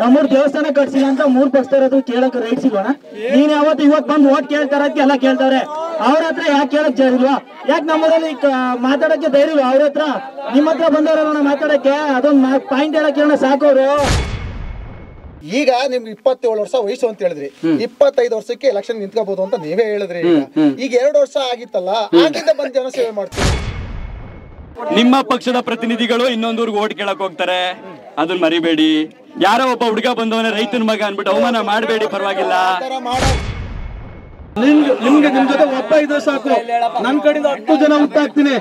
ನಮ್ಮೂರ್ ದೇವಸ್ಥಾನ ಕಟ್ಸಿಲ್ಲ ಅಂತ ಮೂರ್ ಪಕ್ಷದವ್ರದ್ದು ಕೇಳಕ್ ರೈಟ್ಸ್ ಇಲ್ವಣ ನೀನ್ ಯಾವತ್ತು ಇವತ್ ಬಂದು ಓಟ್ ಕೇಳ್ತಾರ ಅಂತ ಎಲ್ಲ ಕೇಳ್ತಾವ್ರೆ ಅವ್ರ ಹತ್ರ ಯಾಕೆ ಕೇಳಕ್ ಜಾ ಇಲ್ವಾ ಯಾಕೆ ನಮ್ಮೂರಲ್ಲಿ ಕ- ಮಾತಾಡಕ್ಕೆ ಧೈರ್ಯ ಇಲ್ವಾ ಅವ್ರ ಹತ್ರ ನಿಮ್ಮ ಹತ್ರ ಬಂದವ್ರಲ್ಲ ಮಾತಾಡಕ್ಕೆ ಅದೊಂದ್ ಪಾಯಿಂಟ್ ಹೇಳಕ್ ಹೇಳೋಣ ಸಾಕೋರು ಈಗ ನಿಮ್ಗೆ ಇಪ್ಪತ್ತೇಳು ವರ್ಷ ವಯಸ್ಸು ಅಂತ ಹೇಳಿದ್ರಿ ಇಪ್ಪತ್ತೈದು ವರ್ಷಕ್ಕೆ ಎಲೆಕ್ಷನ್ ನಿಂತ್ಕೋಬಹುದು ಅಂತ ನೀವೇ ಹೇಳಿದ್ರಿ ಈಗ ಈಗ ಎರಡು ವರ್ಷ ಆಗಿತ್ತಲ್ಲ ಆಗಿಂದ ಬಂದು ಜನಸೇವೆ ಮಾಡ್ತೀವಿ ನಿಮ್ಮ ಪಕ್ಷದ ಪ್ರತಿನಿಧಿಗಳು ಇನ್ನೊಂದೂರ್ಗೆ ಓಟ್ ಕೇಳಕ್ ಹೋಗ್ತಾರೆ ಅದನ್ನ ಮರಿಬೇಡಿ ಯಾರೋ ಒಬ್ಬ ಹುಡುಗ ಬಂದವನೇ ರೈತನ ಮಗ ಅನ್ಬಿಟ್ಟು ಅವಮಾನ ಮಾಡಬೇಡಿ ಪರವಾಗಿಲ್ಲ ತರ ಮಾಡೋ ನಿಮ್ಗೆ ನಿಮ್ಗೆ ನಿಮ್ ಜೊತೆ ಒಬ್ಬ ಇದ್ರೆ ಸಾಕು ನನ್ ಕಡೆಯಿಂದ ಹತ್ತು ಜನ ಹುಟ್ಟಾಕ್ತೀನಿ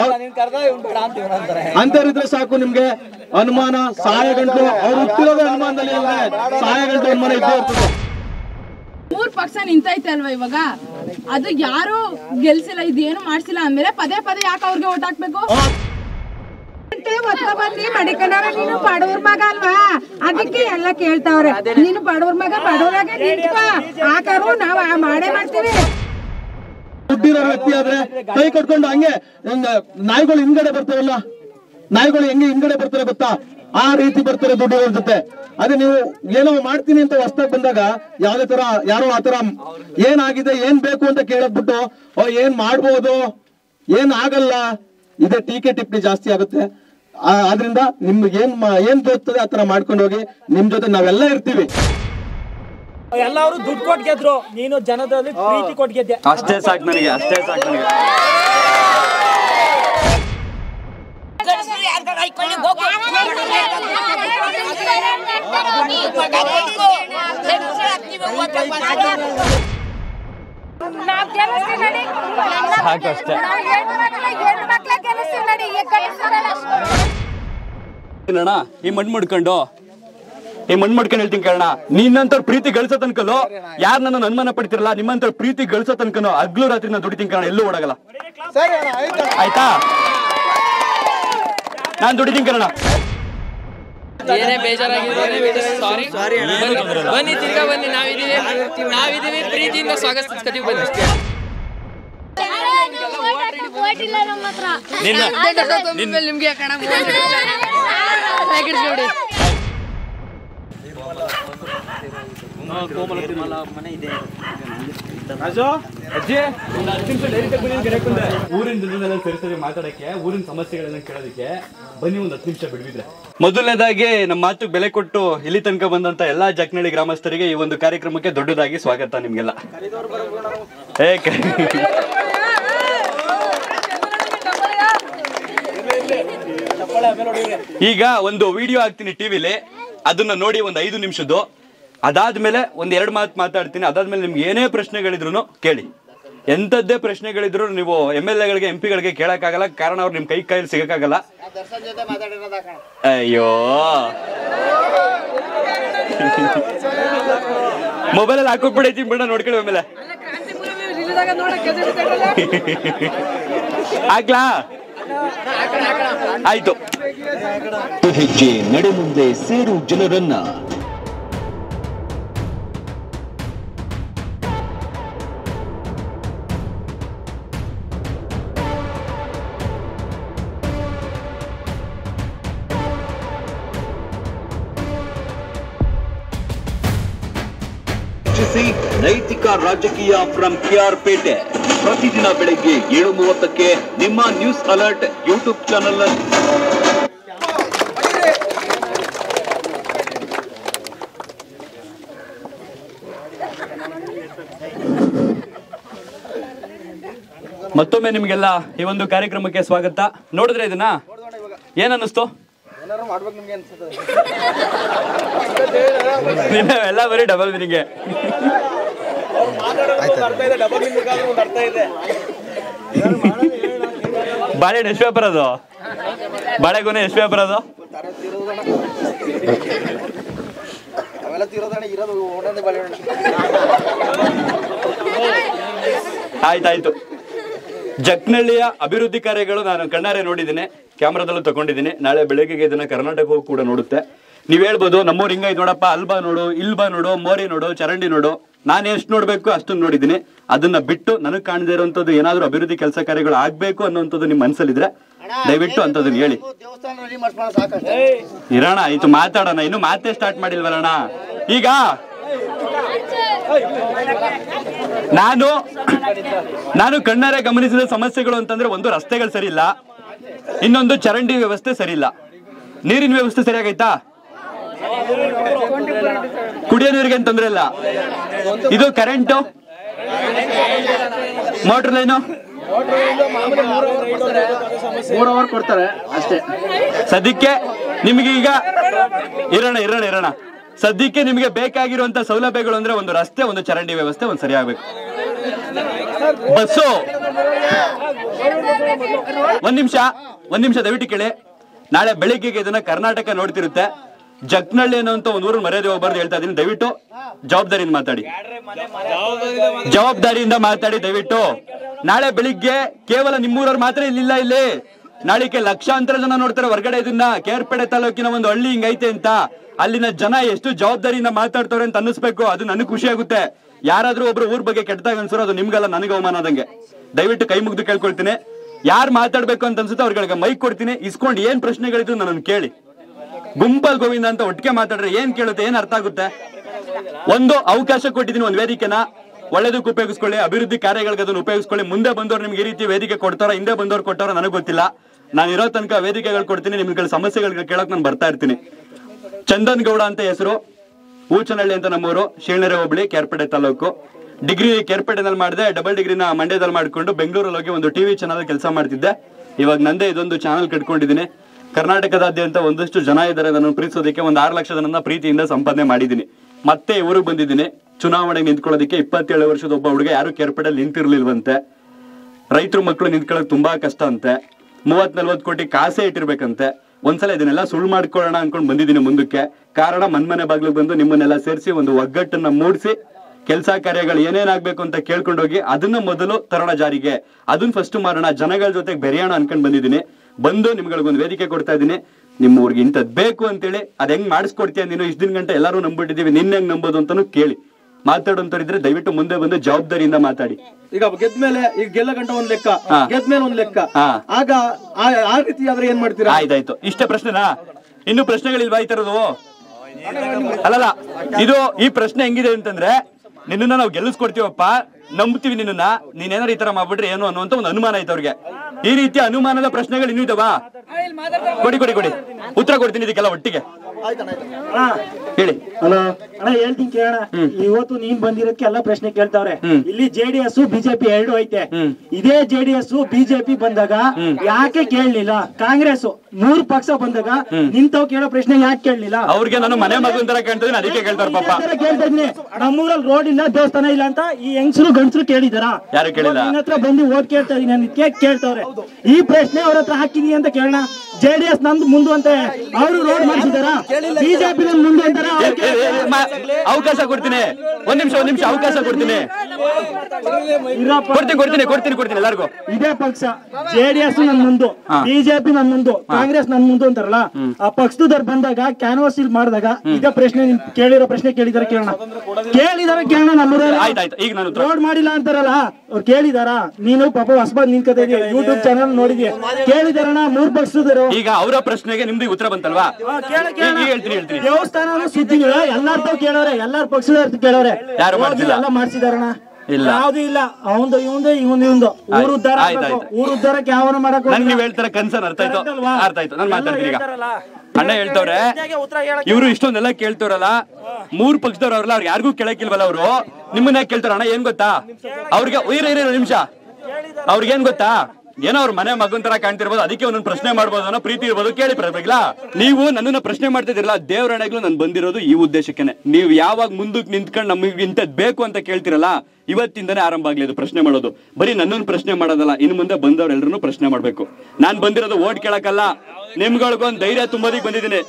ಅಂತವ್ರಿದ್ರೆ ಸಾಕು ನಿಮ್ಗೆ ಅನುಮಾನ ಸಹಾಯ ಗಂಟು ಅವ್ರು ಹುಟ್ಟಿರೋದೇ ಅನುಮಾನದಲ್ಲಿ ಅಲ್ವೇ ಸಹಾಯ ಗಂಟು ಅನುಮಾನ ಇದ್ದೇ ಇರ್ತದೆ ಮೂರ್ ಪಕ್ಷ ನಿಂತೈತೆ ಅಲ್ವಾ ಇವಾಗ ಅದು ಯಾರು ಗೆಲ್ಸಿಲ್ಲ ಇದೇನು ಮಾಡ್ಸಿಲ್ಲ ಅಂದ್ಮೇಲೆ ಪದೇ ಪದೇ ಯಾಕೆ ಅವ್ರಿಗೆ ಓಟ್ ಹಾಕ್ಬೇಕು ಬಂದಿ ಮಡಿಕನಾರ ನೀನು ಬಡವ್ರ ಮಗ ಅಲ್ವಾ ಅದಕ್ಕೆ ಎಲ್ಲ ಕೇಳ್ತಾವ್ರೆ ನೀನು ಬಡವ್ರ ಮಗ ಬಡವ್ರಾಗೆ ನಿಂತ್ಕೋ ಹಾಕಾರು ನಾವ್ ಆ ಮಾಡೇ ಮಾಡ್ತೀವಿ ದುಡ್ಡಿರೋ ವ್ಯಕ್ತಿ ಆದ್ರೆ ಕೈ ಕಟ್ಕೊಂಡು ಹಂಗೆ ಹಂಗ ನಾಯಿಗಳು ಹಿಂದ್ಗಡೆ ಬರ್ತಾವಲ್ಲ ನಾಯಿಗಳು ಹೆಂಗೆ ಹಿಂದ್ಗಡೆ ಬರ್ತಾರೆ ಗೊತ್ತಾ ಆ ರೀತಿ ಬರ್ತಾರೆ ದುಡ್ಡಿರೋ ಜೊತೆ ಅದೇ ನೀವು ಏನೋ ಮಾಡ್ತೀನಿ ಅಂತ ಹೊಸ್ದಾಗ್ ಬಂದಾಗ ಯಾವ್ದೇ ತರ ಯಾರೋ ಆತರ ಏನಾಗಿದೆ ಏನ್ ಬೇಕು ಅಂತ ಕೇಳಕ್ಬಿಟ್ಟು ಓ ಏನ್ ಮಾಡ್ಬೋದು ಏನ್ ಆಗಲ್ಲ ಇದೇ ಟೀಕೆ ಟಿಪ್ಪಣಿ ಜಾಸ್ತಿ ಆಗುತ್ತೆ ಆ- ಆದ್ರಿಂದ ನಿಮ್ಗೆ ಏನ್ ಮಾ- ಏನ್ ತೋರ್ತದೆ ಆ ತರ ಮಾಡ್ಕೊಂಡು ಹೋಗಿ ನಿಮ್ ಜೊತೆ ನಾವೆಲ್ಲ ಇರ್ತೀವಿ ಎಲ್ಲಾರು ದುಡ್ಡು ಕೊಟ್ಟು ಗೆದ್ರು ನೀನು ಜನದಲ್ಲಿ ಪ್ರೀತಿ ಕೊಟ್ಟು ಗೆದ್ದೆ ಅಷ್ಟೇ ಸಾಕು ನನಗೆ ಅಷ್ಟೇ ಸಾಕು ನನಗೆ ಸಾಕು ಅಷ್ಟೇ ಅಣ್ಣ ಈ ಮಣ್ಣು ಮಾಡ್ಕೊಂಡು ಈ ಮಣ್ಣು ಮಾಡ್ಕೊಂಡು ಹೇಳ್ತೀನಿ ಕೇಳೋಣ ನಿನ್ನಂತವ್ರ ಪ್ರೀತಿ ಗಳಿಸೋ ತನಕಲು ಯಾರು ನನ್ನ ಅನುಮಾನ ಪಡ್ತಿರಲ್ಲ ನಿಮ್ಮಂತವ್ರ ಪ್ರೀತಿ ಗಳಿಸೋ ತನಕನು ಹಗ್ಲು ರಾತ್ರಿ ನಾನು ದುಡಿತೀನಿ ಕಾರಣ ಎಲ್ಲೂ ಓಡಾಗಲ್ಲ ಸರಿ ಅಣ್ಣ ಆಯ್ತು ಆಯ್ತಾ ನಾನ್ ದುಡಿತೀನಿ ಕಣ ಏನೇ ಬೇಜಾರಾಗಿದ್ರೆ ಸಾರಿ ಬನ್ನಿ ತಿರ್ಗಾ ಬನ್ನಿ ನಾವಿದೀವಿ ನಾವಿದೀವಿ ಪ್ರೀತಿಯಿಂದ ಸ್ವಾಗತಿಸ್ಕೊತೀವಿ ಬನ್ನಿ ನಿನ್ನ ನಿಮ್ಗೆ ಕಣ ನೋಡಿ ಊರಿನ ಜನರೆಲ್ಲ ಸರಿ ಸರಿ ಮಾತಾಡಕ್ಕೆ ಊರಿನ ಸಮಸ್ಯೆಗಳನ್ನ ಕೇಳೋದಕ್ಕೆ ಬನ್ನಿ ಒಂದು ಹತ್ತು ನಿಮಿಷ ಬಿಡ್ಬಿದ್ರೆ ಮೊದಲನೇದಾಗಿ ನಮ್ಮ ಮಾತು ಬೆಲೆ ಕೊಟ್ಟು ಇಲ್ಲಿ ತನಕ ಬಂದಂತ ಎಲ್ಲಾ ಜಕ್ನಳ್ಳಿ ಗ್ರಾಮಸ್ಥರಿಗೆ ಈ ಒಂದು ಕಾರ್ಯಕ್ರಮಕ್ಕೆ ದೊಡ್ಡದಾಗಿ ಸ್ವಾಗತ ನಿಮ್ಗೆಲ್ಲ ಏ ಕ- ಈಗ ಒಂದು ವಿಡಿಯೋ ಹಾಕ್ತೀನಿ ಟಿವಿಲಿ ಅದನ್ನ ನೋಡಿ ಒಂದು ಐದು ನಿಮಿಷದ್ದು ಅದಾದ್ಮೇಲೆ ಒಂದ್ ಎರಡು ಮಾತು ಮಾತಾಡ್ತೀನಿ ಅದಾದ್ಮೇಲೆ ನಿಮ್ಗೆ ಏನೇ ಪ್ರಶ್ನೆಗಳಿದ್ರು ಕೇಳಿ ಎಂಥದ್ದೇ ಪ್ರಶ್ನೆಗಳಿದ್ರು ನೀವು ಎಮ್ ಎಲ್ ಎಗಳಿಗೆ ಎಂ ಪಿಗಳಿಗೆ ಕೇಳಕ್ಕಾಗಲ್ಲ ಕಾರಣ ಅವ್ರು ನಿಮ್ ಕೈ ಕೈಯಲ್ಲಿ ಸಿಗಕ್ಕಾಗಲ್ಲ ಅಯ್ಯೋ ಮೊಬೈಲಲ್ಲಿ ಹಾಕೋಬಿಡೈತಿ ಬಿಡ ನೋಡ್ಕೊಳ್ಳಿ ಆಮೇಲೆ ಆಗ್ಲಾ ಆಯ್ತು ಹೆಜ್ಜೆ ನಡೆ ಮುಂದೆ ಸೇರು ಜನರನ್ನ ವೀಕ್ಷಿಸಿ ನೈತಿಕ ರಾಜಕೀಯ ಫ್ರಮ್ ಕೆಆರ್ ಪೇಟೆ ಪ್ರತಿದಿನ ಬೆಳಗ್ಗೆ ಏಳು ಮೂವತ್ತಕ್ಕೆ ನಿಮ್ಮ ನ್ಯೂಸ್ ಅಲರ್ಟ್ ಯೂಟ್ಯೂಬ್ ಚಾನಲ್ ಮತ್ತೊಮ್ಮೆ ನಿಮ್ಗೆಲ್ಲ ಈ ಒಂದು ಕಾರ್ಯಕ್ರಮಕ್ಕೆ ಸ್ವಾಗತ ನೋಡಿದ್ರೆ ಇದನ್ನ ಏನ್ ಅನ್ನಿಸ್ತು ಏನಾರು ಮಾಡ್ಬೇಕು ನಿಮ್ಗೆ ಅನ್ಸುತ್ತೆ ನಿನ್ನೆ ಎಲ್ಲ ಬರೀ ಡಬಲ್ ಮೀನಿಂಗೆ ಬಾಳೆಹಣ್ಣು ಎಷ್ಟು ವ್ಯಾಪಾರ ಅದು ಬಾಳೆಗೊನೆ ಎಷ್ಟು ವ್ಯಾಪಾರ ಅದು ಅವೆಲ್ಲ ತೀರೋದಣ್ಣ ಇರೋದು ಒಂದೊಂದೇ ಬಾಳೆಹಣ್ಣು ಆಯ್ತಾಯ್ತು ಜಕ್ನಳ್ಳಿಯ ಅಭಿವೃದ್ಧಿ ಕಾರ್ಯಗಳು ನಾನು ಕಣ್ಣಾರೆ ನೋಡಿದ್ದೀನಿ ಕ್ಯಾಮ್ರಾದಲ್ಲೂ ತಗೊಂಡಿದ್ದೀನಿ ನಾಳೆ ಬೆಳಗ್ಗೆಗೆ ಇದನ್ನ ಕರ್ನಾಟಕವೂ ಕೂಡ ನೋಡುತ್ತೆ ನೀವ್ ಹೇಳ್ಬೋದು ನಮ್ಮೂರ್ ಹಿಂಗೈತ್ ನೋಡಪ್ಪ ಅಲ್ಬಾ ನೋಡು ಇಲ್ಬಾ ನೋಡು ಮೋರಿ ನೋಡು ಚರಂಡಿ ನೋಡು ನಾನು ಎಷ್ಟು ನೋಡ್ಬೇಕು ಅಷ್ಟನ್ನ ನೋಡಿದ್ದೀನಿ ಅದನ್ನ ಬಿಟ್ಟು ನನಗೆ ಕಾಣದೇ ಇರುವಂತದ್ದು ಏನಾದ್ರೂ ಅಭಿವೃದ್ಧಿ ಕೆಲಸ ಕಾರ್ಯಗಳು ಆಗ್ಬೇಕು ಅನ್ನೋಂಥದ್ದು ನಿಮ್ ಮನ್ಸಲ್ಲಿದ್ರೆ ದಯವಿಟ್ಟು ಅಂತದನ್ನ ಹೇಳಿ ದೇವಸ್ಥಾನ ರೆಡಿ ಮಾಡ್ಸ್ಕೊಳ್ಳೋ ಸಾಕಷ್ಟೇ ಇರೋಣ ಆಯ್ತು ಮಾತಾಡೋಣ ಇನ್ನು ಮಾತೇ ಸ್ಟಾರ್ಟ್ ಮಾಡಿಲ್ವಲ್ಲಣ್ಣ ಈಗ ನಾನು ನಾನು ಕಣ್ಣಾರೆ ಗಮನಿಸಿದ ಸಮಸ್ಯೆಗಳು ಅಂತಂದ್ರೆ ಒಂದು ರಸ್ತೆಗಳು ಸರಿ ಇಲ್ಲ ಇನ್ನೊಂದು ಚರಂಡಿ ವ್ಯವಸ್ಥೆ ಸರಿ ಇಲ್ಲ ನೀರಿನ ವ್ಯವಸ್ಥೆ ಸರಿಯಾಗೈತಾ ಕುಡಿಯೋ ನೀರಿಗೆ ಏನ್ ತೊಂದ್ರೆ ಇಲ್ಲ ಇದು ಕರೆಂಟು ಮೋಟರ್ ಲೈನು ಮೂರ್ ಅವರ್ ಕೊಡ್ತಾರೆ ಅಷ್ಟೇ ಸದ್ಯಕ್ಕೆ ನಿಮಗೆ ಈಗ ಇರೋಣ ಇರೋಣ ಇರೋಣ ಸದ್ಯಕ್ಕೆ ನಿಮಗೆ ಬೇಕಾಗಿರುವಂತ ಸೌಲಭ್ಯಗಳು ಅಂದ್ರೆ ಒಂದು ರಸ್ತೆ ಒಂದು ಚರಂಡಿ ವ್ಯವಸ್ಥೆ ಒಂದು ಸರಿಯಾಗಬೇಕು ಬಸ್ಸು ಒಂದ್ ನಿಮಿಷ ಒಂದ್ ನಿಮಿಷ ದಯವಿಟ್ಟು ಕೇಳಿ ನಾಳೆ ಬೆಳಿಗ್ಗೆಗೆ ಇದನ್ನ ಕರ್ನಾಟಕ ನೋಡ್ತಿರುತ್ತೆ ಜಕ್ನಳ್ಳಿ ಅನ್ನೋಂತ ಒಂದು ಊರು ಮರ್ಯಾದೆ ಹೋಗ್ಬಾರ್ದು ಹೇಳ್ತಾ ಇದೀನಿ ದಯವಿಟ್ಟು ಜವಾಬ್ದಾರಿಯಿಂದ ಮಾತಾಡಿ ಜವಾಬ್ದಾರಿಯಿಂದ ಮಾತಾಡಿ ದಯವಿಟ್ಟು ನಾಳೆ ಬೆಳಿಗ್ಗೆ ಕೇವಲ ನಿಮ್ಮೂರವ್ರು ಮಾತ್ರ ಇಲ್ಲಿಲ್ಲ ಇಲ್ಲಿ ನಾಳಿಕೆ ಲಕ್ಷಾಂತರ ಜನ ನೋಡ್ತಾರೆ ಹೊರಗಡೆ ಇದನ್ನ ಕೇರ್ಪೇಟೆ ತಾಲೂಕಿನ ಒಂದು ಹಳ್ಳಿ ಹಿಂಗೈತೆ ಅಂತ ಅಲ್ಲಿನ ಜನ ಎಷ್ಟು ಜವಾಬ್ದಾರಿಯಿಂದ ಮಾತಾಡ್ತವ್ರೆ ಅಂತ ಅನ್ನಿಸ್ಬೇಕು ಅದು ನನಗೆ ಖುಷಿ ಆಗುತ್ತೆ ಯಾರಾದ್ರೂ ಒಬ್ರು ಊರ್ ಬಗ್ಗೆ ಕೆಟ್ಟದಾಗ ಅನ್ಸೋರು ಅದು ನಿಮ್ಗಲ್ಲ ನನಗೆ ಅವಮಾನ ಆದಂಗೆ ದಯವಿಟ್ಟು ಕೈ ಮುಗ್ದು ಕೇಳ್ಕೊಳ್ತೀನಿ ಯಾರು ಮಾತಾಡ್ಬೇಕು ಅಂತ ಅನ್ಸುತ್ತೆ ಅವ್ರಿಗೆ ಮೈಕ್ ಕೊಡ್ತೀನಿ ಇಸ್ಕೊಂಡು ಏನ್ ಪ್ರಶ್ನೆಗಳಿದ್ದು ನನ್ನನ್ನು ಕೇಳಿ ಗುಂಪಲ್ ಗೋವಿಂದ ಅಂತ ಒಟ್ಟಿಗೆ ಮಾತಾಡ್ರೆ ಏನ್ ಕೇಳುತ್ತೆ ಏನ್ ಅರ್ಥ ಆಗುತ್ತೆ ಒಂದು ಅವಕಾಶ ಕೊಟ್ಟಿದ್ದೀನಿ ಒಂದು ವೇದಿಕೆನ ಒಳ್ಳೇದಕ್ಕೆ ಉಪಯೋಗಿಸ್ಕೊಳ್ಳಿ ಅಭಿವೃದ್ಧಿ ಕಾರ್ಯಗಳಿಗೆ ಅದನ್ನು ಉಪಯೋಗಿಸ್ಕೊಳ್ಳಿ ಮುಂದೆ ಬಂದವ್ರು ನಿಮ್ಗೆ ಈ ರೀತಿ ವೇದಿಕೆ ಕೊಡ್ತಾರೋ ಹಿಂದೆ ಬಂದವ್ರು ಕೊಟ್ಟಾರೋ ನನಗೆ ಗೊತ್ತಿಲ್ಲ ನಾನು ಇರೋ ತನಕ ವೇದಿಕೆಗಳು ಕೊಡ್ತೀನಿ ನಿಮ್ಗಳ ಸಮಸ್ಯೆಗಳಿಗೆ ಕೇಳಕ್ ನಾನು ಬರ್ತಾ ಇರ್ತೀನಿ ಚಂದನ್ ಗೌಡ ಅಂತ ಹೆಸರು ಊಚನಹಳ್ಳಿ ಅಂತ ನಮ್ಮೂರು ಶೀಳನೆರೆ ಹೋಬಳಿ ಕೇರ್ಪೇಟೆ ತಾಲೂಕು ಡಿಗ್ರಿ ಕೇರ್ಪೇಟೆನಲ್ಲಿ ಮಾಡಿದೆ ಡಬಲ್ ಡಿಗ್ರಿನ ಮಂಡ್ಯದಲ್ಲಿ ಮಾಡಿಕೊಂಡು ಬೆಂಗಳೂರಲ್ಲಿ ಹೋಗಿ ಒಂದು ಟಿವಿ ಚಾನಲ್ ಕೆಲಸ ಮಾಡ್ತಿದ್ದೆ ಇವಾಗ ನಂದೇ ಇದೊಂದು ಚಾನಲ್ ಕಟ್ಕೊಂಡಿದ್ದೀನಿ ಕರ್ನಾಟಕದಾದ್ಯಂತ ಒಂದಷ್ಟು ಜನ ಇದ್ದಾರೆ ನನ್ನ ಪ್ರೀತಿಸೋದಕ್ಕೆ ಒಂದು ಆರು ಲಕ್ಷ ಜನನ ಪ್ರೀತಿಯಿಂದ ಸಂಪಾದನೆ ಮಾಡಿದ್ದೀನಿ ಮತ್ತೆ ಊರಿಗೆ ಬಂದಿದ್ದೀನಿ ಚುನಾವಣೆಗೆ ನಿಂತ್ಕೊಳ್ಳೋದಕ್ಕೆ ಇಪ್ಪತ್ತೇಳು ವರ್ಷದ ಒಬ್ಬ ಹುಡುಗ ಯಾರು ಕೇರ್ಪೇಟೆಯಲ್ಲಿ ನಿಂತಿರ್ಲಿಲ್ವಂತೆ ರೈತರು ಮಕ್ಕಳು ನಿಂತ್ಕೊಳ್ಳೋಕೆ ತುಂಬಾ ಕಷ್ಟ ಅಂತೆ ಮೂವತ್ ನಲ್ವತ್ ಕೋಟಿ ಕಾಸೇ ಇಟ್ಟಿರ್ಬೇಕಂತೆ ಒಂದ್ಸಲ ಇದನ್ನೆಲ್ಲ ಸುಳ್ಳು ಮಾಡ್ಕೊಳ್ಳೋಣ ಅನ್ಕೊಂಡ್ ಬಂದಿದ್ದೀನಿ ಮುಂದಕ್ಕೆ ಕಾರಣ ಮನ್ಮನೆ ಬಾಗ್ಲಿಗೆ ಬಂದು ನಿಮ್ಮನ್ನೆಲ್ಲ ಸೇರಿಸಿ ಒಂದು ಒಗ್ಗಟ್ಟನ್ನ ಮೂಡಿಸಿ ಕೆಲಸ ಕಾರ್ಯಗಳು ಏನೇನಾಗ್ಬೇಕು ಅಂತ ಕೇಳ್ಕೊಂಡೋಗಿ ಅದನ್ನ ಮೊದಲು ತರೋಣ ಜಾರಿಗೆ ಅದನ್ನ ಫಸ್ಟ್ ಮಾಡೋಣ ಜನಗಳ ಜೊತೆಗೆ ಬೆರೆಯೋಣ ಅನ್ಕೊಂಡ್ ಬಂದಿದ್ದೀನಿ ಬಂದು ನಿಮ್ಗಳಿಗೊಂದು ವೇದಿಕೆ ಕೊಡ್ತಾ ಇದ್ದೀನಿ ನಿಮ್ಮ ಊರಿಗೆ ಇಂಥದ್ ಬೇಕು ಅಂತೇಳಿ ಅದ್ ಹೆಂಗ್ ಮಾಡಿಸ್ಕೊಡ್ತೀಯ ನೀನು ಇಷ್ಟ ದಿನ ಗಂಟೆ ಎಲ್ಲರೂ ನಂಬಿಟ್ಟಿದೀವಿ ನಿನ್ನ ಹೆಂಗ್ ನಂಬೋದು ಅಂತಾನು ಕೇಳಿ ಮಾತಾಡೋಂಥವ್ರಿದ್ರೆ ದಯವಿಟ್ಟು ಮುಂದೆ ಬಂದು ಜವಾಬ್ದಾರಿಯಿಂದ ಮಾತಾಡಿ ಈಗ ಗೆದ್ಮೇಲೆ ಈಗ ಗೆಲ್ಲ ಗಂಟ ಒಂದ್ ಲೆಕ್ಕ ಹಾ. ಗೆದ್ಮೇಲೆ ಒಂದ್ ಲೆಕ್ಕ ಹಾ. ಆಗ ಆ- ಆ ರೀತಿ ಆದ್ರೆ ಏನ್ ಮಾಡ್ತೀರಾ ಆಯ್ತಾಯ್ತು ಇಷ್ಟ ಪ್ರಶ್ನೆನಾ ಇನ್ನು ಪ್ರಶ್ನೆಗಳಿಲ್ವಾ ಈ ತರದು ಅಲ್ಲಲ್ಲ ಇದು ಈ ಪ್ರಶ್ನೆ ಹೆಂಗಿದೆ ಅಂತಂದ್ರೆ ನಿನ್ನನ್ನ ನಾವು ಗೆಲ್ಲಿಸ್ಕೊಡ್ತೀವಪ್ಪ ನಂಬ್ತೀವಿ ನಿನ್ನನ್ನ ನೀನೇನಾರು ಈ ತರ ಮಾಡ್ಬಿಟ್ರೆ ಏನು ಅನ್ನುವಂತ ಒಂದು ಅನುಮಾನ ಐತೆ ಅವ್ರಿಗೆ ಈ ರೀತಿ ಅನುಮಾನದ ಪ್ರಶ್ನೆಗಳು ಇನ್ನೂ ಇದಾವಾ ಕೊಡಿ ಕೊಡಿ ಕೊಡಿ ಉತ್ತರ ಕೊಡ್ತೀನಿ ಇದಕ್ಕೆಲ್ಲ ಒಟ್ಟಿಗೆ ಹೇಳಿ ಹಲೋ ಅಣ್ಣ ಹೇಳ್ತೀನಿ ಕೇಳೋಣ ಇವತ್ತು ನೀನ್ ಬಂದಿರೋದಕ್ಕೆ ಎಲ್ಲ ಪ್ರಶ್ನೆ ಕೇಳ್ತಾವ್ರೆ ಹ್ಮ್. ಇಲ್ಲಿ ಜೆಡಿಎಸ್ ಬಿಜೆಪಿ ಎರಡು ಐತೆ ಹ್ಮ್. ಇದೇ ಜೆಡಿಎಸ್ ಬಿಜೆಪಿ ಬಂದಾಗ ಯಾಕೆ ಕೇಳಲಿಲ್ಲ ಕಾಂಗ್ರೆಸ್ ಮೂರ್ ಪಕ್ಷ ಬಂದಾಗ ನಿಂತವ್ ಕೇಳೋ ಪ್ರಶ್ನೆ ಯಾಕೆ ಕೇಳಲಿಲ್ಲ ಅವ್ರಿಗೆ ನಾನು ಮನೆ ಮಗನ್ ತರ ಕಾಣ್ತಿದ್ದೀನಿ ಅದಕ್ಕೆ ಕೇಳ್ತಾರ ಪಾಪ ಕೇಳ್ತಾ ಇದ್ದೀನಿ ನಮ್ಮೂರಲ್ಲಿ ರೋಡ್ ಇಲ್ಲ ದೇವಸ್ಥಾನ ಇಲ್ಲ ಅಂತ ಈ ಹೆಂಗಸರು ಗಂಡಸರು ಕೇಳಿದಾರ ಯಾರು ಕೇಳಿಲ್ಲ? ನಿನ್ನ ಹತ್ರ ಬಂದು ಓಟ್ ಕೇಳ್ತಾ ಇದೀನಿ ಅದಕ್ಕೆ ಕೇಳ್ತಾವ್ರೆ ಈ ಪ್ರಶ್ನೆ ಅವ್ರ ಹತ್ರ ಹಾಕಿದೀನಿ ಅಂತ ಕೇಳೋಣ ಜೆಡಿಎಸ್ ನಮ್ದು ಮುಂದು ಅಂತ ಅವರು ರೋಡ್ ಮಾಡಿಸಿದಾರ ಬಿಜೆಪಿ ಮುಂದೆ ಅಂತಾರ ಏ, ಏ, ಏ, ಮ- ಅವಕಾಶ ಕೊಡ್ತೀನಿ ಒಂದ್ ನಿಮಿಷ ಒಂದ್ ನಿಮಿಷ ಅವಕಾಶ ಕೊಡ್ತೀನಿ ಕೊಡ್ತೀನಿ ಕೊಡ್ತೀನಿ ಕೊಡ್ತೀನಿ ಕೊಡ್ತೀನಿ ಎಲ್ಲರಿಗೂ ಇದೇ ಪಕ್ಷ ಜೆಡಿಎಸ್ ನನ್ ಮುಂದು ಹಾ. ಬಿಜೆಪಿ ನನ್ ಮುಂದು ಕಾಂಗ್ರೆಸ್ ನನ್ ಮುಂದು ಅಂತಾರಲ್ಲ ಆ ಪಕ್ಷದವ್ರು ಬಂದಾಗ ಕ್ಯಾನ್ವಾಸ್ ಇಲ್ಲಿ ಮಾಡಿದಾಗ ಇದೇ ಪ್ರಶ್ನೆ ನಿಮ್ ಕೇಳಿರೋ ಪ್ರಶ್ನೆ ಕೇಳಿದಾರೆ ಕೇಳೋಣ ಕೇಳಿದಾರೆ ಕೇಳೋಣ ನಮ್ಮೂರಲ್ಲಿ ಆಯ್ತಾಯ್ತು ಈಗ ನಾನು ಉತ್ತರ ರೋಡ್ ಮಾಡಿಲ್ಲ ಅಂತಾರಲ್ಲ ಅವ್ರು ಕೇಳಿದಾರ ನೀನು ಪಾಪ ಹೊಸಬಾದ್ ನಿಂತ್ಕೊತಾ ಇದೀಯ ಯೂಟ್ಯೂಬ್ ಚಾನಲ್ ನೋಡಿದ್ಯ ಕೇಳಿದಾರಣ ಮೂರ್ ಪಕ್ಷದರು ಈಗ ಅವರ ಪ್ರಶ್ನೆಗೆ ನಿಮ್ದು ಈಗ ಉತ್ತರ ಬಂತಲ್ವಾ ಕೇಳ ಈಗ ಈಗ ಹೇಳ್ತೀನಿ ಹೇಳ್ತೀನಿ ದೇವಸ್ಥಾನ ಸುದ್ದಿಗಳು ಎಲ್ಲಾರ್ ತಾವ್ ಕೇಳವ್ರೆ ಎಲ್ಲಾರ್ ಪಕ್ಷದವ್ರ ಕೇಳವ್ರೆ ಯಾರು ಹೋಗಿ ಮಾಡ್ಸಿಲ್ಲ? ಎಲ್ಲ ಮಾಡ್ಸಿದಾರಣ ಇಲ್ಲ. ಯಾವ್ದು ಇಲ್ಲ ಅವಂದು ಇವಂದು ಇವಂದು ಇವಂದು ಊರು ಉದ್ಧಾರ ಆಯ್ತು, ಆಗ್ಬೇಕು. ಆಯ್ತು. ಊರು ಉದ್ಧಾರಕ್ಕೆ ಯಾವನ ಮಾಡಕ್ ನನ್ಗೆ ಹೋಗಿಲ್ಲ. ನೀವ್ ಹೇಳ್ತಾರ ಕನ್ಸರ್ನ್ ಅರ್ಥ ಆಯ್ತು Correct ಅಲ್ವಾ? ಅರ್ಥ ಆಯ್ತು ನಾನು ಎಲ್ಲ ಮಾತಾಡ್ತೀನಿ ಈಗ ಹೇಳ್ತಾರಲ್ಲ. ಅಣ್ಣ ಹೇಳ್ತವ್ರೆ ಉತ್ತರ ಹೇಳಕ್ಕೆ ಇವರು ಇಷ್ಟೊಂದೆಲ್ಲ ಕೇಳ್ತವ್ರಲ್ಲ ಮೂರ್ ಪಕ್ಷದವ್ರು ಅವ್ರಲ್ಲ ಅವ್ರಿಗೆ ಯಾರಿಗೂ ಕೇಳಕ್ಕಿಲ್ವಲ್ಲ ಅವರು ನಿಮ್ಮನ್ನ ಯಾಕೆ ಕೇಳ್ತಾರ ಅಣ್ಣ ಏನ್ ಗೊತ್ತಾ ಅವ್ರಿಗೆ ಇರ ಇರ ನಿಮಿಷ ಅವ್ರಿಗೆ ಏನ್ ಗೊತ್ತಾ ಏನೋ ಅವ್ರ ಮನೆ ಮಗನ್ ತರ ಕಾಣ್ತಿರ್ಬೋದು ಅದಕ್ಕೆ ಒಂದೊಂದು ಪ್ರಶ್ನೆ ಮಾಡ್ಬೋದು ಅನ್ನೋ ಪ್ರೀತಿ ಇರ್ಬೋದು ಕೇಳಿ ಪರವಾಗಿಲ್ಲ ನೀವು ನನ್ನನ್ನ ಪ್ರಶ್ನೆ ಮಾಡ್ತಿದ್ದೀರಲ್ಲ ದೇವರಣೆಗಳು ನಾನು ಬಂದಿರೋದು ಈ ಉದ್ದೇಶಕ್ಕೇನೆ ನೀವು ಯಾವಾಗ ಮುಂದಕ್ಕೆ ನಿಂತ್ಕೊಂಡು ನಮಗೆ ಇಂಥದ್ದು ಬೇಕು ಅಂತ ಕೇಳ್ತಿರಲ್ಲ ಇವತ್ತಿಂದನೇ ಆರಂಭ ಆಗ್ಲಿ ಇದು ಪ್ರಶ್ನೆ ಮಾಡೋದು ಬರೀ ನನ್ನನ್ನು ಪ್ರಶ್ನೆ ಮಾಡೋದಲ್ಲ ಇನ್ನು ಮುಂದೆ ಬಂದವ್ರೆಲ್ಲರೂ ಪ್ರಶ್ನೆ ಮಾಡ್ಬೇಕು ನಾನ್ ಬಂದಿರೋದು ಓಟ್ ಕೇಳಕ್ಕಲ್ಲ ನಿಮ್ಗಳಿಗೊಂದು ಧೈರ್ಯ ತುಂಬೋದಿಕ್ ಬಂದಿದ್ದೀನಿ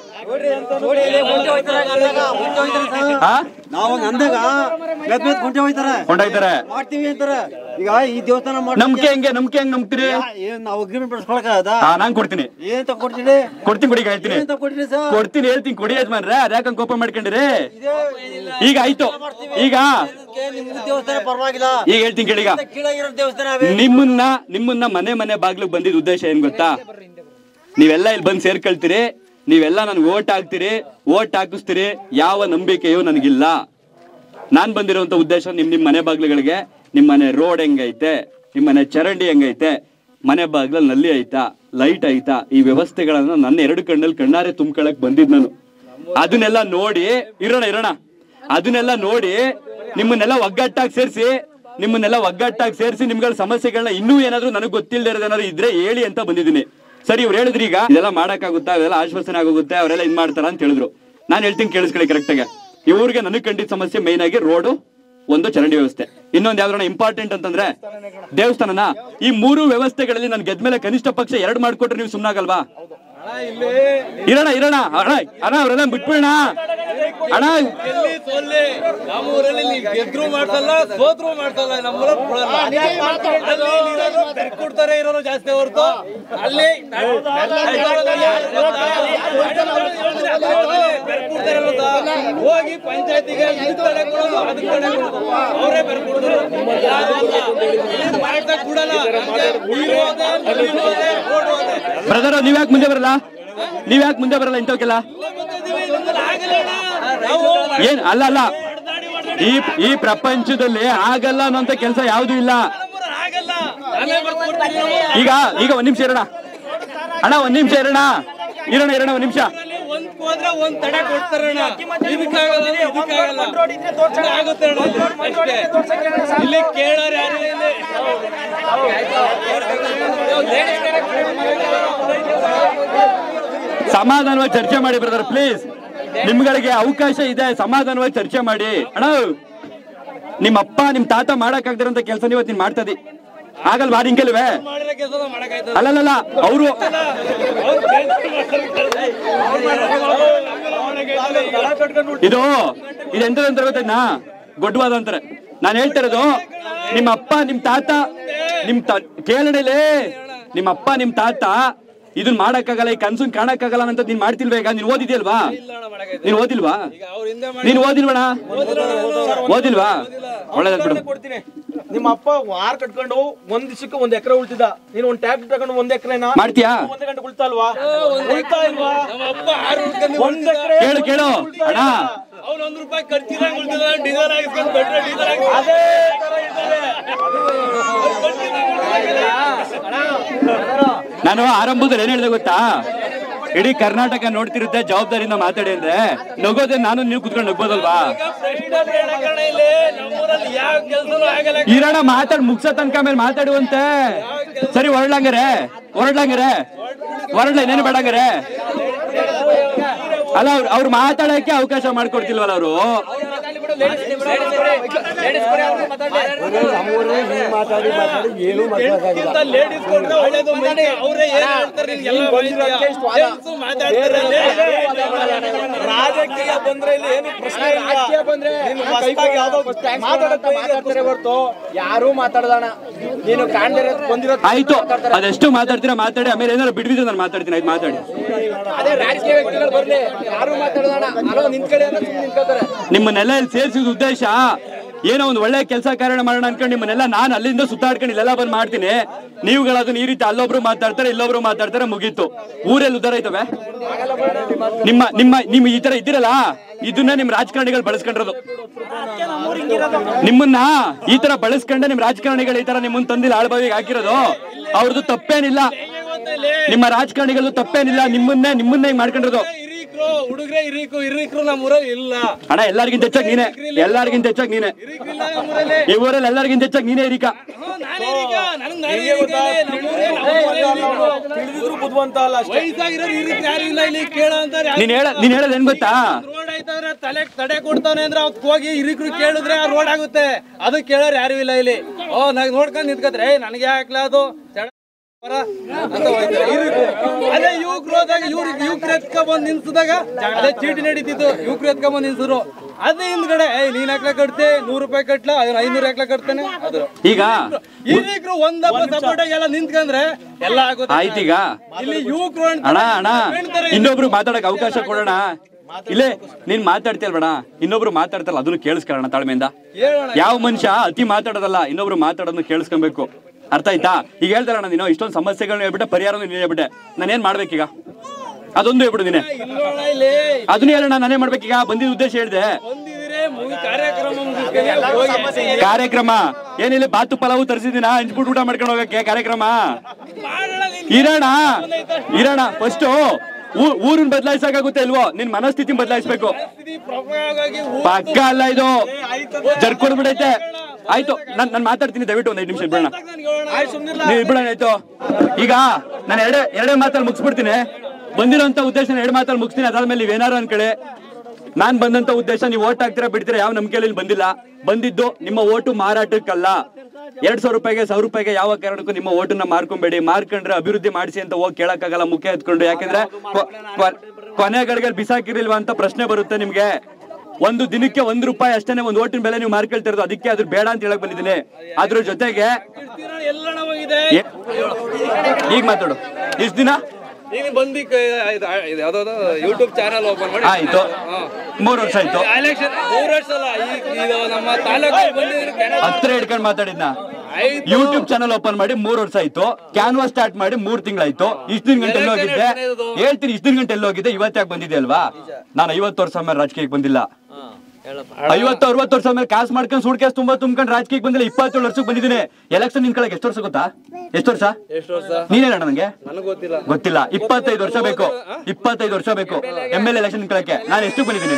ಹಾ ನಾವು ಅಂದಾಗ ಮೆದ್ ಮೆದ್ ಕುಂಟೆ ಹೋಯ್ತಾರೆ ಕೊಂಡೋಯ್ತಾರೆ ಮಾಡ್ತೀವಿ ಅಂತಾರೆ ಈಗ ಈ ದೇವಸ್ಥಾನ ಮಾಡಿ ನಂಬಿಕೆ ಹೆಂಗೆ ನಂಬಿಕೆ ಹೆಂಗ್ ನಂಬ್ತೀರಿ ಏನ್ ನಾವು ಅಗ್ರಿಮೆಂಟ್ ಬೆಳೆಸ್ಕೊಳಕಾಗದ ಹಾ ನಾನ್ ಕೊಡ್ತೀನಿ ಏನ್ ತಗೊಡ್ತೀರಿ ಕೊಡ್ತೀನಿ ಕೊಡಿ ಈಗ ಹೇಳ್ತೀನಿ ಏನ್ ತಗೊಡ್ತೀರಿ ಸರ್ ಕೊಡ್ತೀನಿ ಹೇಳ್ತೀನಿ ಕೊಡಿ ಯಜಮಾನ್ರೆ ಅದ್ಯಾಕಂಗ್ ಕೋಪ ಮಾಡ್ಕೊಂಡಿರಿ ಈಗ ಆಯ್ತು ಈಗ ನಿಮ್ ದೇವಸ್ಥಾನ ಪರವಾಗಿಲ್ಲ ಈಗ ಹೇಳ್ತೀನಿ ಕೇಳಿ ಈಗ ಕೀಳಾಗಿರೋ ದೇವಸ್ಥಾನ ಅವೇ. ನಿಮ್ಮನ್ನ ನಿಮ್ಮನ್ನ ಮನೆ ಮನೆ ಬಾಗ್ಲಿಗೆ ಬಂದಿದ್ದ ಉದ್ದೇಶ ಏನ್ ಗೊತ್ತಾ ನೀವೆಲ್ಲ ಇಲ್ಲಿ ಬಂದು ಸೇರ್ಕೊಳ್ತೀರಿ ನೀವೆಲ್ಲ ನನ್ಗೆ ಓಟ್ ಹಾಕ್ತೀರಿ ಓಟ್ ಹಾಕಿಸ್ತೀರಿ ಯಾವ ನಂಬಿಕೆಯೂ ನನಗಿಲ್ಲ ನಾನ್ ಬಂದಿರುವಂತ ಉದ್ದೇಶ ನಿಮ್ ನಿಮ್ ಮನೆ ಬಾಗ್ಲುಗಳಿಗೆ ನಿಮ್ ಮನೆ ರೋಡ್ ಹೆಂಗೈತೆ ನಿಮ್ ಮನೆ ಚರಂಡಿ ಹೆಂಗೈತೆ ಮನೆ ಬಾಗ್ಲಲ್ಲಿ ನಲ್ಲಿ ಐತಾ ಲೈಟ್ ಐತಾ ಈ ವ್ಯವಸ್ಥೆಗಳನ್ನ ನನ್ನ ಎರಡು ಕಣ್ಣಲ್ಲಿ ಕಣ್ಣಾರೆ ತುಂಬ್ಕೊಳಕ್ ಬಂದಿದ್ ನಾನು ಅದನ್ನೆಲ್ಲ ನೋಡಿ ಇರೋಣ ಇರೋಣ ಅದನ್ನೆಲ್ಲ ನೋಡಿ ನಿಮ್ಮನ್ನೆಲ್ಲ ಒಗ್ಗಟ್ಟಾಗಿ ಸೇರಿಸಿ ನಿಮ್ಮನ್ನೆಲ್ಲ ಒಗ್ಗಟ್ಟಾಗಿ ಸೇರಿಸಿ ನಿಮ್ಗಳ ಸಮಸ್ಯೆಗಳನ್ನ ಇನ್ನೂ ಏನಾದ್ರು ನನಗೆ ಗೊತ್ತಿಲ್ಲದೆ ಇರೋದೇನಾದ್ರು ಇದ್ರೆ ಹೇಳಿ ಅಂತ ಬಂದಿದ್ದೀನಿ ಸರಿ ಇವ್ರು ಹೇಳಿದ್ರಿ ಈಗ ಇದೆಲ್ಲ ಮಾಡಕ್ಕಾಗುತ್ತಾ ಅದೆಲ್ಲ ಆಶ್ವಾಸನೆ ಆಗೋಗುತ್ತೆ ಅವರೆಲ್ಲ ಇದ್ ಮಾಡ್ತಾರ ಅಂತ ಹೇಳಿದ್ರು ನಾನು ಹೇಳ್ತೀನಿ ಕೇಳಿಸ್ಕೊಳ್ಳಿ ಕರೆಕ್ಟಾಗಿ ಇವ್ರಿಗೆ ನನಗೆ ಕಂಡಿದ್ದ ಸಮಸ್ಯೆ ಮೈನ್ ಆಗಿ ರೋಡು ಒಂದು ಚರಂಡಿ ವ್ಯವಸ್ಥೆ ಇನ್ನೊಂದು ಯಾವ್ದಾರ ಇಂಪಾರ್ಟೆಂಟ್ ಅಂತಂದ್ರೆ ದೇವಸ್ಥಾನನ ಈ ಮೂರು ವ್ಯವಸ್ಥೆಗಳಲ್ಲಿ ನಾನು ಗೆದ್ಮೇಲೆ ಕನಿಷ್ಠ ಪಕ್ಷ ಎರಡು ಮಾಡ್ಕೊಟ್ರೆ ನೀವು ಸುಮ್ನಾಗಲ್ವಾ ಇರೋಣ ಇರೋಣ ಅಣ್ಣ ಅಣ್ಣ ಅವರೆಲ್ಲ ಬಿಟ್ಬಿಡೋಣ ಅಣ್ಣ ನಮ್ಮೂರಲ್ಲಿ ನೀ ಗೆದ್ರು ಮಾಡ್ಸಲ್ಲ ಸೋತ್ರು ಮಾಡ್ಸಲ್ಲ ನಮ್ಮೂರಲ್ಲಿ ಕೊಡಲ್ಲ ಅಲ್ಲಿ ಕೊಡ್ತಾರೆ ಇರೋರು ಜಾಸ್ತಿ ಹೊರತು ಅಲ್ಲಿ ಬೆರ್ಕೊಡ್ತಾರೆ ಗೊತ್ತಾ? ಹೋಗಿ ಪಂಚಾಯತಿಗೆ ಈ ಕಡೆ ಕೊಡೋದು ಅದಕ್ಕೆ ಕಡೆ ಕೊಡೋದು ಅವರೇ ಬೆರ್ಕೊಡ್ತಾರೆ ಇಲ್ಲಿ ಮಾಡ್ಸಕ್ ಬಿಡಲ್ಲ ನೀರು ಹೋದೆ, ನೀರು ಹೋದೆ, ರೋಡ್ ಹೋದೆ. ಬ್ರದರ್ ನೀವ್ ಯಾಕೆ ಮುಂದೆ ಬರಲ್ಲ ನೀವ್ ಯಾಕೆ ಮುಂದೆ ಬರಲ್ಲ ಇಂಥವಕ್ಕೆಲ್ಲ ಏನ್ ಅಲ್ಲ ಅಲ್ಲ ಈ ಈ ಪ್ರಪಂಚದಲ್ಲಿ ಆಗಲ್ಲ ಅನ್ನೋಂತ ಕೆಲಸ ಯಾವ್ದು ಇಲ್ಲ ಈಗ ಈಗ ಒಂದ್ ನಿಮಿಷ ಇರೋಣ ಅಣ್ಣ ಒಂದ್ ನಿಮಿಷ ಇರೋಣ ಇರೋಣ ಇರೋಣ ಒಂದ್ ನಿಮಿಷ ಒಂದ್ ಹೋದ್ರೆ ಒಂದ್ ತಡೆ ಕೊಡ್ತಾರಣ್ಣ ಇದಕ್ಕಾಗಲ್ಲ ಇದಕ್ಕಾಗಲ್ಲ ಇದು ಆಗುತ್ತೆ ಅಣ್ಣ ಅಷ್ಟೇ. ಇಲ್ಲಿ ಕೇಳೋರು ಯಾರು ಇಲ್ಲ ಸಮಾಧಾನವಾಗಿ ಚರ್ಚೆ ಮಾಡಿ ಬ್ರದರ್ ಪ್ಲೀಸ್ ನಿಮ್ಗಳಿಗೆ ಅವಕಾಶ ಇದೆ ಸಮಾಧಾನವಾಗಿ ಚರ್ಚೆ ಮಾಡಿ ಅಣ್ಣ ನಿಮ್ಮ ಅಪ್ಪ ನಿಮ್ ತಾತ ಮಾಡಕ್ಕಾಗ್ದಿರಂತ ಕೆಲಸ ಇವತ್ತು ನೀನ್ ಮಾಡ್ತಾ ಇದ್ದಿ ಆಗಲ್ವಾ ನಿನ್ ಕೆಲವೇ ಮಾಡಿರೋ ಕೆಲಸ ಮಾಡಕ್ಕಾಯ್ತದ ಅಲ್ಲಲ್ಲ ಅವರು ಇದು ಇದು ಎಂತದಂತ ಗೊತ್ತೇನಾ ಗೊಡ್ವಾದ ಅಂತಾರೆ ನಾನು ಹೇಳ್ತಾ ಇರೋದು ನಿಮ್ಮ ಅಪ್ಪ ನಿಮ್ ತಾತ ನಿಮ್ ತ- ಕೇಳಣೆಲೇ ನಿಮ್ಮ ಅಪ್ಪ ನಿಮ್ ತಾತ ಇದನ್ ಮಾಡಕ್ಕಾಗಲ್ಲ ಈ ಕನ್ಸುನ್ ಕಾಣಕ್ಕಾಗಲ್ಲ ಅಂತ ನೀನ್ ಮಾಡ್ತಿಲ್ವಾ ಈಗ ನೀನ್ ಓದಿದ್ಯಲ್ವಾ ನೀನ್ ಓದಿಲ್ವಾ ನೀನ್ ಓದಿಲ್ವಣ ಓದಿಲ್ವಾ ಒಳ್ಳೇದ್ ಬಿಡು ಕೊಡ್ತೀನಿ ನಿಮ್ಮ ಅಪ್ಪ ವಾರ ಕಟ್ಕೊಂಡು ಒಂದ್ ದಿವಸಕ್ಕೆ ಒಂದ್ ಎಕರೆ ಉಳ್ತಿದ್ದ ನೀನ್ ಒಂದ್ ಟ್ಯಾಕ್ಟರ್ ತಗೊಂಡು ಒಂದ್ ಎಕರೆನ ಮಾಡ್ತೀಯಾ ಒಂದ್ ಗಂಟೆ ಉಳ್ತಾ ಅಲ್ವಾ ಉಳ್ತಾ ಇಲ್ವಾ ನಮ್ಮ ಅಪ್ಪ ಆರು ಒಂದ್ ಎಕರೆ ಕೇಳು ಕೇಳು ಅಣ್ಣ ಅವ್ನು ಒಂದ್ ರೂಪಾಯಿ ಖರ್ಚಿದಂಗ್ ಉಳ್ತಿದ ಡೀಸೆಲ್ ಹಾಕಿಸ್ಕೊಂಡು ಬೆಟ್ರೆ ಡೀಸೆಲ್ ಹಾಕಿ ಅದೇ ತರ ಇದ್ದಾರೆ ನಾನು ಆರಂಭದಲ್ಲಿ ಏನ್ ಹೇಳಿದೆ ಗೊತ್ತಾ ಇಡೀ ಕರ್ನಾಟಕ ನೋಡ್ತಿರುತ್ತೆ ಜವಾಬ್ದಾರಿಯಿಂದ ಮಾತಾಡಿ ಅಂದ್ರೆ ನಗೋದೆ ನಾನು ನೀವು ಕುತ್ಕೊಂಡು ನಗ್ಬೋದಲ್ವಾ ಪ್ರೆಸಿಡೆಂಟ್ ಹೇಳಕ್ಕಣ ಇಲ್ಲಿ ನಮ್ಮೂರಲ್ಲಿ ಯಾವ ಕೆಲ್ಸನೂ ಆಗಲ್ಲ ಈರಣ್ಣ ಮಾತಾಡ್ ಮುಗ್ಸೋ ತನಕ ಮೇಲೆ ಮಾತಾಡುವಂತೆ ಸರಿ ಹೊರಡ್ಲಂಗಾರೆ ಹೊರಡ್ಲಂಗಾರೆ ಹೊರಡ್ಲ ಇನ್ನೇನು ಬೇಡಂಗಾರೆ ಅಲ್ಲ ಅವ್ರು ಅವ್ರು ಮಾತಾಡಕ್ಕೆ ಅವಕಾಶ ಮಾಡ್ಕೊಡ್ತಿಲ್ವಲ್ಲ ಅವರು ಲೇಡೀಸ್ ಕೊಟ್ರೆ ಒಳ್ಳೇದು ಮಂದಿ ಅವರೇ ಏನ್ ಹೇಳ್ತಾರೆ ನಿಮ್ಗೆಲ್ಲ ಮಾಹಿತಿ. Gents ಮಾತಾಡ್ತಾರೆ ರಾಜಕೀಯ ಬಂದ್ರೆ ಇಲ್ಲಿ ಏನು ಪ್ರಶ್ನೆ ಇಲ್ಲ ನೀನು ಹೊಸ್ದಾಗಿ ಯಾವ್ದೋ ಮಾತಾಡಕ್ಕೆ ಮಾತಾಡ್ತಾರೆ ಹೊರ್ತು ಯಾರು ಮಾತಾಡೋಣ ನೀನು ಕಾಣ್ದಿರೋ ಬಂದಿರೋ ಆಯ್ತು ಅದೆಷ್ಟು ಮಾತಾಡ್ತೀರಾ ಮಾತಾಡಿ ಆಮೇಲೆ ಏನಾದ್ರು ಬಿಡ್ಬಿದ್ರೆ ನಾನು ಮಾತಾಡ್ತೀನಿ ಆಯ್ತು ಮಾತಾಡಿ ಅದೇ ರಾಜಕೀಯ ವ್ಯಕ್ತಿಗಳು ಬರ್ಲಿ ಯಾರು ಮಾತಾಡೋಣ ಅಲೋ ನಿಂತ್ಕೊಳ್ಳಿ ಅಂದ್ರೆ ಸುಮ್ನೆ ನಿಂತ್ಕೋತಾರೆ ನಿಮ್ಮನ್ನೆಲ್ಲ ಇಲ್ಲಿ ಸೇರಿಸಿದ ಉದ್ದೇಶ ಏನೋ ಒಂದು ಒಳ್ಳೆ ಕೆಲಸ ಕಾರಣ ಮಾಡೋಣ ಅನ್ಕೊಂಡು ನಿಮ್ಮನ್ನೆಲ್ಲ ನಾನು ಅಲ್ಲಿಂದ ಸುತ್ತಾಡ್ಕೊಂಡು ಇಲ್ಲೆಲ್ಲ ಬಂದು ಮಾಡ್ತೀನಿ ನೀವುಗಳದನ್ನ ಈ ರೀತಿ ಅಲ್ಲೊಬ್ರು ಮಾತಾಡ್ತಾರೆ ಇಲ್ಲೊಬ್ರು ಮಾತಾಡ್ತಾರೆ ಮುಗೀತು ಊರಲ್ಲಿ ಉದ್ದಾರ ಐತವೆ ನಿಮ್ಮ ನಿಮ್ಮ ನಿಮ್ಮ ಈ ತರ ಇದ್ದೀರಲ್ಲ ಇದನ್ನ ನಿಮ್ ರಾಜಕಾರಣಿಗಳು ಬಳಸ್ಕೊಂಡಿರೋದು ನಿಮ್ಮನ್ನ ಈ ತರ ಬಳಸ್ಕೊಂಡೆ ನಿಮ್ ರಾಜಕಾರಣಿಗಳು ಈ ತರ ನಿಮ್ಮನ್ನ ತಂದಿಲ್ಲ ಆಳ್ಬಾವಿಗೆ ಹಾಕಿರೋದು ಅವ್ರದ್ದು ತಪ್ಪೇನಿಲ್ಲ ನಿಮ್ಮ ರಾಜಕಾರಣಿಗಳು ತಪ್ಪೇನಿಲ್ಲ ನಿಮ್ಮನ್ನೇ ನಿಮ್ಮನ್ನೇ ಹಿಂಗ್ ಮಾಡ್ಕೊಂಡಿರೋದು ಹಿರೀಕ್ರು ಹುಡುಗ್ರೆ ಹಿರೀಕು ಹಿರೀಕ್ರು ನಮ್ಮ ಊರಲ್ಲಿ ಇಲ್ಲ ಅಣ್ಣ ಎಲ್ಲರಿಗಿಂತ ಹೆಚ್ಚಾಗಿ ನೀನೆ ಎಲ್ಲರಿಗಿಂತ ಹೆಚ್ಚಾಗಿ ನೀನೆ ಈ ಊರಲ್ಲಿ ಎಲ್ಲರಿಗಿಂತ ಹೆಚ್ಚಾಗಿ ನೀನೇ ಇರಿಕ ತಿಳಿದಿದ್ರು ಬುದ್ಧಿವಂತ ಅಲ್ಲ ವಯಸ್ಸಾಗಿರೋರು ಹಿರೀಕ್ ಯಾರು ಇಲ್ಲ ಇಲ್ಲಿ ಕೇಳ ಅಂತಾರೆ ನೀನ್ ಹೇಳ ನೀನ್ ಹೇಳೋದ್ ಏನ್ ಗೊತ್ತಾ ರೋಡ್ ಆಯ್ತಂದ್ರೆ ತಲೆ ತಡೆ ಕೊಡ್ತಾನೆ ಅಂದ್ರೆ ಅವ್ಕ್ ಹೋಗಿ ಹಿರೀಕ್ರು ಕೇಳಿದ್ರೆ ಆ ರೋಡ್ ಆಗುತ್ತೆ ಅದು ಕೇಳೋರು ಯಾರು ಇಲ್ಲ ಇಲ್ಲಿ ಓ ನಾಗ್ ನೋಡ್ಕೊಂಡ್ ನಿಂತ್ಕತ್ರೆ ಏ ನನಗೆ ಹಾಕ್ಲ ಅದು ತಡ ಬರ ಅಂತ ಹೋಯ್ತಾರೆ ಹಿರೀಕ್ರು. ಅದೇ ಯುವಕರು ಹೋದಾಗ ಬಂದಾಗ ಇವ್ರು ಯುವಕರು ಎತ್ಕ ಬಂದ್ ನಿಲ್ಸಿದಾಗ ಅದೇ ಚೀಟಿ ನಡೀತಿತ್ತು ಯುವಕರು ಎತ್ಕ ಬಂದ್ ನಿಲ್ಸಿದ್ರು ಅದೇ ಹಿಂದ್ಗಡೆ ಏಯ್ ನೀನ್ ಹಾಕ್ಲ ಕಟ್ತೆ ನೂರು ರೂಪಾಯಿ ಕಟ್ಲ ಅದನ್ನ ಐನೂರು ಹಾಕ್ಲ ಕಟ್ತಾನೆ ಅದ್ರು ಈಗ ಹಿರಿಯರು ಒಂದಪ್ಪ ಸಪೋರ್ಟ್ ಆಗಿ ಎಲ್ಲ ನಿಂತ್ಕಂದ್ರೆ ಎಲ್ಲ ಆಗುತ್ತೆ ಆಯ್ತೀಗ ಇಲ್ಲಿ ಯುವಕರು ಅಣ್ಣ ಅಣ್ಣ ಇನ್ನೊಬ್ರು ಮಾತಾಡಕ್ ಅವಕಾಶ ಕೊಡೋಣ ಇಲ್ಲೇ ನೀನ್ ಮಾತಾಡ್ತೀಯಲ್ ಬೇಡ ಇನ್ನೊಬ್ರು ಮಾತಾಡ್ತಾರಲ್ಲ ಅದನ್ನು ಕೇಳಿಸ್ಕೊಳ್ಳೋಣ ತಾಳ್ಮೆಯಿಂದ ಯಾವ ಮನುಷ್ಯ ಅತಿ ಮಾತಾಡೋದಲ್ಲ ಇನ್ನೊಬ್ರು ಮಾತಾಡೋದನ್ನ ಕೇಳಿಸ್ಕೊಬೇಕು ಅರ್ಥ ಆಯ್ತಾ ಈಗ ಹೇಳ್ತಾರಣ್ಣ ನೀನು ಇಷ್ಟೊಂದು ಸಮಸ್ಯೆಗಳನ್ನ ಹೇಳ್ಬಿಟ್ಟೆ ಪರಿಹಾರನೂ ನೀನು ಹೇಳ್ಬಿಟ್ಟೆ ನಾನೇನ್ ಮಾಡ್ಬೇಕೀಗ ಅದೊಂದು ಹೇಳ್ಬಿಡು ನೀನೆ ಇಲ್ಲೋಣ ಇಲ್ಲಿ ಅದನ್ನ ಹೇಳೋಣ ನಾನೇ ಮಾಡ್ಬೇಕೀಗ ಬಂದಿದ್ದ ಉದ್ದೇಶ ಹೇಳಿದೆ ಬಂದಿದ್ರೆ ಮುಗಿ ಕಾರ್ಯಕ್ರಮ ಮುಗಿಸ್ಕೊಂಡು ಹೋಗಿ ಕಾರ್ಯಕ್ರಮ ಏನಿಲ್ಲ ಬಾತು ಪಲಾವು ತರಿಸಿದಿನ ಹಂಚ್ಬಿಟ್ಟು ಊಟ ಮಾಡ್ಕೊಂಡು ಹೋಗಕ್ಕೆ ಕಾರ್ಯಕ್ರಮ ಇರೋಣ ಇರೋಣ ಫಸ್ಟ್ ಊರಿನ ಬದಲಾಯಿಸಕ್ಕಾಗುತ್ತೆ ಇಲ್ವೋ ನಿನ್ ಮನಸ್ಥಿತಿ ಬದಲಾಯಿಸ್ಬೇಕು ಪಕ್ಕ ಅಲ್ಲ ಇದು ಜರ್ಕೊಂಡ್ ಬಿಡೈತೆ ಆಯ್ತು ನಾನ್ ನಾನು ಮಾತಾಡ್ತೀನಿ ದಯವಿಟ್ಟು ಒಂದ್ ಐದು ನಿಮಿಷ ಬಿಡೋಣ ನೀವು ಬಿಡೋಣ ಆಯ್ತು ಈಗ ನಾನು ಎರಡೇ ಎರಡೇ ಮಾತಲ್ಲಿ ಮುಗಿಸ್ಬಿಡ್ತೀನಿ ಬಂದಿರೋಂತ ಉದ್ದೇಶ ಎರಡು ಮಾತಲ್ಲಿ ಮುಗಿಸ್ತೀನಿ ಅದಾದ್ಮೇಲೆ ನೀವೇನಾರು ಅನ್ಕಳಿ ನಾನ್ ಬಂದಂತ ಉದ್ದೇಶ ನೀವು ಓಟ್ ಹಾಕ್ತೀರಾ ಬಿಡ್ತೀರಾ ಯಾವ ನಂಬಿಕೆಯಲ್ಲಿ ಇಲ್ಲಿ ಬಂದಿಲ್ಲ ಬಂದಿದ್ದು ನಿಮ್ಮ ಓಟು ಮಾರಾಟಕ್ಕಲ್ಲ ಎರಡ್ ಸಾವಿರ ರೂಪಾಯಿಗೆ ಸಾವಿರ ರೂಪಾಯಿಗೆ ಯಾವ ಕಾರಣಕ್ಕೂ ನಿಮ್ಮ ಓಟನ್ನ ಮಾರ್ಕೊಂಬೇಡಿ ಮಾರ್ಕೊಂಡ್ರೆ ಅಭಿವೃದ್ಧಿ ಮಾಡಿಸಿ ಅಂತ ಹೋಗಿ ಕೇಳಕ್ಕಾಗಲ್ಲ ಮುಖ್ಯ ಎತ್ಕೊಂಡು ಯಾಕಂದ್ರೆ ಕೊ- ಕೊ- ಕೊನೆಗಳಿಗೆ ಬಿಸಾಕಿರ್ಲಿಲ್ವಾ ಅಂತ ಪ್ರಶ್ನೆ ಬರುತ್ತೆ ನಿಮ್ಗೆ ಒಂದು ದಿನಕ್ಕೆ ಒಂದ್ ರೂಪಾಯಿ ಅಷ್ಟೇನೆ ಒಂದು ಓಟಿನ ಬೆಲೆ ನೀವು ಮಾರ್ಕೊಳ್ತಿರೋದು ಅದಕ್ಕೆ ಅದ್ರ ಬೇಡ ಅಂತ ಹೇಳಕ್ ಬಂದಿದ್ದೀನಿ ಅದ್ರ ಜೊತೆಗೆ ಎಲ್ಲಣ ಹೋಗಿದೆ ಏ- ಈಗ ಮಾತಾಡು ಇಷ್ಟ ದಿನ ಈಗ ಬಂದು ಯಾವ್ದಾವ್ದು ಯೂಟ್ಯೂಬ್ ಚಾನಲ್ ಓಪನ್ ಮಾಡಿ ಆಯ್ತು ಮೂರ್ ವರ್ಷ ಆಯ್ತು ಎಲೆಕ್ಷನ್ ಮೂರು ವರ್ಷ ಅಲ್ಲ ಈಗ ಇದು ನಮ್ಮ ತಾಲೂಕು ಬಂದಿದ್ರೆ ಹತ್ರ ಹಿಡ್ಕೊಂಡು ಮಾತಾಡಿದ್ನ ಯೂಟ್ಯೂಬ್ ಚಾನಲ್ ಓಪನ್ ಮಾಡಿ ಮೂರ್ ವರ್ಷ ಆಯ್ತು ಕ್ಯಾನ್ವಾಸ್ ಸ್ಟಾರ್ಟ್ ಮಾಡಿ ಮೂರ್ ತಿಂಗಳಾಯ್ತು ಇಷ್ಟ ದಿನ ಗಂಟೆ ಎಲ್ಲಿ ಹೋಗಿದ್ದೆ ಹೇಳ್ತೀನಿ ಇಷ್ಟ ದಿನ ಗಂಟೆ ಎಲ್ಲಿ ಹೋಗಿದ್ದೆ ಇವತ್ತು ಯಾಕೆ ಬಂದಿದೆ ಅಲ್ವಾ ನಾನು ಐವತ್ತು ವರ್ಷ ಮೇಲೆ ರಾಜಕೀಯಕ್ಕೆ ಬಂದಿಲ್ಲ ಐವತ್ತು ಅರವತ್ತು ವರ್ಷ ಮೇಲೆ ಕಾಸು ಮಾಡ್ಕೊಂಡು ಸುಡ್ ಕೇಸ್ ತುಂಬಾ ತುಂಬ್ಕೊಂಡು ರಾಜಕೀಯಕ್ಕೆ ಬಂದಿಲ್ಲ ಇಪ್ಪತ್ತೇಳು ವರ್ಷಕ್ಕೆ ಬಂದಿದ್ದೀನಿ ಎಲೆಕ್ಷನ್ ನಿನ್ಕೊಳಕ್ ಎಷ್ಟು ವರ್ಷ ಗೊತ್ತಾ ಎಷ್ಟು ವರ್ಷ ಎಷ್ಟು ವರ್ಷ ನೀನ್ ಹೇಳೋಣ ನಂಗೆ ನನಗೆ ಗೊತ್ತಿಲ್ಲ ಗೊತ್ತಿಲ್ಲ ಇಪ್ಪತ್ತೈದು ವರ್ಷ ಬೇಕು ಇಪ್ಪತ್ತೈದು ವರ್ಷ ಬೇಕು ಎಮ್ ಎಲ್ ಎಲೆಕ್ಷನ್ ನಿನ್ಕೊಳಕ್ಕೆ ನಾನು ಎಷ್ಟು ಬಂದಿದ್ದೀನಿ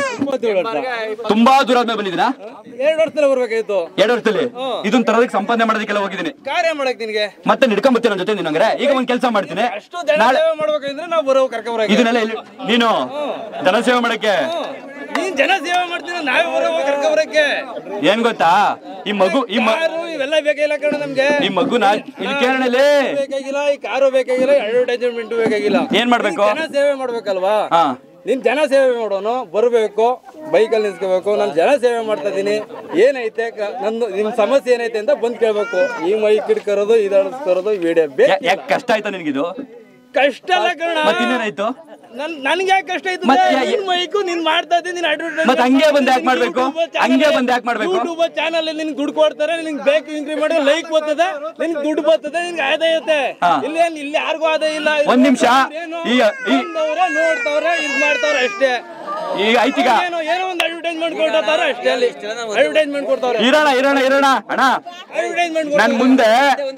ತುಂಬಾ ದೂರ ಆದ್ಮೇಲೆ ಬಂದಿದ್ದೀನಾ ಎರಡು ವರ್ಷದಲ್ಲಿ ಬರ್ಬೇಕಾಯ್ತು ಎರಡು ವರ್ಷದಲ್ಲಿ ಇದನ್ನ ತರೋದಕ್ಕೆ ಸಂಪಾದನೆ ಮಾಡೋದಕ್ಕೆಲ್ಲ ಹೋಗಿದ್ದೀನಿ ಕಾರ್ಯ ಮಾಡಕ್ ನಿನ್ಗೆ ಮತ್ತೆ ನಿಡ್ಕೊಂಡ್ ಬರ್ತೀನಿ ನನ್ನ ಜೊತೆ ನಿನ್ನಂಗ್ರೆ ಈಗ ಒಂದ್ ಕೆಲಸ ಮಾಡ್ತೀನಿ ಅಷ್ಟು ಜನ ನಾಳೆ ಸೇವೆ ಮಾಡ್ಬೇಕಂದ್ರೆ ನಾವು ಬರೋ ಕರ್ಕೊಂಬರಕ್ಕೆ ಇದನ್ನೆಲ್ಲ ಎಲ್ಲಿ- ನೀನು ಜನಸೇವೆ ಮಾಡಕ್ಕೆ ನೀನ್ ಜನ ಸೇವೆ ಮಾಡ್ತೀನಿ ನಾವೇ ಬರೋ ಕರ್ಕೊಂಬರಕ್ಕೆ ಏನ್ ಗೊತ್ತಾ ಈ ಮಗು ಈ ಮ- ಕಾರು ಇವೆಲ್ಲ ಬೇಕಾಗಿಲ್ಲ ಕಣ ನಮ್ಗೆ ಈ ಮಗುನ ಇಲ್ಲಿ ಕೇಳಣಲ್ಲಿ ಬೇಕಾಗಿಲ್ಲ ಈ ಕಾರು ಬೇಕಾಗಿಲ್ಲ ಅಡ್ವರ್ಟೈಸ್ಮೆಂಟ್ ಬೇಕಾಗಿಲ್ಲ ಏನ್ ಮಾಡ್ಬೇಕು? ನೀನ್ ಜನ ಸೇವೆ ಮಾಡ್ಬೇಕಲ್ವಾ ಹಾ ನೀನ್ ಜನ ಸೇವೆ ಮಾಡೋನು ಬರಬೇಕು ಬೈಕಲ್ಲಿ ನಿಲ್ಸ್ಕೋಬೇಕು ನಾನು ಜನ ಸೇವೆ ಮಾಡ್ತಾ ಇದೀನಿ ಏನೈತೆ ಕ- ನಂದು ನಿಮ್ ಸಮಸ್ಯೆ ಏನೈತೆ ಅಂತ ಬಂದ್ ಕೇಳ್ಬೇಕು ಈ ಮೈಕ್ ಹಿಡ್ಕರೋದು ಇದಾಡಿಸ್ಕರೋದು ವಿಡಿಯೋ ಯಾ- ಯಾಕ್ ಕಷ್ಟ ಆಯ್ತಾ ನಿನ್ಗಿದು ಕಷ್ಟ ಅಲ್ಲ ಕಣ ಮತ್ತೆ ಇನ್ನೇನಾಯ್ತು ನನ್ ನನ್ಗೆ ಯಾಕೆ ಕಷ್ಟ ಆಯ್ತು ಮತ್ತೆ ಯಾ- ನಿನ್ ಮೈಕು ನೀನ್ ಮಾಡ್ತಾ ಇದ್ದೀನಿ ನೀನ್ advertisement ಮತ್ತೆ ಹಂಗೆ ಬಂದ್ ಯಾಕ್ ಮಾಡ್ತಾ ಮಾಡ್ಬೇಕು? ಇದ್ದೀನಿ, YouTube ಹಂಗೆ channel- ಬಂದ್ ಯಾಕ್ ಮಾಡ್ಬೇಕು? YouTube ಚಾನಲ್ ನಿನ್ ದುಡ್ಡು ಕೊಡ್ತಾರೆ ನಿನ್ಗೆ ಬೇಕು ಇಂಕ್ರಿ ಮಾಡಿ ಲೈಕ್ ಬರ್ತದೆ ನಿನ್ಗೆ ದುಡ್ಡು ಬರ್ತದೆ ನಿನ್ಗೆ ಆದಾಯ ಇರುತ್ತೆ ಹಾ. ಇಲ್ಲಿ ಏನ್ ಇಲ್ಲಿ ಯಾರಿಗೂ ಆದಾಯ ಇಲ್ಲ ಒಂದ್ ನಿಮಿಷ ಏನು? ಈ ಈ ಬಂದವ್ರೆ ನೋಡ್ತಾವ್ರೆ ಇದ್ ಮಾಡ್ತಾವ್ರೆ ಅಷ್ಟೇ ಈಗ ಐತೀಗ ಏನೋ ಏನೋ ಒಂದು ಅಡ್ವರ್ಟೈಸ್ಮೆಂಟ್ ಕೊಡ್ತಾರ ಅಷ್ಟೇ ಅಲ್ಲಿ ಅಡ್ವರ್ಟೈಸ್ಮೆಂಟ್ ಕೊಡ್ತಾವ್ರೆ ಇರೋಣ ಇರೋಣ ಇರೋಣ ಅಣ್ಣ ಅಡ್ವರ್ಟೈಸ್ಮೆಂಟ್ ನನ್ ಮುಂದೆ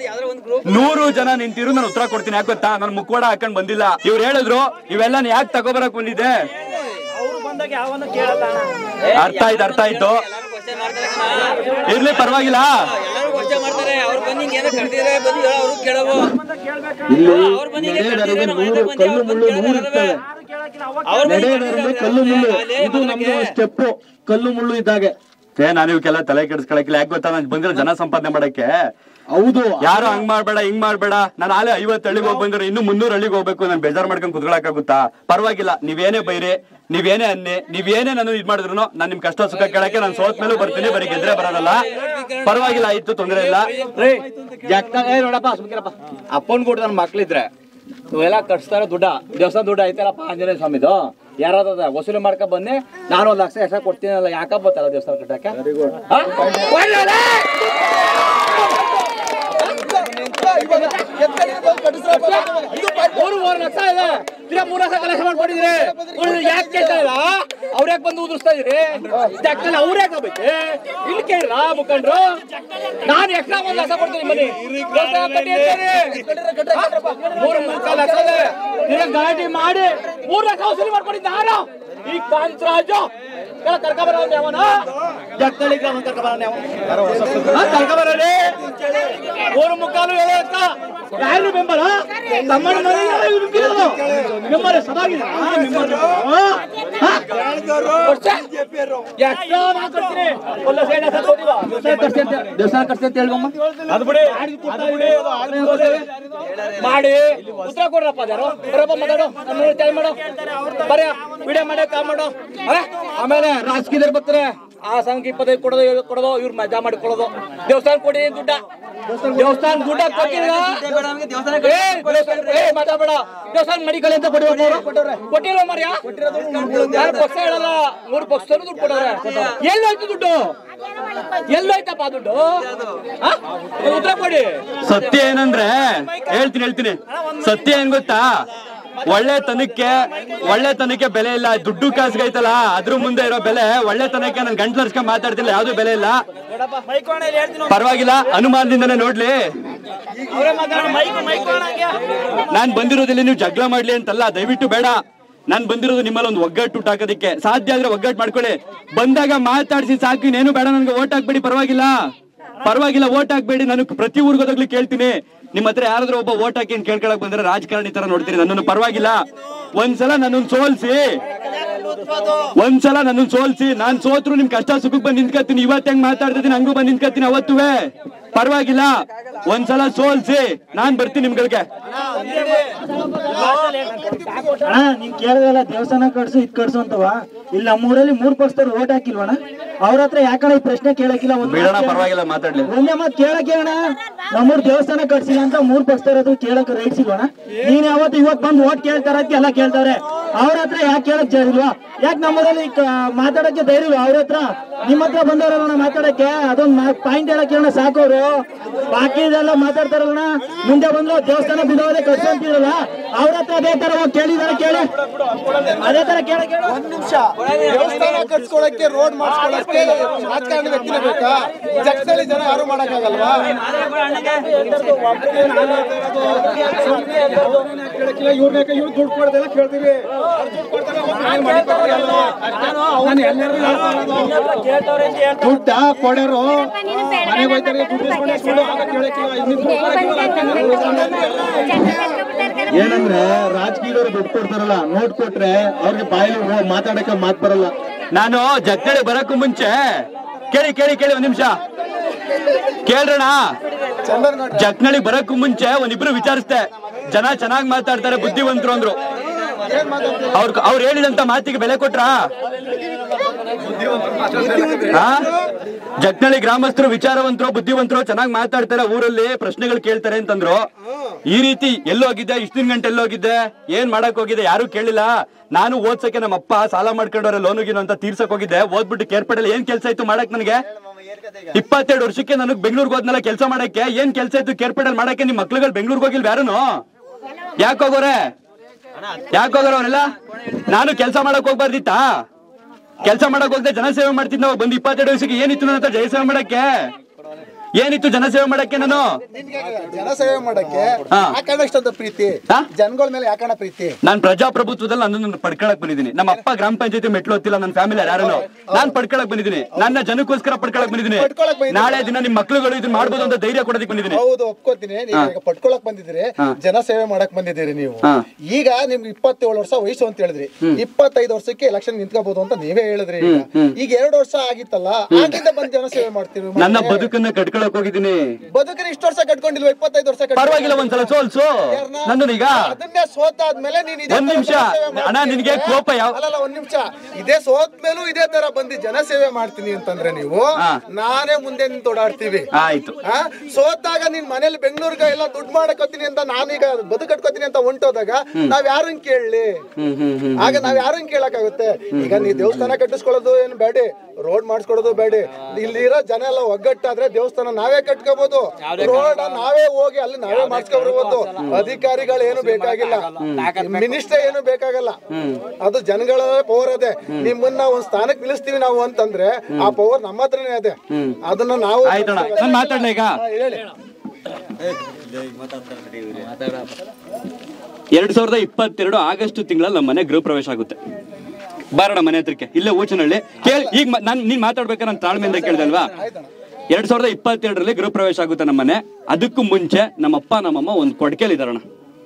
ನೂರು ಜನ ನಿಂತಿರು ನಾನು ಉತ್ತರ ಕೊಡ್ತೀನಿ ಯಾಕೆ ಗೊತ್ತಾ ನಾನು ಮುಖವಾಡ ಹಾಕೊಂಡ್ ಬಂದಿಲ್ಲ ಇವ್ರು ಹೇಳಿದ್ರು ಇವೆಲ್ಲ ಯಾಕೆ ತಗೋಬರಕ್ ಬಂದಿದೆ ಅರ್ಥ ಆಯ್ತು ಅರ್ಥ ಆಯ್ತು ಇರ್ಲಿ ಪರವಾಗಿಲ್ಲ ಇಲ್ಲಿ ನಡೆಯದರಿಗೆ ನೂರು ಕಲ್ಲು ಮುಳ್ಳು ನೂರು ಇರ್ತವೆ ನಡೆಯದರಲ್ಲಿ ಕಲ್ಲು ಮುಳ್ಳು ಇದು ನಮ್ದು ಸ್ಟೆಪ್ ಕಲ್ಲು ಮುಳ್ಳು ಇದ್ದಾಗೆ ಏ ನಾನು ಇವಕ್ಕೆಲ್ಲ ತಲೆ ಕೆಡಿಸ್ಕೊಳಕಿಲ್ಲ ಯಾಕೆ ಗೊತ್ತಾ ನಾನು ಬಂದಿರೋ ಜನ ಸಂಪಾದನೆ ಮಾಡಕ್ಕೆ ಹೌದು ಯಾರು ಹಂಗ್ ಮಾಡ್ಬೇಡ ಹಿಂಗ್ ಮಾಡ್ಬೇಡ ನಾನು ಆಲೆ ಐವತ್ತು ಹಳ್ಳಿಗೆ ಹೋಗಿ ಬಂದ್ರೆ ಇನ್ನು ಮುನ್ನೂರು ಹಳ್ಳಿಗೆ ಹೋಗ್ಬೇಕು ನಾನು ಬೇಜಾರ್ ಮಾಡ್ಕೊಂಡು ಕುತ್ಕೊಳಕಾಗುತ್ತಾ ಪರವಾಗಿಲ್ಲ ನೀವೇನೇ ಬೈರಿ ನೀವೇನೇ ಅನ್ನಿ ನೀವೇನೇ ನಾನು ಇದ್ ಮಾಡಿದ್ರು ನಾನು ನಿಮ್ ಕಷ್ಟ ಸುಖ ಕೇಳಕ್ಕೆ ನಾನು ಸೋತ್ ಮೇಲೂ ಬರ್ತೀನಿ ಬರೀ ಗೆದ್ರೆ ಬರೋದಲ್ಲ ಪರವಾಗಿಲ್ಲ ಆಯ್ತು ತೊಂದರೆ ಇಲ್ಲ ನೋಡಪ್ಪ ಸುಮ್ಕಿರಪ್ಪ ಅಪ್ಪನ್ ಕೂಡ ನನ್ನ ಮಕ್ಳಿದ್ರೆ ಇವೆಲ್ಲ ಕಟ್ಸ್ತಾರ ದುಡ್ಡ ದೇವಸ್ಥಾನ ದುಡ್ಡು ಐತಲ್ಲಪ್ಪ ಆಂಜನೇಯ ಸ್ವಾಮಿದು ಯಾರಾದ ವಸೂಲಿ ಮಾಡ್ಕೊ ಬಂದೆ ನಾನು ಒಂದ್ ಲಕ್ಷ ಎಷ್ಟ ಕೊಡ್ತೀನಲ್ಲ ಯಾಕಪ್ಪ ಬತ್ತಲ್ಲ ದೇವಸ್ಥಾನ ಕಟ್ಟಕ್ಕೆ ಹಾ? ಒಳ್ಳೆಯದೇ? ಮೂರು ಮೂರು ಲಕ್ಷ ಇದೆ ತಿರ್ಗಾ ಮೂರು ಲಕ್ಷ ಕಲೆಕ್ಷನ್ ಮಾಡ್ಕೊಂಡಿದ್ರಿ ಉಳ್ದು ಯಾಕೆ ಕೇಳ್ತಾ ಇಲ್ಲ ಅವ್ರ ಯಾಕೆ ಬಂದು ಉದುರಿಸ್ತಾ ಇದ್ರಿ ಜಾಗದಲ್ಲಿ ಅವ್ರ ಯಾಕೆ ಆಗ್ಬೇಕು ಇಲ್ಲಿ ಕೇಳ್ರ ಮುಖಂಡ್ರು ನಾನು ಎಕ್ಸ್ಟ್ರಾ ಒಂದು ಲಕ್ಷ ಕೊಡ್ತೀನಿ ಬನ್ನಿ ದೇವಸ್ಥಾನ ಕಟ್ಟಿ ಅಂತಾರೆ. ಹಾ? ಮೂರು ಮುಕ್ಕಾಲು ಲಕ್ಷ ಇದೆ ತಿರ್ಗಾ ಗಲಾಟೆ ಮಾಡಿ ಮೂರು ಲಕ್ಷ ವಸೂಲಿ ಮಾಡ್ಕೊಂಡಿದ್ದ ನಾನು ಈ ಕಾಂತರಾಜು ಕರ್ಕೊಬರ ಯಾವನ ಜಗತ್ತಳ್ಳಿ ಗ್ರಾಮ ಕರ್ಕೊಬರ ಕರ್ಕೊಬರ್ರಿ ಮೂರು ಮುಕ್ಕಾಲು ಏಳು ಲಕ್ಷ ಯಾರು ಬೆಂಬಲ ತಮ್ಮನ ಮನೆ ಮೆಂಬರ್ ಸದಾಗಿದೆ ದೇವಸ್ಥಾನ ಕಟ್ಸಿ ಅಂತ ಹೇಳ್ಬಮ್ಮ ಅದು ಬಿಡಿ ಮಾಡಿ ಉತ್ತರ ಕೊಡ್ರಪ್ಪ ಅದ್ಯಾರು ಬರಪ್ಪ ಮಾತಾಡು ನಮ್ಮ ತಲೆ ಮಾಡು ಬರ ವಿಡಿಯೋ ಮಾಡಿ ಕಾಲ್ ಮಾಡು ಆ? ಆಮೇಲೆ ರಾಜಕೀಯದವ್ರು ಬರ್ತಾರೆ ಆ ಸಂಘ ಇಪ್ಪತ್ತೈದು ಕೊಡೋದು ಇವ್ರು ಕೊಡೋದು ಇವ್ರು ಮಜಾ ಮಾಡಿ ಕೊಡೋದು ದೇವಸ್ಥಾನ ಕೊಡಿ ದುಡ್ಡ ದೇವಸ್ಥಾನ ದುಡ್ಡ ಕೊಟ್ಟಿಲ್ಲ ಏ, ದೇವಸ್ಥಾನ- ಏ, ಮಾತಾಡ್ಬೇಡ ದೇವಸ್ಥಾನ ಮಡಿಕಲ್ ಅಂತ ಕೊಟ್ಟಿರೋದು ಅವರು ಕೊಟ್ಟಿರೋ ಮರ್ಯಾ ಯಾರು ಪಕ್ಷ ಹೇಳಲ್ಲ ಮೂರು ಪಕ್ಷದವರು ದುಡ್ಡು ಕೊಡೋರೆ ಎಲ್ಲೋಯ್ತು ದುಡ್ಡು ಎಲ್ಲೋಯ್ತಪ್ಪ ದುಡ್ಡು ಆ? ಉತ್ತರ ಕೊಡಿ ಸತ್ಯ ಏನಂದ್ರೆ ಹೇಳ್ತೀನಿ ಹೇಳ್ತೀನಿ ಸತ್ಯ ಏನ್ ಗೊತ್ತಾ ಒಳ್ಳೆತನಕ್ಕೆ ಒಳ್ಳೆತನಕ್ಕೆ ಬೆಲೆ ಇಲ್ಲ ದುಡ್ಡು ಕಾಸ್ಗೈತಲ್ಲ ಅದ್ರ ಮುಂದೆ ಇರೋ ಬೆಲೆ ಒಳ್ಳೆತನಕ್ಕೆ ನಾನು ಗಂಟ್ಲರ್ಸ್ಕೊಂಡ್ ಮಾತಾಡ್ತಿಲ್ಲ ಯಾವ್ದು ಬೆಲೆ ಇಲ್ಲ ಪರವಾಗಿಲ್ಲ ಅನುಮಾನದಿಂದನೇ ನೋಡ್ಲಿ ನಾನ್ ಬಂದಿರೋದಿಲ್ಲ ನೀವು ಜಗಳ ಮಾಡ್ಲಿ ಅಂತಲ್ಲ ದಯವಿಟ್ಟು ಬೇಡ ನಾನ್ ಬಂದಿರೋದು ನಿಮ್ಮಲ್ಲಿ ಒಂದು ಒಗ್ಗಟ್ಟು ಹಾಕೋದಕ್ಕೆ ಸಾಧ್ಯ ಆದ್ರೆ ಒಗ್ಗಟ್ಟು ಮಾಡ್ಕೊಳ್ಳಿ ಬಂದಾಗ ಮಾತಾಡ್ಸಿ ಸಾಕು ಇನ್ನೇನು ಬೇಡ ನನ್ಗೆ ಓಟ್ ಹಾಕ್ಬೇಡಿ ಪರವಾಗಿಲ್ಲ ಪರವಾಗಿಲ್ಲ ಓಟ್ ಹಾಕ್ಬೇಡಿ ನಾನು ಪ್ರತಿ ಊರ್ಗೋದಾಗ್ಲಿ ಕೇಳ್ತೀನಿ ನಿಮ್ಮ ಹತ್ರ ಯಾರಾದ್ರೂ ಒಬ್ಬ ಓಟ್ ಹಾಕಿ ಅಂತ ಕೇಳ್ಕೊಳಕ್ ಬಂದ್ರೆ ರಾಜಕಾರಣಿ ತರ ನೋಡ್ತೀನಿ ನನ್ನನ್ನು ಪರವಾಗಿಲ್ಲ ಒಂದ್ಸಲ ನನ್ನನ್ನು ಸೋಲ್ಸಿ ಒಂದ್ಸಲ ನನ್ನನ್ನು ಸೋಲ್ಸಿ ನಾನ್ ಸೋತ್ರು ನಿಮ್ ಕಷ್ಟ ಸುಖಕ್ಕೆ ಬಂದ್ ನಿಂತ್ಕತ್ತೀನಿ ಇವತ್ತು ಹೆಂಗ್ ಮಾತಾಡ್ತಿದ್ದೀನಿ ಹಂಗೂ ಬಂದ್ ನಿಂತ್ಕತ್ತೀನಿ ಅವತ್ತುವೆ ಪರವಾಗಿಲ್ಲ ಒಂದ್ಸಲ ಸೋಲ್ಸಿ ನಾನ್ ಬರ್ತೀನಿ ನಿಮ್ಗಳಿಗೆ ಅಣ್ಣ ನೀನ್ ಕೇಳಿದಲ್ಲ ದೇವಸ್ಥಾನ ಕಟ್ಸು ಇದ್ ಕಟ್ಸು ಅಂತವ ಇಲ್ಲಿ ನಮ್ಮೂರಲ್ಲಿ ಮೂರ್ ಪಕ್ಷದವ್ರು ಓಟ್ ಹಾಕಿಲ್ವಣ ಅವ್ರ ಹತ್ರ ಯಾಕಣ ಈ ಪ್ರಶ್ನೆ ಕೇಳಕ್ಕಿಲ್ಲ ಒಂದ್ ಮಾತ್ ಬಿಡೋಣ ಕೇಳ- ಪರವಾಗಿಲ್ಲ ಮಾತಾಡ್ಲಿ ಒಂದೇ ಮಾತ್ ಕೇಳಕ್ಕೆ ಅಣ್ಣ ನಮ್ಮೂರ್ ದೇವಸ್ಥಾನ ಕಟ್ಸಿಲ್ಲ ಅಂತ ಮೂರ್ ಪಕ್ಷದವ್ರು ಕೇಳಕ್ ರೈಟ್ಸ್ ಇಲ್ವಣ ನೀನ್ ಯಾವತ್ತು ಇವತ್ ಬಂದು ಓಟ್ ಕೇಳ್ತಾರ ಅಂತ ಎಲ್ಲ ಕೇಳ್ತಾವ್ರೆ ಅವ್ರ ಹತ್ರ ಯಾಕೆ ಕೇಳಕ್ ಇಲ್ವಾ ಯಾಕೆ ನಮ್ಮೂರಲ್ಲಿ ಕ- ಮಾತಾಡಕ್ಕೆ ಧೈರ್ಯ ಇಲ್ವಾ ಅವ್ರ ಹತ್ರ ನಿಮ್ ಹತ್ರ ಬಂದವ್ರಲ್ಲ ಮಾತಾಡಕ್ಕೆ ಅದೊಂದ್ ಪಾಯಿಂಟ್ ಹೇಳಕ್ ಹೇಳೋಣ ಸಾಕೋರು ಬಾಕಿ ಇದೆಲ್ಲ ಮಾತಾಡ್ತಾರಲ್ಲ ಮುಂದೆ ಬಂದ್ರು ದೇವಸ್ಥಾನ ಬಿಡೋದೇ ಕಟ್ಸಂತಿರಲ್ಲ ಅವ್ರ ಹತ್ರ ಅದೇ ತರ ಹೋಗ್ ಕೇಳಿದಾರೆ ಕೇಳಿ ಅದೇ ತರ ಕೇಳ ಕೇಳ ಒಂದ್ ನಿಮಿಷ ದೇವಸ್ಥಾನ ಕಟ್ಸ್ಕೊಳಕ್ಕೆ ರೋಡ್ ಮಾಡಿಸ್ಕೊಳಕ್ಕೆ ರಾಜಕಾರಣಿ ವ್ಯಕ್ತಿನೇ ಬೇಕಾ ಜಗತ್ತಲ್ಲಿ ಜನ ಯಾರು ಮಾಡಕ್ಕಾಗಲ್ವಾ ಇವ್ರನ್ನ ಇವ್ರು ದುಡ್ಡು ಕೊಡ್ದೆಲ್ಲ ಕೇಳ್ತೀವಿ ದುಡ್ಡ ಕೊಡೋರು ಮನೆಗೆ ಹೋಯ್ತಾರೆ ದುಡ್ಡು ಇಸ್ಕೊಂಡು ಇಸ್ಕೊಂಡು ಆಗ ಕೇಳಕ್ಕಿಲ್ಲ ಇನ್ನಿಬ್ರು ಏನಂದ್ರೆ ರಾಜಕೀಯದವ್ರು ದುಡ್ಡು ಕೊಡ್ತಾರಲ್ಲ ನೋಟ್ ಕೊಟ್ರೆ ಅವ್ರಿಗೆ ಬಾಯಲ್ಲಿ ಮಾತಾಡಕ್ಕೆ ಮಾತ್ ಬರಲ್ಲ ನಾನು ಜಗ್ಗಡೆ ಬರಕ್ಕೂ ಮುಂಚೆ ಕೇಳಿ ಕೇಳಿ ಕೇಳಿ ಒಂದ್ ನಿಮಿಷ ಕೇಳ್ರಣ ಜಗ್ನಳಿಗ್ ಬರಕ್ಕೂ ಮುಂಚೆ ಒಂದಿಬ್ರು ವಿಚಾರಿಸ್ದೆ ಜನ ಚೆನ್ನಾಗ್ ಮಾತಾಡ್ತಾರೆ ಬುದ್ಧಿವಂತರು ಅಂದ್ರು ಅವ್ರ ಅವ್ರು ಹೇಳಿದಂತ ಮಾತಿಗೆ ಬೆಲೆ ಕೊಟ್ರಾ ಆ? ಜಗ್ನಳ್ಳಿ ಗ್ರಾಮಸ್ಥರು ವಿಚಾರವಂತರು ಬುದ್ಧಿವಂತರು ಚೆನ್ನಾಗಿ ಮಾತಾಡ್ತಾರೆ ಊರಲ್ಲಿ ಪ್ರಶ್ನೆಗಳು ಕೇಳ್ತಾರೆ ಅಂತಂದ್ರು ಈ ರೀತಿ ಎಲ್ಲೋಗಿದ್ದೆ ಇಷ್ಟಿನ ಗಂಟೆ ಎಲ್ಲೋಗಿದ್ದೆ ಏನ್ ಮಾಡಕ್ ಹೋಗಿದ್ದೆ ಯಾರು ಕೇಳಿಲ್ಲ ನಾನು ಓದ್ಸಕ್ಕೆ ನಮ್ಮ ಅಪ್ಪ ಸಾಲ ಮಾಡ್ಕೊಂಡವ್ರೆ ಲೋನು ಗೀನು ಅಂತ ತೀರ್ಸಕ್ ಹೋಗಿದ್ದೆ ಓದ್ಬಿಟ್ಟು ಕೇರ್ಪಡಲ್ಲಿ ಏನ್ ಕೆಲಸ ಇತ್ತು ಮಾಡಕ್ ನನಗೆ ಇಪ್ಪತ್ತೆರಡು ವರ್ಷಕ್ಕೆ ನನಗ್ ಬೆಂಗಳೂರಿಗೆ ಹೋದ್ನಲ್ಲ ಕೆಲಸ ಮಾಡಕ್ಕೆ ಏನ್ ಕೆಲಸ ಇತ್ತು ಕೇರ್ಪೇಟಲ್ ಮಾಡಕ್ಕೆ ನಿಮ್ ಮಕ್ಳುಗಳು ಬೆಂಗಳೂರಿಗೆ ಹೋಗಿಲ್ವ ಯಾರುನು ಯಾಕೆ ಹೋಗೋರೆ ಯಾಕೆ ಹೋಗೋರು ಅವರೆಲ್ಲ ನಾನು ಕೆಲಸ ಮಾಡಕ್ ಹೋಗ್ಬಾರ್ದಿತ್ತಾ ಕೆಲಸ ಮಾಡಕ್ ಹೋಗದೆ ಜನಸೇವೆ ಮಾಡ್ತಿದ್ದ ನಾವು ಬಂದು ಇಪ್ಪತ್ತೆರಡು ವಯಸ್ಸಿಗೆ ಏನಿತ್ತು ನನ್ನ ಹತ್ರ ಜನಸೇವೆ ಮಾಡಕ್ಕೆ ಏನಿತ್ತು ಜನಸೇವೆ ಮಾಡಕ್ಕೆ ನಾನು ಜನಸೇವೆ ಮಾಡಕ್ಕೆ ಹಾ. ಯಾಕಣ್ಣ ಇಷ್ಟೊಂದು ಪ್ರೀತಿ ಜನಗಳ ಮೇಲೆ ಯಾಕಣ್ಣ ಪ್ರೀತಿ ನಾನ್ ಪ್ರಜಾಪ್ರಭುತ್ವದಲ್ಲಿ ನನ್ನನ್ನು ಪಡ್ಕೊಳಕ್ ಬಂದಿದ್ದೀನಿ ನಮ್ಮ ಅಪ್ಪ ಗ್ರಾಮ ಪಂಚಾಯತಿ ಮೆಟ್ಲು ಹೊತ್ತಿಲ್ಲ ನನ್ನ ಫ್ಯಾಮಿಲಿ ಯಾರು ನಾನ್ ಪಡ್ಕೊಳಕ್ ಬಂದಿದ್ದೀನಿ ನನ್ನ ಜನಕ್ಕೋಸ್ಕರ ಪಡ್ಕೊಳಕ್ ಬಂದಿದ್ದೀನಿ ಪಡ್ಕೊಳಕ್ ಬಂದಿದ್ದೀನಿ. ನಾಳೆ ದಿನ ನಿಮ್ ಮಕ್ಳುಗಳು ಇದನ್ನ ಮಾಡ್ಬೋದು ಅಂತ ಧೈರ್ಯ ಕೊಡೋದಕ್ಕೆ ಬಂದಿದ್ದೀನಿ ಹೌದು ಒಪ್ಕೋತೀನಿ ನೀವು ಹಾ. ಈಗ ಪಡ್ಕೊಳಕ್ ಬಂದಿದ್ದೀರಿ ಹಾ. ಜನ ಸೇವೆ ಮಾಡಕ್ ಬಂದಿದ್ದೀರಿ ನೀವು ಹಾ. ಈಗ ನಿಮ್ಗೆ ಇಪ್ಪತ್ತೇಳು ವರ್ಷ ವಯಸ್ಸು ಅಂತ ಹೇಳಿದ್ರಿ ಇಪ್ಪತ್ತೈದು ವರ್ಷಕ್ಕೆ ಎಲೆಕ್ಷನ್ ನಿಂತ್ಕೋಬಹುದು ಅಂತ ನೀವೇ ಹೇಳಿದ್ರಿ ಈಗ ಈಗ ಎರಡು ವರ್ಷ ಆಗಿತ್ತಲ್ಲ ಆಗಿಂದ ಬಂದ್ ಜನ ಸೇವೆ ಮಾಡ್ತೀವಿ ನನ್ನ ಬದುಕನ್ನ ಕಟ್ಕೊಳಕ್ ಹೋಗಿದ್ದೀನಿ ಬದುಕನ್ನ ಇಷ್ಟು ವರ್ಷ ಕಟ್ಕೊಂಡಿಲ್ವ ಇಪ್ಪತ್ತೈದು ವರ್ಷ ಕಟ್ಕೊಂಡಿಲ್ವಾ? ಪರವಾಗಿಲ್ಲ ಒಂದ್ಸಲ ಸೋಲ್ಸು ಯಾರ್ನ? ನನ್ನನ್ನು ಈಗ ಅದನ್ನೇ ಸೋತಾದ್ಮೇಲೆ ನೀನ್ ಇದೇ ಒಂದ್ ತರ ನಿಮಿಷ. ಜನಸೇವೆ ಮಾಡ್ತೀನಿ ಅಣ್ಣ, ನಿನ್ಗೆ ಅಂದ್ರೆ- ಕೋಪ ಯಾವ- ಅಲ್ಲಲ್ಲ ಒಂದ್ ನಿಮಿಷ ಇದೇ ಸೋತ್ ಮೇಲೂ ಇದೇ ತರ ಬಂದು ಜನ ಸೇವೆ ಮಾಡ್ತೀನಿ ಅಂತಂದ್ರೆ ನೀವು ಹಾ. ನಾನೇ ಮುಂದೆ ನಿಂತು ಓಡಾಡ್ತೀವಿ ಆಯ್ತು ಆ? ಸೋತಾಗ ನೀನ್ ಮನೇಲಿ ಬೆಂಗಳೂರಿಗೆ ಎಲ್ಲ ದುಡ್ಡು ಮಾಡಕೋತೀನಿ ಅಂತ ನಾನೀಗ ಬದುಕು ಕಟ್ಕೋತೀನಿ ಅಂತ ಹೊಂಟೋದಾಗ ನಾವ್ ಯಾರನ್ನ ಕೇಳಲಿ ಹ್ಮ್ ಹ್ಮ್ ಹ್ಮ್ ಆಗ ನಾವ್ ಯಾರನ್ನ ಕೇಳಕ್ಕಾಗುತ್ತೆ ಈಗ ನೀ ದೇವಸ್ಥಾನ ಕಟ್ಟಿಸ್ಕೊಳ್ಳೋದು ಏನು ಬೇಡಿ ರೋಡ್ ಮಾಡಿಸ್ಕೊಡೋದು ಬೇಡಿ ಇಲ್ಲಿರೋ ಜನ ಎಲ್ಲ ಒಗ್ಗಟ್ಟಾದ್ರೆ ದೇವಸ್ಥಾನ ನಾವೇ ಕಟ್ಕೋಬಹುದು ರೋಡ್ ನಾವೇ ಹೋಗಿ ಅಲ್ಲಿ ನಾವೇ ಮಾಡಿಸ್ಕೊಬರ್ಬೋದು ಅಧಿಕಾರಿಗಳು ಏನು ಬೇಕಾಗಿಲ್ಲ ಮಿನಿಸ್ಟರ್ ಏನು ಬೇಕಾಗಲ್ಲ ಅದು ಜನಗಳ ಪವರ್ ಅದೇ ನಿಮ್ಮನ್ನ ಒಂದ್ ಸ್ಥಾನಕ್ಕೆ ನಿಲ್ಲಿಸ್ತೀವಿ ನಾವು ಅಂತಂದ್ರೆ ಆ ಪವರ್ ನಮ್ಮ ಹತ್ರನೇ ಅದೇ ಅದನ್ನ ನಾವು ಆಯ್ತಣ್ಣ ನಾನು ಮಾತಾಡ್ಲ ಈಗ ಹಾ, ಹೇಳಿ ಎರಡ್ ಸಾವಿರದ ಇಪ್ಪತ್ತೆರಡು ಆಗಸ್ಟ್ ತಿಂಗಳಲ್ಲಿ ನಮ್ಮ ಮನೆ ಗೃಹ ಪ್ರವೇಶ ಆಗುತ್ತೆ ಬಾರೋಣ ಮನೆ ಹತ್ರಕ್ಕೆ ಇಲ್ಲೇ ಊಚನಹಳ್ಳಿ ಕೇಳಿ ಈಗ ಮ- ನಾನ್ ನೀನ್ ಮಾತಾಡ್ಬೇಕಾದ್ರೆ ನಾನು ತಾಳ್ಮೆಯಿಂದ ಕೇಳ್ದೆ ಅಲ್ವಾ ಎರಡ್ ಸಾವಿರದ ಇಪ್ಪತ್ತೆರಡರಲ್ಲಿ ಗೃಹ ಪ್ರವೇಶ ಆಗುತ್ತೆ ನಮ್ಮ ಮನೆ ಅದಕ್ಕೂ ಮುಂಚೆ ನಮ್ಮಪ್ಪ ನಮ್ಮಮ್ಮ ಒಂದು ಕೊಡ್ಕೆಲಿ ಇದಾರಣ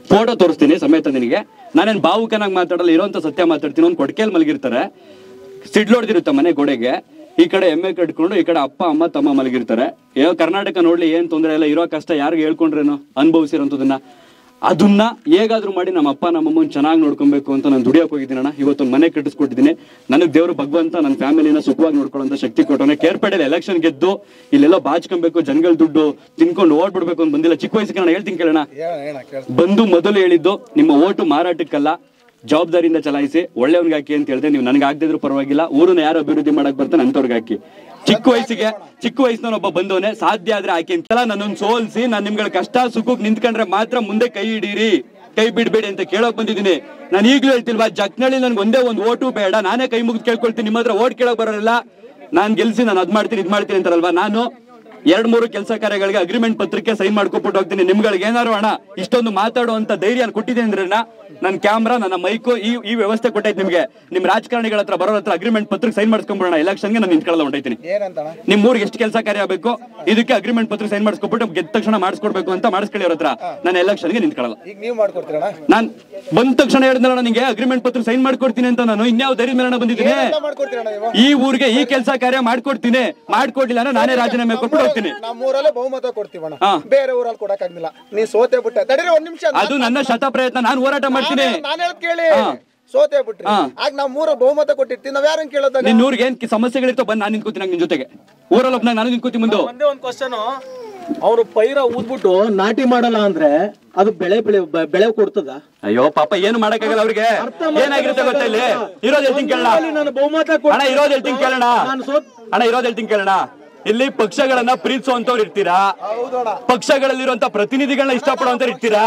ಫೋಟೋ ತೋರಿಸ್ತೀನಿ ಸಮೇತ ನಿನಗೆ ನಾನೇನ್ ಭಾವುಕನಾಗಿ ಮಾತಾಡಲ್ಲ ಇರೋಂಥ ಸತ್ಯ ಮಾತಾಡ್ತೀನಿ ಒಂದು ಕೊಡ್ಕೇಲ್ ಮಲಗಿರ್ತಾರೆ ಸಿಡ್ಲೊಡ್ದಿರುತ್ತೆ ಮನೆ ಗೋಡೆಗೆ ಈ ಕಡೆ ಎಮ್ಮೆ ಕಟ್ಕೊಂಡು ಈ ಕಡೆ ಅಪ್ಪ ಅಮ್ಮ ತಮ್ಮ ಮಲಗಿರ್ತಾರೆ ಏನೋ ಕರ್ನಾಟಕ ನೋಡ್ಲಿ ಏನ್ ತೊಂದರೆ ಇಲ್ಲ ಇರೋ ಕಷ್ಟ ಯಾರಿಗೆ ಹೇಳ್ಕೊಂಡ್ರೇನೋ ಅನುಭವಿಸಿರೋಂಥದನ್ನ ಅದನ್ನ ಹೇಗಾದ್ರೂ ಮಾಡಿ ನಮ್ಮ ಅಪ್ಪ ನಮ್ಮಮ್ಮನ್ ಚೆನ್ನಾಗಿ ನೋಡ್ಕೊಬೇಕು ಅಂತ ನಾನು ದುಡಿಯೋಕೆ ಹೋಗಿದ್ದೀನಿ ಅಣ್ಣ ಇವತ್ತೊಂದು ಮನೆ ಕಟ್ಟಿಸ್ಕೊಟ್ಟಿದ್ದೀನಿ ನನಗೆ ದೇವರು ಭಗವಂತ ನನ್ನ ಫ್ಯಾಮಿಲಿನ ಸುಖವಾಗಿ ನೋಡ್ಕೊಳ್ಳೋಂಥ ಶಕ್ತಿ ಕೊಟ್ಟವನೆ ಕೇರ್ಪೇಟೆಯಲ್ಲಿ ಎಲೆಕ್ಷನ್ ಗೆದ್ದು ಇಲ್ಲೆಲ್ಲ ಬಾಚ್ಕೊಬೇಕು ಜನಗಳ ದುಡ್ಡು ತಿನ್ಕೊಂಡು ಓಡ್ಬಿಡ್ಬೇಕು ಅಂತ ಬಂದಿಲ್ಲ ಚಿಕ್ಕ ವಯಸ್ಸಿಗೆ ನಾನು ಹೇಳ್ತೀನಿ ಕೇಳೋಣ ಹೇಳ ಹೇಳ ಕೇಳ ಬಂದು ಮೊದಲು ಹೇಳಿದ್ದು ನಿಮ್ಮ ಓಟು ಮಾರಾಟಕ್ಕಲ್ಲ ಜವಾಬ್ದಾರಿಯಿಂದ ಚಲಾಯಿಸಿ ಒಳ್ಳೆಯವನ್ಗೆ ಹಾಕಿ ಅಂತ ಹೇಳಿದೆ ನೀವು ನನಗೆ ಆಗದಿದ್ರು ಪರವಾಗಿಲ್ಲ ಊರನ್ನ ಯಾರು ಅಭಿವೃದ್ಧಿ ಮಾಡಕ್ ಬರ್ತಾನೆ ಅಂತವ್ರಿಗೆ ಹಾಕಿ ಚಿಕ್ಕ ವಯಸ್ಸಿಗೆ ಚಿಕ್ಕ ವಯಸ್ಸಿನ ಒಬ್ಬ ಬಂದವನೇ ಸಾಧ್ಯ ಆದ್ರೆ ಆಕೆ ಅಂತಲ್ಲ ನನ್ನನ್ನು ಸೋಲ್ಸಿ ನಾನು ನಿಮ್ಗಳ ಕಷ್ಟ ಸುಖಕ್ಕೆ ನಿಂತ್ಕೊಂಡ್ರೆ ಮಾತ್ರ ಮುಂದೆ ಕೈ ಹಿಡೀರಿ ಕೈ ಬಿಡ್ಬೇಡಿ ಅಂತ ಕೇಳೋಕ್ ಬಂದಿದ್ದೀನಿ ನಾನು ಈಗಲೂ ಹೇಳ್ತಿಲ್ವಾ ಜಕ್ನಳ್ಳಿ ನನ್ಗೆ ಒಂದೇ ಒಂದು ಓಟು ಬೇಡ ನಾನೇ ಕೈ ಮುಗಿದು ಕೇಳ್ಕೊಳ್ತೀನಿ ನಿಮ್ಮ ಹತ್ರ ಓಟ್ ಕೇಳೋಕ್ ಬರೋಲ್ಲ ನಾನ್ ಗೆಲ್ಸಿ ನಾನು ಅದ್ ಮಾಡ್ತೀನಿ ಇದ್ ಮಾಡ್ತೀನಿ ಅಂತಾರಲ್ವಾ ನಾನು ಎರಡ್ ಮೂರು ಕೆಲಸ ಕಾರ್ಯಗಳಿಗೆ ಅಗ್ರಿಮೆಂಟ್ ಪತ್ರಕ್ಕೆ ಸೈನ್ ಮಾಡ್ಕೊಬಿಟ್ಟು ಹೋಗ್ತೀನಿ ನಿಮ್ಗಳಿಗೆ ಏನಾರು ಹಣ ಇಷ್ಟೊಂದು ಮಾತಾಡುವಂತ ಧೈರ್ಯ ನಾನು ಕೊಟ್ಟಿದ್ದೀನಿ ಅಂದ್ರೆ ನನ್ನ ಕ್ಯಾಮ್ರಾ ನನ್ನ ಮೈಕು ಈ ಈ ವ್ಯವಸ್ಥೆ ಕೊಟ್ಟೈತೆ ನಿಮ್ಗೆ ನಿಮ್ ರಾಜಕಾರಣಿಗಳ ಹತ್ರ ಬರೋ ಹತ್ರ ಅಗ್ರಿಮೆಂಟ್ ಪತ್ರಕ್ಕೆ ಸೈನ್ ಮಾಡ್ಸ್ಕೊಂಡ್ಬಿಡೋಣ ಎಲೆಕ್ಷನ್ಗೆ ನಾನು ನಿಂತ್ಕೊಳ್ಳಲ್ಲ ಹೊಂಟೈತೀನಿ ಏನಂತಣ ನಿಮ್ ಊರಿಗೆ ಎಷ್ಟು ಕೆಲಸ ಕಾರ್ಯ ಆಗಬೇಕು ಇದಕ್ಕೆ ಅಗ್ರಿಮೆಂಟ್ ಪತ್ರ ಸೈನ್ ಮಾಡಿಸ್ಕೊಬಿಟ್ಟು ಗೆದ್ದ ತಕ್ಷಣ ಮಾಡಿಸ್ಕೊಡ್ಬೇಕು ಅಂತ ಮಾಡಿಸ್ಕೊಳ್ಳಿ ಅವ್ರ ಹತ್ರ ನಾನು ಎಲೆಕ್ಷನ್ಗೆ ನಿಂತ್ಕೊಳ್ಳಲ್ಲ ಈಗ ನೀವ್ ಮಾಡ್ಕೊಡ್ತೀರಣ ನಾನ್ ಬಂದ ತಕ್ಷಣ ಹೇಳಿದ್ನಲ್ಲ ನನಗೆ ಅಗ್ರಿಮೆಂಟ್ ಪತ್ರ ಸೈನ್ ಮಾಡ್ಕೊಡ್ತೀನಿ ಅಂತ ನಾನು ಇನ್ಯಾವ ಧೈರ್ಯ ಮೇಲೆ ಬಂದಿದ್ದೀನಿ ಮಾಡ್ಕೊಡ್ತೀರಣ ನೀವು ಈ ಊರಿಗೆ ಈ ಕೆಲಸ ಕಾರ್ಯ ಮಾಡ್ಕೊಡ್ತೀನಿ ಮಾಡ್ಕೊಡ್ಲಿಲ್ಲ ಅಂದ್ರೆ ನಾನೇ ರಾಜೀನಾಮೆ ಕೊಟ್ಟು ಹೋಗ್ತೀನಿ ನಮ್ಮೂರಲ್ಲೇ ಬಹುಮತ ಕೊಡ್ತೀವಣ ಹಾ. ಬೇರೆ ಊರಲ್ಲಿ ಕೊಡಕ್ಕಾಗ್ಲಿಲ್ಲ ನೀ ಸೋತೆ ಬಿಟ್ಟೆ ತಡೀರಿ ಒಂದ್ ನಿಮಿಷ ಅದು ನನ್ನ ಶತ ಪ್ರಯತ್ನ ನಾನು ಹೋರಾಟ ಮಾಡ್ತೀನಿ ನಾನು ಹೇಳದ್ ಕೇಳಿ ಹಾ. ಸೋತೆ ಬಿಟ್ರಿ ಹಾ. ಆಗ ನಮ್ಮೂರ ಬಹುಮತ ಕೊಟ್ಟಿರ್ತೀವಿ ನಾವ್ ಯಾರನ್ನ ಕೇಳೋದಾಗ ನಿನ್ ಊರಿಗೆ ಏನ್ ಸಮಸ್ಯೆಗಳಿರ್ತಾವ ಬಂದ್ ನಾನು ನಿಂತ್ಕೋತೀನಿ ನಿನ್ ಜೊತೆಗೆ ಊರಲ್ಲಿ ಒಬ್ಬನಾಗ ನಾನು ನಿಂತ್ಕೋತೀನಿ ಮುಂದೆ ಒಂದೇ ಒಂದ್ ಕ್ವಶನ್ ಅವ್ರು ಪೈರ ಊದ್ಬಿಟ್ಟು ನಾಟಿ ಮಾಡಲ್ಲ ಅಂದ್ರೆ ಅದು ಬೆಳೆ ಬೆಳೆ ಬ- ಬೆಳೆ ಕೊಡ್ತದ ಅಯ್ಯೋ ಪಾಪ ಏನು ಮಾಡಕ್ಕಾಗಲ್ಲ ಅವ್ರಿಗೆ ಏನಾಗಿರುತ್ತೆ ಗೊತ್ತಾ ಇಲ್ಲಿ ಇರೋದ್ ಹೇಳ್ತೀನಿ ಕೇಳೋಣ ನಾನು ಬಹುಮತ ಅಣ್ಣ ಇರೋದ್ ಹೇಳ್ತೀನಿ ಕೇಳೋಣ ಅಣ್ಣ ಇರೋದ್ ಹೇಳ್ತೀನಿ ಕೇಳೋಣ ಇಲ್ಲಿ ಪಕ್ಷಗಳನ್ನ ಪ್ರೀತಿಸುವಂತವ್ರು ಇರ್ತೀರಾ ಪಕ್ಷಗಳಲ್ಲಿರುವಂತ ಪ್ರತಿನಿಧಿಗಳನ್ನ ಇಷ್ಟಪಡುವಂತವ್ರು ಇರ್ತೀರಾ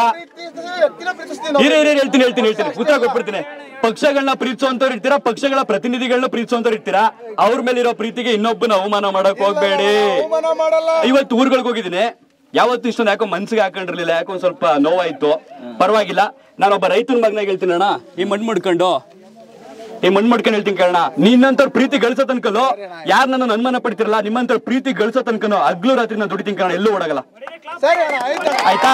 ಇರಿ ಇರಿ ಹೇಳ್ತೀನಿ ಹೇಳ್ತೀನಿ ಹೇಳ್ತೀನಿ ಉತ್ತರ ಕೊಟ್ಬಿಡ್ತೀನಿ ಪಕ್ಷಗಳನ್ನ ಪ್ರೀತಿಸುವಂತವ್ರು ಇರ್ತೀರಾ ಪಕ್ಷಗಳ ಪ್ರತಿನಿಧಿಗಳನ್ನ ಪ್ರೀತಿಸುವಂತವ್ರು ಇರ್ತೀರಾ ಅವ್ರ ಮೇಲೆ ಇರೋ ಪ್ರೀತಿಗೆ ಇನ್ನೊಬ್ಬನ ಅವಮಾನ ಮಾಡಕ್ ಹೋಗ್ಬೇಡಿ ಅವಮಾನ ಮಾಡಲ್ಲ ಇವತ್ತು ಊರುಗಳಿಗೆ ಹೋಗಿದ್ದೀನಿ ಯಾವತ್ತು ಇಷ್ಟೊಂದು ಯಾಕೋ ಮನ್ಸಿಗೆ ಹಾಕೊಂಡಿರ್ಲಿಲ್ಲ ಯಾಕೋ ಒಂದ್ ಸ್ವಲ್ಪ ನೋವಾಯ್ತು ಪರವಾಗಿಲ್ಲ ನಾನೊಬ್ಬ ರೈತನ ಮಗನಾಗ ಹೇಳ್ತೀನಿ ಅಣ್ಣ ಈ ಮಣ್ಣು ಮಾಡ್ಕೊಂಡು ಈ ಮಣ್ಣು ಮಾಡ್ಕೊಂಡು ಹೇಳ್ತೀನಿ ಕೇಳೋಣ ನಿನ್ನಂತವ್ರ ಪ್ರೀತಿ ಗಳಿಸೋ ತನಕಲು ಯಾರು ನನ್ನ ಅನುಮಾನ ಪಡ್ತಿರಲ್ಲ ನಿಮ್ಮಂತವ್ರ ಪ್ರೀತಿ ಗಳಿಸೋ ತನಕನು ಹಗ್ಲು ರಾತ್ರಿ ನಾನು ದುಡಿತೀನಿ ಕಾರಣ ಎಲ್ಲೂ ಓಡಾಗಲ್ಲ ಸರಿ ಅಣ್ಣ ಆಯ್ತಣ್ಣ ಆಯ್ತಾ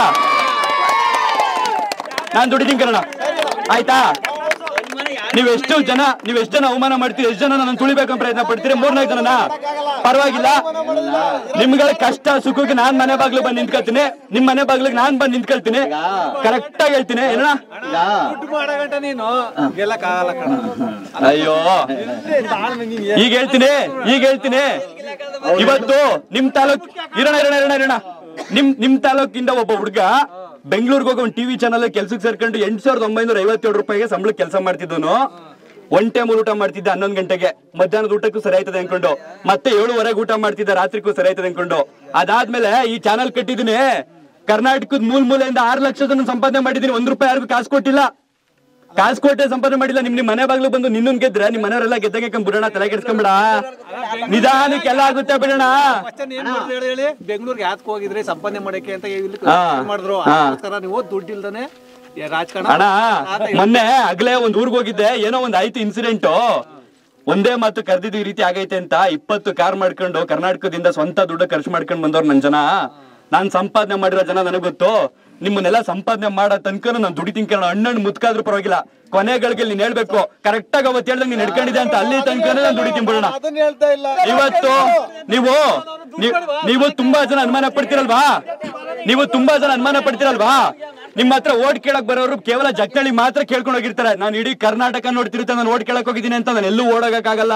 ನಾನ್ ದುಡಿತೀನಿ ಕಾರಣ ಆಯ್ತಾ ನೀವ್ ಎಷ್ಟು ಜನ ನೀವ್ ಎಷ್ಟು ಜನ ಅವಮಾನ ಮಾಡ್ತೀರಿ ಎಷ್ಟು ಜನ ನಾನು ತುಳಿಬೇಕು ಪ್ರಯತ್ನ ಪಡ್ತೀರಿ ಮೂರ್ನಾಲ್ಕು ಜನನ ಪರವಾಗಿಲ್ಲ ನಿಮ್ಗಳ ಕಷ್ಟ ಸುಖಕ್ಕೆ ನಾನ್ ಮನೆ ಬಾಗ್ಲು ಬಂದ್ ನಿಂತ್ಕೊಳ್ತೀನಿ ನಿಮ್ ಮನೆ ಬಾಗ್ಲಿಗೆ ನಾನ್ ಬಂದ್ ನಿಂತ್ಕೊಳ್ತೀನಿ ಕರೆಕ್ಟ್ ಆಗಿ ಹೇಳ್ತೀನಿ ಏನ ದುಡ್ಡು ಮಾಡೋ ಗಂಟ ನೀನು ಗೆಲ್ಲಕ್ ಆಗಲ್ಲ ಕಣ ಅಯ್ಯೋ ಈಗ ಹೇಳ್ತೀನಿ ಈಗ ಹೇಳ್ತೀನಿ ಇವತ್ತು ನಿಮ್ ತಾಲೂಕ್ ಇರೋಣ ಇರೋಣ ಇರೋಣ ಇರೋಣ ನಿಮ್ ನಿಮ್ ತಾಲೂಕಿಂದ ಒಬ್ಬ ಹುಡುಗ ಬೆಂಗಳೂರಿಗೆ ಹೋಗಿ ಒಂದು ಟಿವಿ ಚಾನಲ್ ಕೆಲ್ಸಕ್ಕೆ ಸೇರ್ಕೊಂಡು ಎಂಟ್ ಸಾವಿರದ ಒಂಬೈನೂರ ಐವತ್ತೇಳು ರೂಪಾಯಿಗೆ ಸಂಬಳ ಕೆಲಸ ಮಾಡ್ತಿದ್ದನು ಒನ್ ಟೈಮ್ ಊಟ ಮಾಡ್ತಿದ್ದ ಹನ್ನೊಂದು ಗಂಟೆಗೆ ಮಧ್ಯಾಹ್ನದ ಊಟಕ್ಕೂ ಸರಿ ಆಯ್ತದೆ ಅನ್ಕೊಂಡು ಮತ್ತೆ ಏಳುವರೆಗೆ ಊಟ ಮಾಡ್ತಿದ್ದ ರಾತ್ರಿಗೂ ಸರಿ ಆಯ್ತದೆ ಅನ್ಕೊಂಡು ಅದಾದ್ಮೇಲೆ ಈ ಚಾನಲ್ ಕಟ್ಟಿದೀನಿ ಕರ್ನಾಟಕದ ಮೂಲ ಮೂಲೆಯಿಂದ ಆರು ಲಕ್ಷ ಜನ ಸಂಪಾದನೆ ಮಾಡಿದೀನಿ ಒಂದ್ ರೂಪಾಯಿ ಯಾರಿಗೂ ಕಾಸು ಕೊಟ್ಟಿಲ್ಲ ಕಾಸು ಕೊಟ್ಟೆ ಸಂಪಾದನೆ ಮಾಡಿಲ್ಲ ನಿಮ್ ನಿಮ್ ಮನೆ ಬಾಗ್ಲು ಬಂದು ನಿನ್ನನ್ ಗೆದ್ರೆ ನಿಮ್ ಮನೆಯವರೆಲ್ಲ ಗೆದ್ದಂಗೆ ಬಿಡೋಣ ತಲೆ ಕೆಡ್ಸ್ಕೊಂಬಿಡ ನಿಧಾನಕ್ಕೆಲ್ಲ ಆಗುತ್ತೆ ಬಿಡೋಣ ಕ್ವಶನ್ ಏನ್ ಮಾಡಿದ್ರು ಹೇಳಿ ಹೇಳಿ ಬೆಂಗಳೂರಿಗೆ ಯಾಕೆ ಹೋಗಿದ್ರಿ ಸಂಪಾದನೆ ಮಾಡಕ್ಕೆ ಅಂತ ಇಲ್ಲಿ ಹಾ. ಏನ್ ಮಾಡಿದ್ರು ಹಾ. ಅದಕ್ಕೋಸ್ಕರ ನೀವು ದುಡ್ಡು ಇಲ್ದಾನೆ ಏ ರಾಜಕಾರಣ ಅಣ್ಣ ಆತ ಮೊನ್ನೆ ಆಗ್ಲೇ ಒಂದ್ ಊರ್ಗ್ ಹೋಗಿದ್ದೆ ಏನೋ ಒಂದ್ ಆಯ್ತು ಇನ್ಸಿಡೆಂಟ್ ಒಂದೇ ಮಾತು ಕರೆದಿದ್ದು ಈ ರೀತಿ ಆಗೈತೆ ಅಂತ ಇಪ್ಪತ್ತು ಕಾರ್ ಮಾಡ್ಕೊಂಡು ಕರ್ನಾಟಕದಿಂದ ಸ್ವಂತ ದುಡ್ಡು ಖರ್ಚು ಮಾಡ್ಕೊಂಡು ಬಂದವ್ರು ನನ್ ಜನ ನಾನ್ ಸಂಪಾದನೆ ಮಾಡಿರೋ ಜನ ನನಗ್ ಗೊತ್ತು ನಿಮ್ಮನ್ನೆಲ್ಲ ಸಂಪಾದನೆ ಮಾಡೋ ತನಕ ನಾನು ದುಡಿತೀನಿ ಕೇಳೋಣ ಅಣ್ಣನ್ ಮುತ್ಕಾದ್ರೂ ಪರವಾಗಿಲ್ಲ ಕೊನೆಗಳಿಗೆ ನೀನ್ ಹೇಳ್ಬೇಕು ಕರೆಕ್ಟ್ ಆಗಿ ಅವತ್ತು ಹೇಳ್ದಂಗೆ ನೀನ್ ನಡ್ಕೊಂಡಿದ್ದೆ ಅಂತ ಅಲ್ಲಿ ತನಕ ನಾನು ದುಡಿತೀನಿ ಬಿಡೋಣ ಅದನ್ನ ಹೇಳ್ತಾ ಇಲ್ಲ ಇವತ್ತು ನೀವು ನೀವ್- ನೀವು ತುಂಬಾ ಜನ ಅನುಮಾನ ಪಡ್ತಿರಲ್ವಾ ನೀವು ತುಂಬಾ ಜನ ಅನುಮಾನ ಪಡ್ತಿರಲ್ವಾ ನಿಮ್ಮ ಹತ್ರ ಓಟ್ ಕೇಳಕ್ ಬರೋರು ಕೇವಲ ಜಗ್ತಳಿ ಮಾತ್ರ ಕೇಳ್ಕೊಂಡು ಹೋಗಿರ್ತಾರೆ ನಾನು ಇಡೀ ಕರ್ನಾಟಕ ನೋಡ್ತಿರುತ್ತೆ ನಾನು ಓಟ್ ಕೇಳಕ್ ಹೋಗಿದ್ದೀನಿ ಅಂತ ನಾನು ಎಲ್ಲೂ ಓಡೋಗಕ್ಕಾಗಲ್ಲ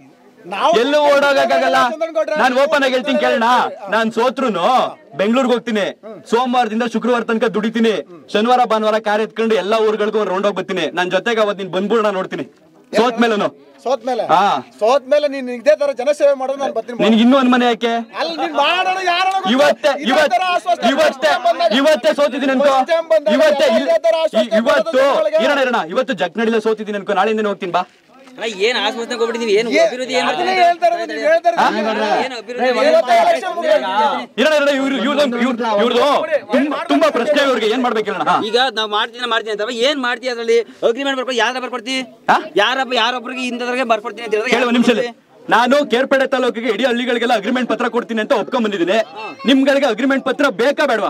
ಎಲ್ಲೂ ಓಡೋಗಕ್ಕಾಗಲ್ಲ ನಾನು ಓಪನ್ ಆಗಿ ಹೇಳ್ತೀನಿ ಕೇಳೋಣ ನಾನ್ ಸೋತ್ರುನು ಬೆಂಗಳೂರಿಗೆ ಹೋಗ್ತೀನಿ ಸೋಮವಾರದಿಂದ ಶುಕ್ರವಾರ ತನಕ ದುಡಿತೀನಿ ಶನಿವಾರ ಭಾನುವಾರ ಕಾರ್ ಎತ್ಕೊಂಡು ಎಲ್ಲಾ ಊರುಗಳಿಗೂ ರೌಂಡ್ ಹೋಗಿ ಬರ್ತೀನಿ ನನ್ ಜೊತೆಗೆ ಅವತ್ ನೀನ್ ಬಂದ್ಬಿಡೋಣ ನೋಡ್ತೀನಿ ಸೋತ್ ಮೇಲೂ ಸೋತ್ಮೇಲೆ ಹಾ ಸೋತ್ಮೇಲೆ ನೀನ್ ಇದೇ ತರ ಜನಸೇವೆ ಮಾಡೋದು ನಾನು ಬರ್ತೀನಿ ನಿನ್ಗೆ ಇನ್ನೂ ಅನುಮಾನ ಯಾಕೆ ಅಲ್ಲಿ ನೀನ್ ಮಾಡೋಣ ಯಾರನ್ನ ಗೊತ್ತಾ? ಇವತ್ತೇ ಇದೇ ಇವತ್ ತರ ಆಶ್ವಾಸನೆ ಇವತ್ತೇ first time ಬಂದಾಗ- ಇವತ್ತೇ ಸೋತಿದ್ದೀನಿ ಅನ್ಕೋ first time ಬಂದಾಗ ಇವತ್ತೇ ಎಲ್ಲ ಇಲ್- ಇದೇ ತರ ಆಶ್ವಾಸನೆ ಇ- ಇವತ್ತು ಕೊಡೋದು ಜನಗಳಿಗೆ. ಇರೋಣ ಇರೋಣ ಇವತ್ತು ಜಗ್ನಡಿಲ್ಲ ಸೋತಿದ್ದೀನಿ ಅನ್ಕೋ ನಾಳೆಯಿಂದ ಹೋಗ್ತೀನಿ ಬಾ ಏನ್ ಆಸ್ಮಸ್ನ ಹೋಗ್ಬಿಟ್ಟಿದೀವಿ ಏನು ಏ- ಅಭಿವೃದ್ಧಿ ಏನ್ ಅದನ್ನೇ ಹೇಳ್ತಾ ಇರೋದು, ನೀವ್ ಹೇಳ್ತಾ ಇರೋದು. ಏನು ಅಭಿವೃದ್ಧಿ ಇವತ್ತೇ election ಮುಗ್ದೋಯ್ತು. ಇರೋಣ ಇರೋಣ ಇವ್ರು ಇವ್ರದ್ದು ಇವ್ರದ್ದು ತುಂಬಾ ತುಂಬಾ ಪ್ರಶ್ನೆ ಇವ್ರಿಗೆ ಏನ್ ಮಾಡ್ಬೇಕು ಹೇಳೋಣ ಈಗ ನಾವ್ ಮಾಡ್ತೀನಿ ಮಾಡ್ತೀನಿ ಅಂತ ಏನ್ ಮಾಡ್ತೀವಿ ಅದ್ರಲ್ಲಿ ಅಗ್ರಿಮೆಂಟ್ ಬರ್ಕೊಡಿ ಯಾರ ಬರ್ಕೊಡ್ತಿ ಯಾರಪ್ಪ ಯಾರೊಬ್ರಿಗೆ ಇಂಥದ್ರಾಗೆ ಬರ್ಕೊಡ್ತೀನಿ ಅಂತ ಹೇಳಿದ್ರೆ ಕೇಳಿ ಒಂದ್ ನಿಮಿಷ ನಾನು ಕೇರ್ಪೇಟೆ ತಾಲೂಕಿಗೆ ಇಡೀ ಹಳ್ಳಿಗಳಿಗೆಲ್ಲ ಅಗ್ರಿಮೆಂಟ್ ಪತ್ರ ಕೊಡ್ತೀನಿ ಅಂತ ಒಪ್ಕೊಂಡ್ ಬಂದಿದ್ದೀನಿ ನಿಮ್ಗಳಿಗೆ ಅಗ್ರಿಮೆಂಟ್ ಪತ್ರ ಬೇಕಾ ಬೇಡವಾ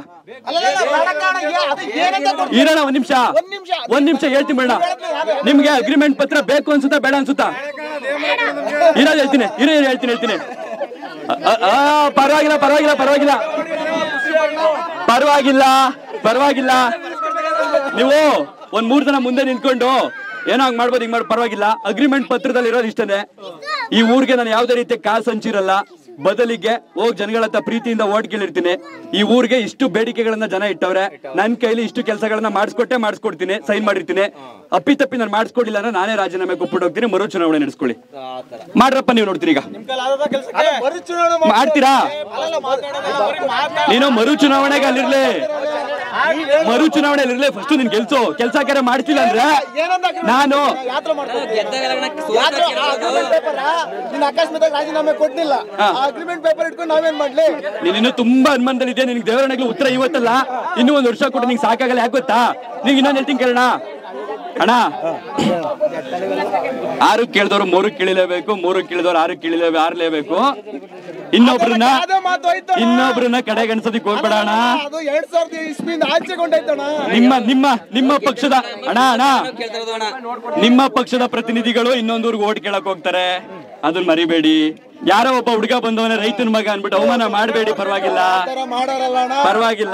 ಇರೋಣ ಒಂದ್ ನಿಮಿಷ ಒಂದ್ ನಿಮಿಷ ಹೇಳ್ತೀನಿ ಬೇಡ ನಿಮ್ಗೆ ಅಗ್ರಿಮೆಂಟ್ ಪತ್ರ ಬೇಕು ಅನ್ಸುತ್ತಾ ಬೇಡ ಅನ್ಸುತ್ತಾ ಇರೋದು ಹೇಳ್ತೀನಿ ಇರೋ ಇರೋ ಹೇಳ್ತೀನಿ ಹೇಳ್ತೀನಿ ಆ, ಆ, ಪರವಾಗಿಲ್ಲ ಪರವಾಗಿಲ್ಲ ಪರವಾಗಿಲ್ಲ ಪರವಾಗಿಲ್ಲ ಪರವಾಗಿಲ್ಲ ನೀವು ಒಂದ್ ಮೂರ್ ಜನ ಮುಂದೆ ನಿಂತ್ಕೊಂಡು ಏನೋ ಹಂಗ್ ಮಾಡ್ಬೋದು ಹಿಂಗ್ ಮಾಡಿ ಪರವಾಗಿಲ್ಲ ಅಗ್ರಿಮೆಂಟ್ ಪತ್ರದಲ್ಲಿ ಇರೋದು ಇಷ್ಟನೇ ಈ ಊರಿಗೆ ನಾನು ಯಾವ್ದೇ ರೀತಿಯ ಕಾಸು ಹಂಚಿರಲ್ಲ ಬದಲಿಗೆ ಹೋಗ್ ಜನಗಳ ಹತ್ರ ಪ್ರೀತಿಯಿಂದ ಓಟ್ ಕೇಳಿರ್ತೀನಿ ಈ ಊರಿಗೆ ಇಷ್ಟು ಬೇಡಿಕೆಗಳನ್ನ ಜನ ಇಟ್ಟವ್ರೆ ನನ್ ಕೈಲಿ ಇಷ್ಟು ಕೆಲಸಗಳನ್ನ ಮಾಡಿಸ್ಕೊಟ್ಟೆ ಮಾಡಿಸ್ಕೊಡ್ತೀನಿ ಸೈನ್ ಮಾಡಿರ್ತೀನಿ ಅಪ್ಪಿ ತಪ್ಪಿ ನಾನು ಮಾಡಿಸ್ಕೊಡಿಲ್ಲ ಅಂದ್ರೆ ನಾನೇ ರಾಜೀನಾಮೆ ಕೊಟ್ಬಿಟ್ಟು ಹೋಗ್ತೀನಿ ಮರು ಚುನಾವಣೆ ನಡೆಸ್ಕೊಳ್ಳಿ ಮಾಡ್ರಪ್ಪ ನೀವು ನೋಡ್ತೀರಿ ಈಗ ಮಾಡ್ತೀರಾ ನೀನು ಮರು ಚುನಾವಣೆಗೆ ಅಲ್ಲಿರ್ಲಿ ಮರು ಚುನಾವಣೆ ಇರ್ಲಿ ಫಸ್ಟ್ ನಿನ್ ಕೆಲ್ಸು ಕೆಲ್ಸ ಕಾರ್ಯ ಮಾಡ್ತಿಲ್ಲ ಅಂದ್ರೆ ನಾನು ನಿನ್ನ ಅಕಸ್ಮಾತ್ ರಾಜೀನಾಮೆ ಕೊಟ್ಟಿಲ್ಲ ಅಗ್ರಿಮೆಂಟ್ ಪೇಪರ್ ಇಟ್ಕೊಂಡು ನಾವೇನ್ ಮಾಡ್ಲಿ ನೀನು ಇನ್ನೂ ತುಂಬಾ ಅನುಮಾನದಲ್ಲಿದೆ ನಿನ್ಗೆ ದೇವರಣೆಗಳು ಉತ್ತರ ಇವತ್ತಲ್ಲ ಇನ್ನೂ ಒಂದ್ ವರ್ಷ ಕೊಟ್ಟು ನಿಂಗೆ ಸಾಕಾಗಲ್ಲ ಯಾಕೆ ಗೊತ್ತಾ ನಿಂಗೆ ಇನ್ನೊಂದ್ ಹೇಳ್ತೀನಿ ಕೇಳೋಣ ಅಣ್ಣ ಆರು ಕೇಳಿದವ್ರು ಮೂರು ಕೇಳಿಲೇಬೇಕು ಮೂರು ಕೇಳಿದವ್ರು ಆರು ಕೇಳಿಲೇಬೇಕು ಆರ್ಲೇಬೇಕು ಇನ್ನೊಬ್ರನ್ನ ಇನ್ನೊಬ್ರನ್ನ ಕಡೆಗಣಿಸೋದಕ್ಕೆ ಹೋಗ್ಬೇಡ ಅಣ್ಣ ಅದು ಎರಡ್ ಸಾವಿರದ ಇಸ್ವಿಯಿಂದ ಆಚೆಗೊಂಡೈತಣ್ಣ ನಿಮ್ಮ ನಿಮ್ಮ ನಿಮ್ಮ ಪಕ್ಷದ ಅಣ್ಣ ಅಣ್ಣ ನಿಮ್ಮ ಪಕ್ಷದ ಪ್ರತಿನಿಧಿಗಳು ಇನ್ನೊಂದೂರ್ಗೆ ಓಟ್ ಕೇಳಕ್ ಹೋಗ್ತಾರೆ ಅದನ್ನ ಮರಿಬೇಡಿ ಯಾರೋ ಒಬ್ಬ ಹುಡುಗ ಬಂದವನೇ ರೈತನ ಮಗ ಅನ್ಬಿಟ್ಟು ಅವಮಾನ ಮಾಡಬೇಡಿ ಪರವಾಗಿಲ್ಲ ಮಾಡಾರಲ್ಲ ಅಣ್ಣ ಪರವಾಗಿಲ್ಲ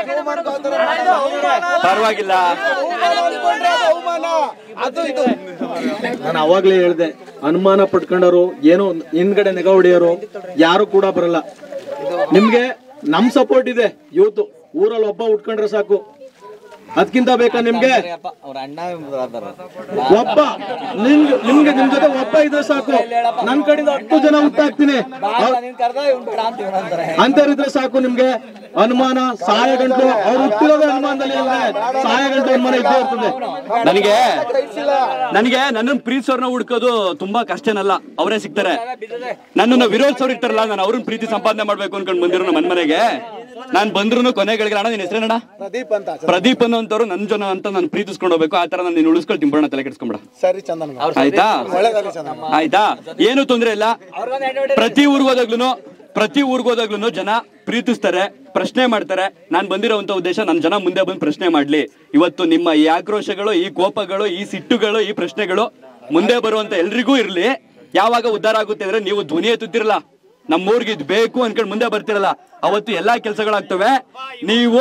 ಪರವಾಗಿಲ್ಲ ಅವಮಾನ ಅದು ಇದು ನಾನು ಅವಾಗ್ಲೇ ಹೇಳ್ದೆ ಅನುಮಾನ ಪಟ್ಕೊಂಡವರು ಏನೋ ಹಿಂದ್ಗಡೆ ನೆಗ ಹೊಡಿಯೋರು ಯಾರು ಕೂಡ ಬರಲ್ಲ ನಿಮ್ಗೆ ನಮ್ ಸಪೋರ್ಟ್ ಇದೆ ಯೂತ್ ಊರಲ್ಲಿ ಒಬ್ಬ ಉಟ್ಕೊಂಡ್ರೆ ಸಾಕು ಅದಕ್ಕಿಂತ ಬೇಕಾ ನಿಮ್ಗೆ ಅವ್ರ ಅಣ್ಣ ಒಬ್ಬ ನಿಮ್ಗೆ ನಿಮ್ಗೆ ನಿಮ್ ಜೊತೆ ಒಬ್ಬ ಇದ್ರೆ ಸಾಕು ನನ್ ಕಡೆಯಿಂದ ಹತ್ತು ಜನ ಹುಟ್ಟಾಕ್ತೀನಿ ಅಂತರಿದ್ರೆ ಸಾಕು ನಿಮ್ಗೆ ಅನುಮಾನ ಸಹಾಯ ಗಂಟು ಅವ್ರು ಹುಟ್ಟಿರೋದೇ ಅನುಮಾನದಲ್ಲಿ ಇಲ್ಲದೆ ಸಹಾಯ ಗಂಟು ಅನುಮಾನ ಇದ್ದೇ ಇರ್ತದೆ ನನಗೆ ನನಗೆ ನನ್ನನ್ನು ಪ್ರೀತಿಸೋರ್ನ ಹುಡ್ಕೋದು ತುಂಬಾ ಕಷ್ಟನಲ್ಲ ಅವರೇ ಸಿಗ್ತಾರೆ ನನ್ನನ್ನ ವಿರೋಧಿಸೋರು ಇರ್ತಾರಲ್ಲ ನಾನು ಅವ್ರನ್ನ ಪ್ರೀತಿ ಸಂಪಾದನೆ ಮಾಡ್ಬೇಕು ಅನ್ಕೊಂಡ್ ಬಂದಿರೋ ನಮ್ಮ ಮನೆಗೆ ನಾನ್ ಬಂದ್ರು ಕೊನೆಗಳಿಗೆ ಅಣ್ಣ ನಿನ್ ಹೆಸರೇನಣ್ಣ ಪ್ರದೀಪ್ ಅಂತ ಪ್ರದೀಪ್ ಅನ್ನೋಂತವ್ರು ನನ್ ಜನ ಅಂತ ನಾನು ಪ್ರೀತಿಸ್ಕೊಂಡು ಹೋಗ್ಬೇಕು ಆ ತರ ನಾನು ನೀನು ಉಳಿಸ್ಕೊಳ್ತೀನಿ ಬಿಡೋಣ ತಲೆ ಕೆಡಿಸ್ಕೊಂಬಿಡ ಸರಿ ಚಂದನ್ ಆಯ್ತಾ ಒಳ್ಳೇದಾಗಲಿ ಚಂದನ್ ಆಯ್ತಾ ಏನು ತೊಂದ್ರೆ ಇಲ್ಲ ಪ್ರತಿ ಊರ್ಗ್ ಹೋದಾಗ್ಲೂ ಪ್ರತಿ ಊರ್ಗ್ ಹೋದಾಗ್ಲೂ ಜನ ಪ್ರೀತಿಸ್ತಾರೆ ಪ್ರಶ್ನೆ ಮಾಡ್ತಾರೆ ನಾನ್ ಬಂದಿರೋಂತ ಉದ್ದೇಶ ನನ್ನ ಜನ ಮುಂದೆ ಬಂದು ಪ್ರಶ್ನೆ ಮಾಡ್ಲಿ ಇವತ್ತು ನಿಮ್ಮ ಈ ಆಕ್ರೋಶಗಳು ಈ ಕೋಪಗಳು ಈ ಸಿಟ್ಟುಗಳು ಈ ಪ್ರಶ್ನೆಗಳು ಮುಂದೆ ಬರುವಂತ ಎಲ್ರಿಗೂ ಇರ್ಲಿ ಯಾವಾಗ ಉದ್ಧಾರ ಆಗುತ್ತೆ ಅಂದ್ರೆ ನೀವು ಧ್ವನಿ ಎತ್ತುತ್ತಿರಲ್ಲ ನಮ್ಮೂರ್ಗೆ ಇದು ಬೇಕು ಅನ್ಕೊಂಡು ಮುಂದೆ ಬರ್ತಿರಲ್ಲ ಅವತ್ತು ಎಲ್ಲಾ ಕೆಲಸಗಳಾಗ್ತವೆ ನೀವು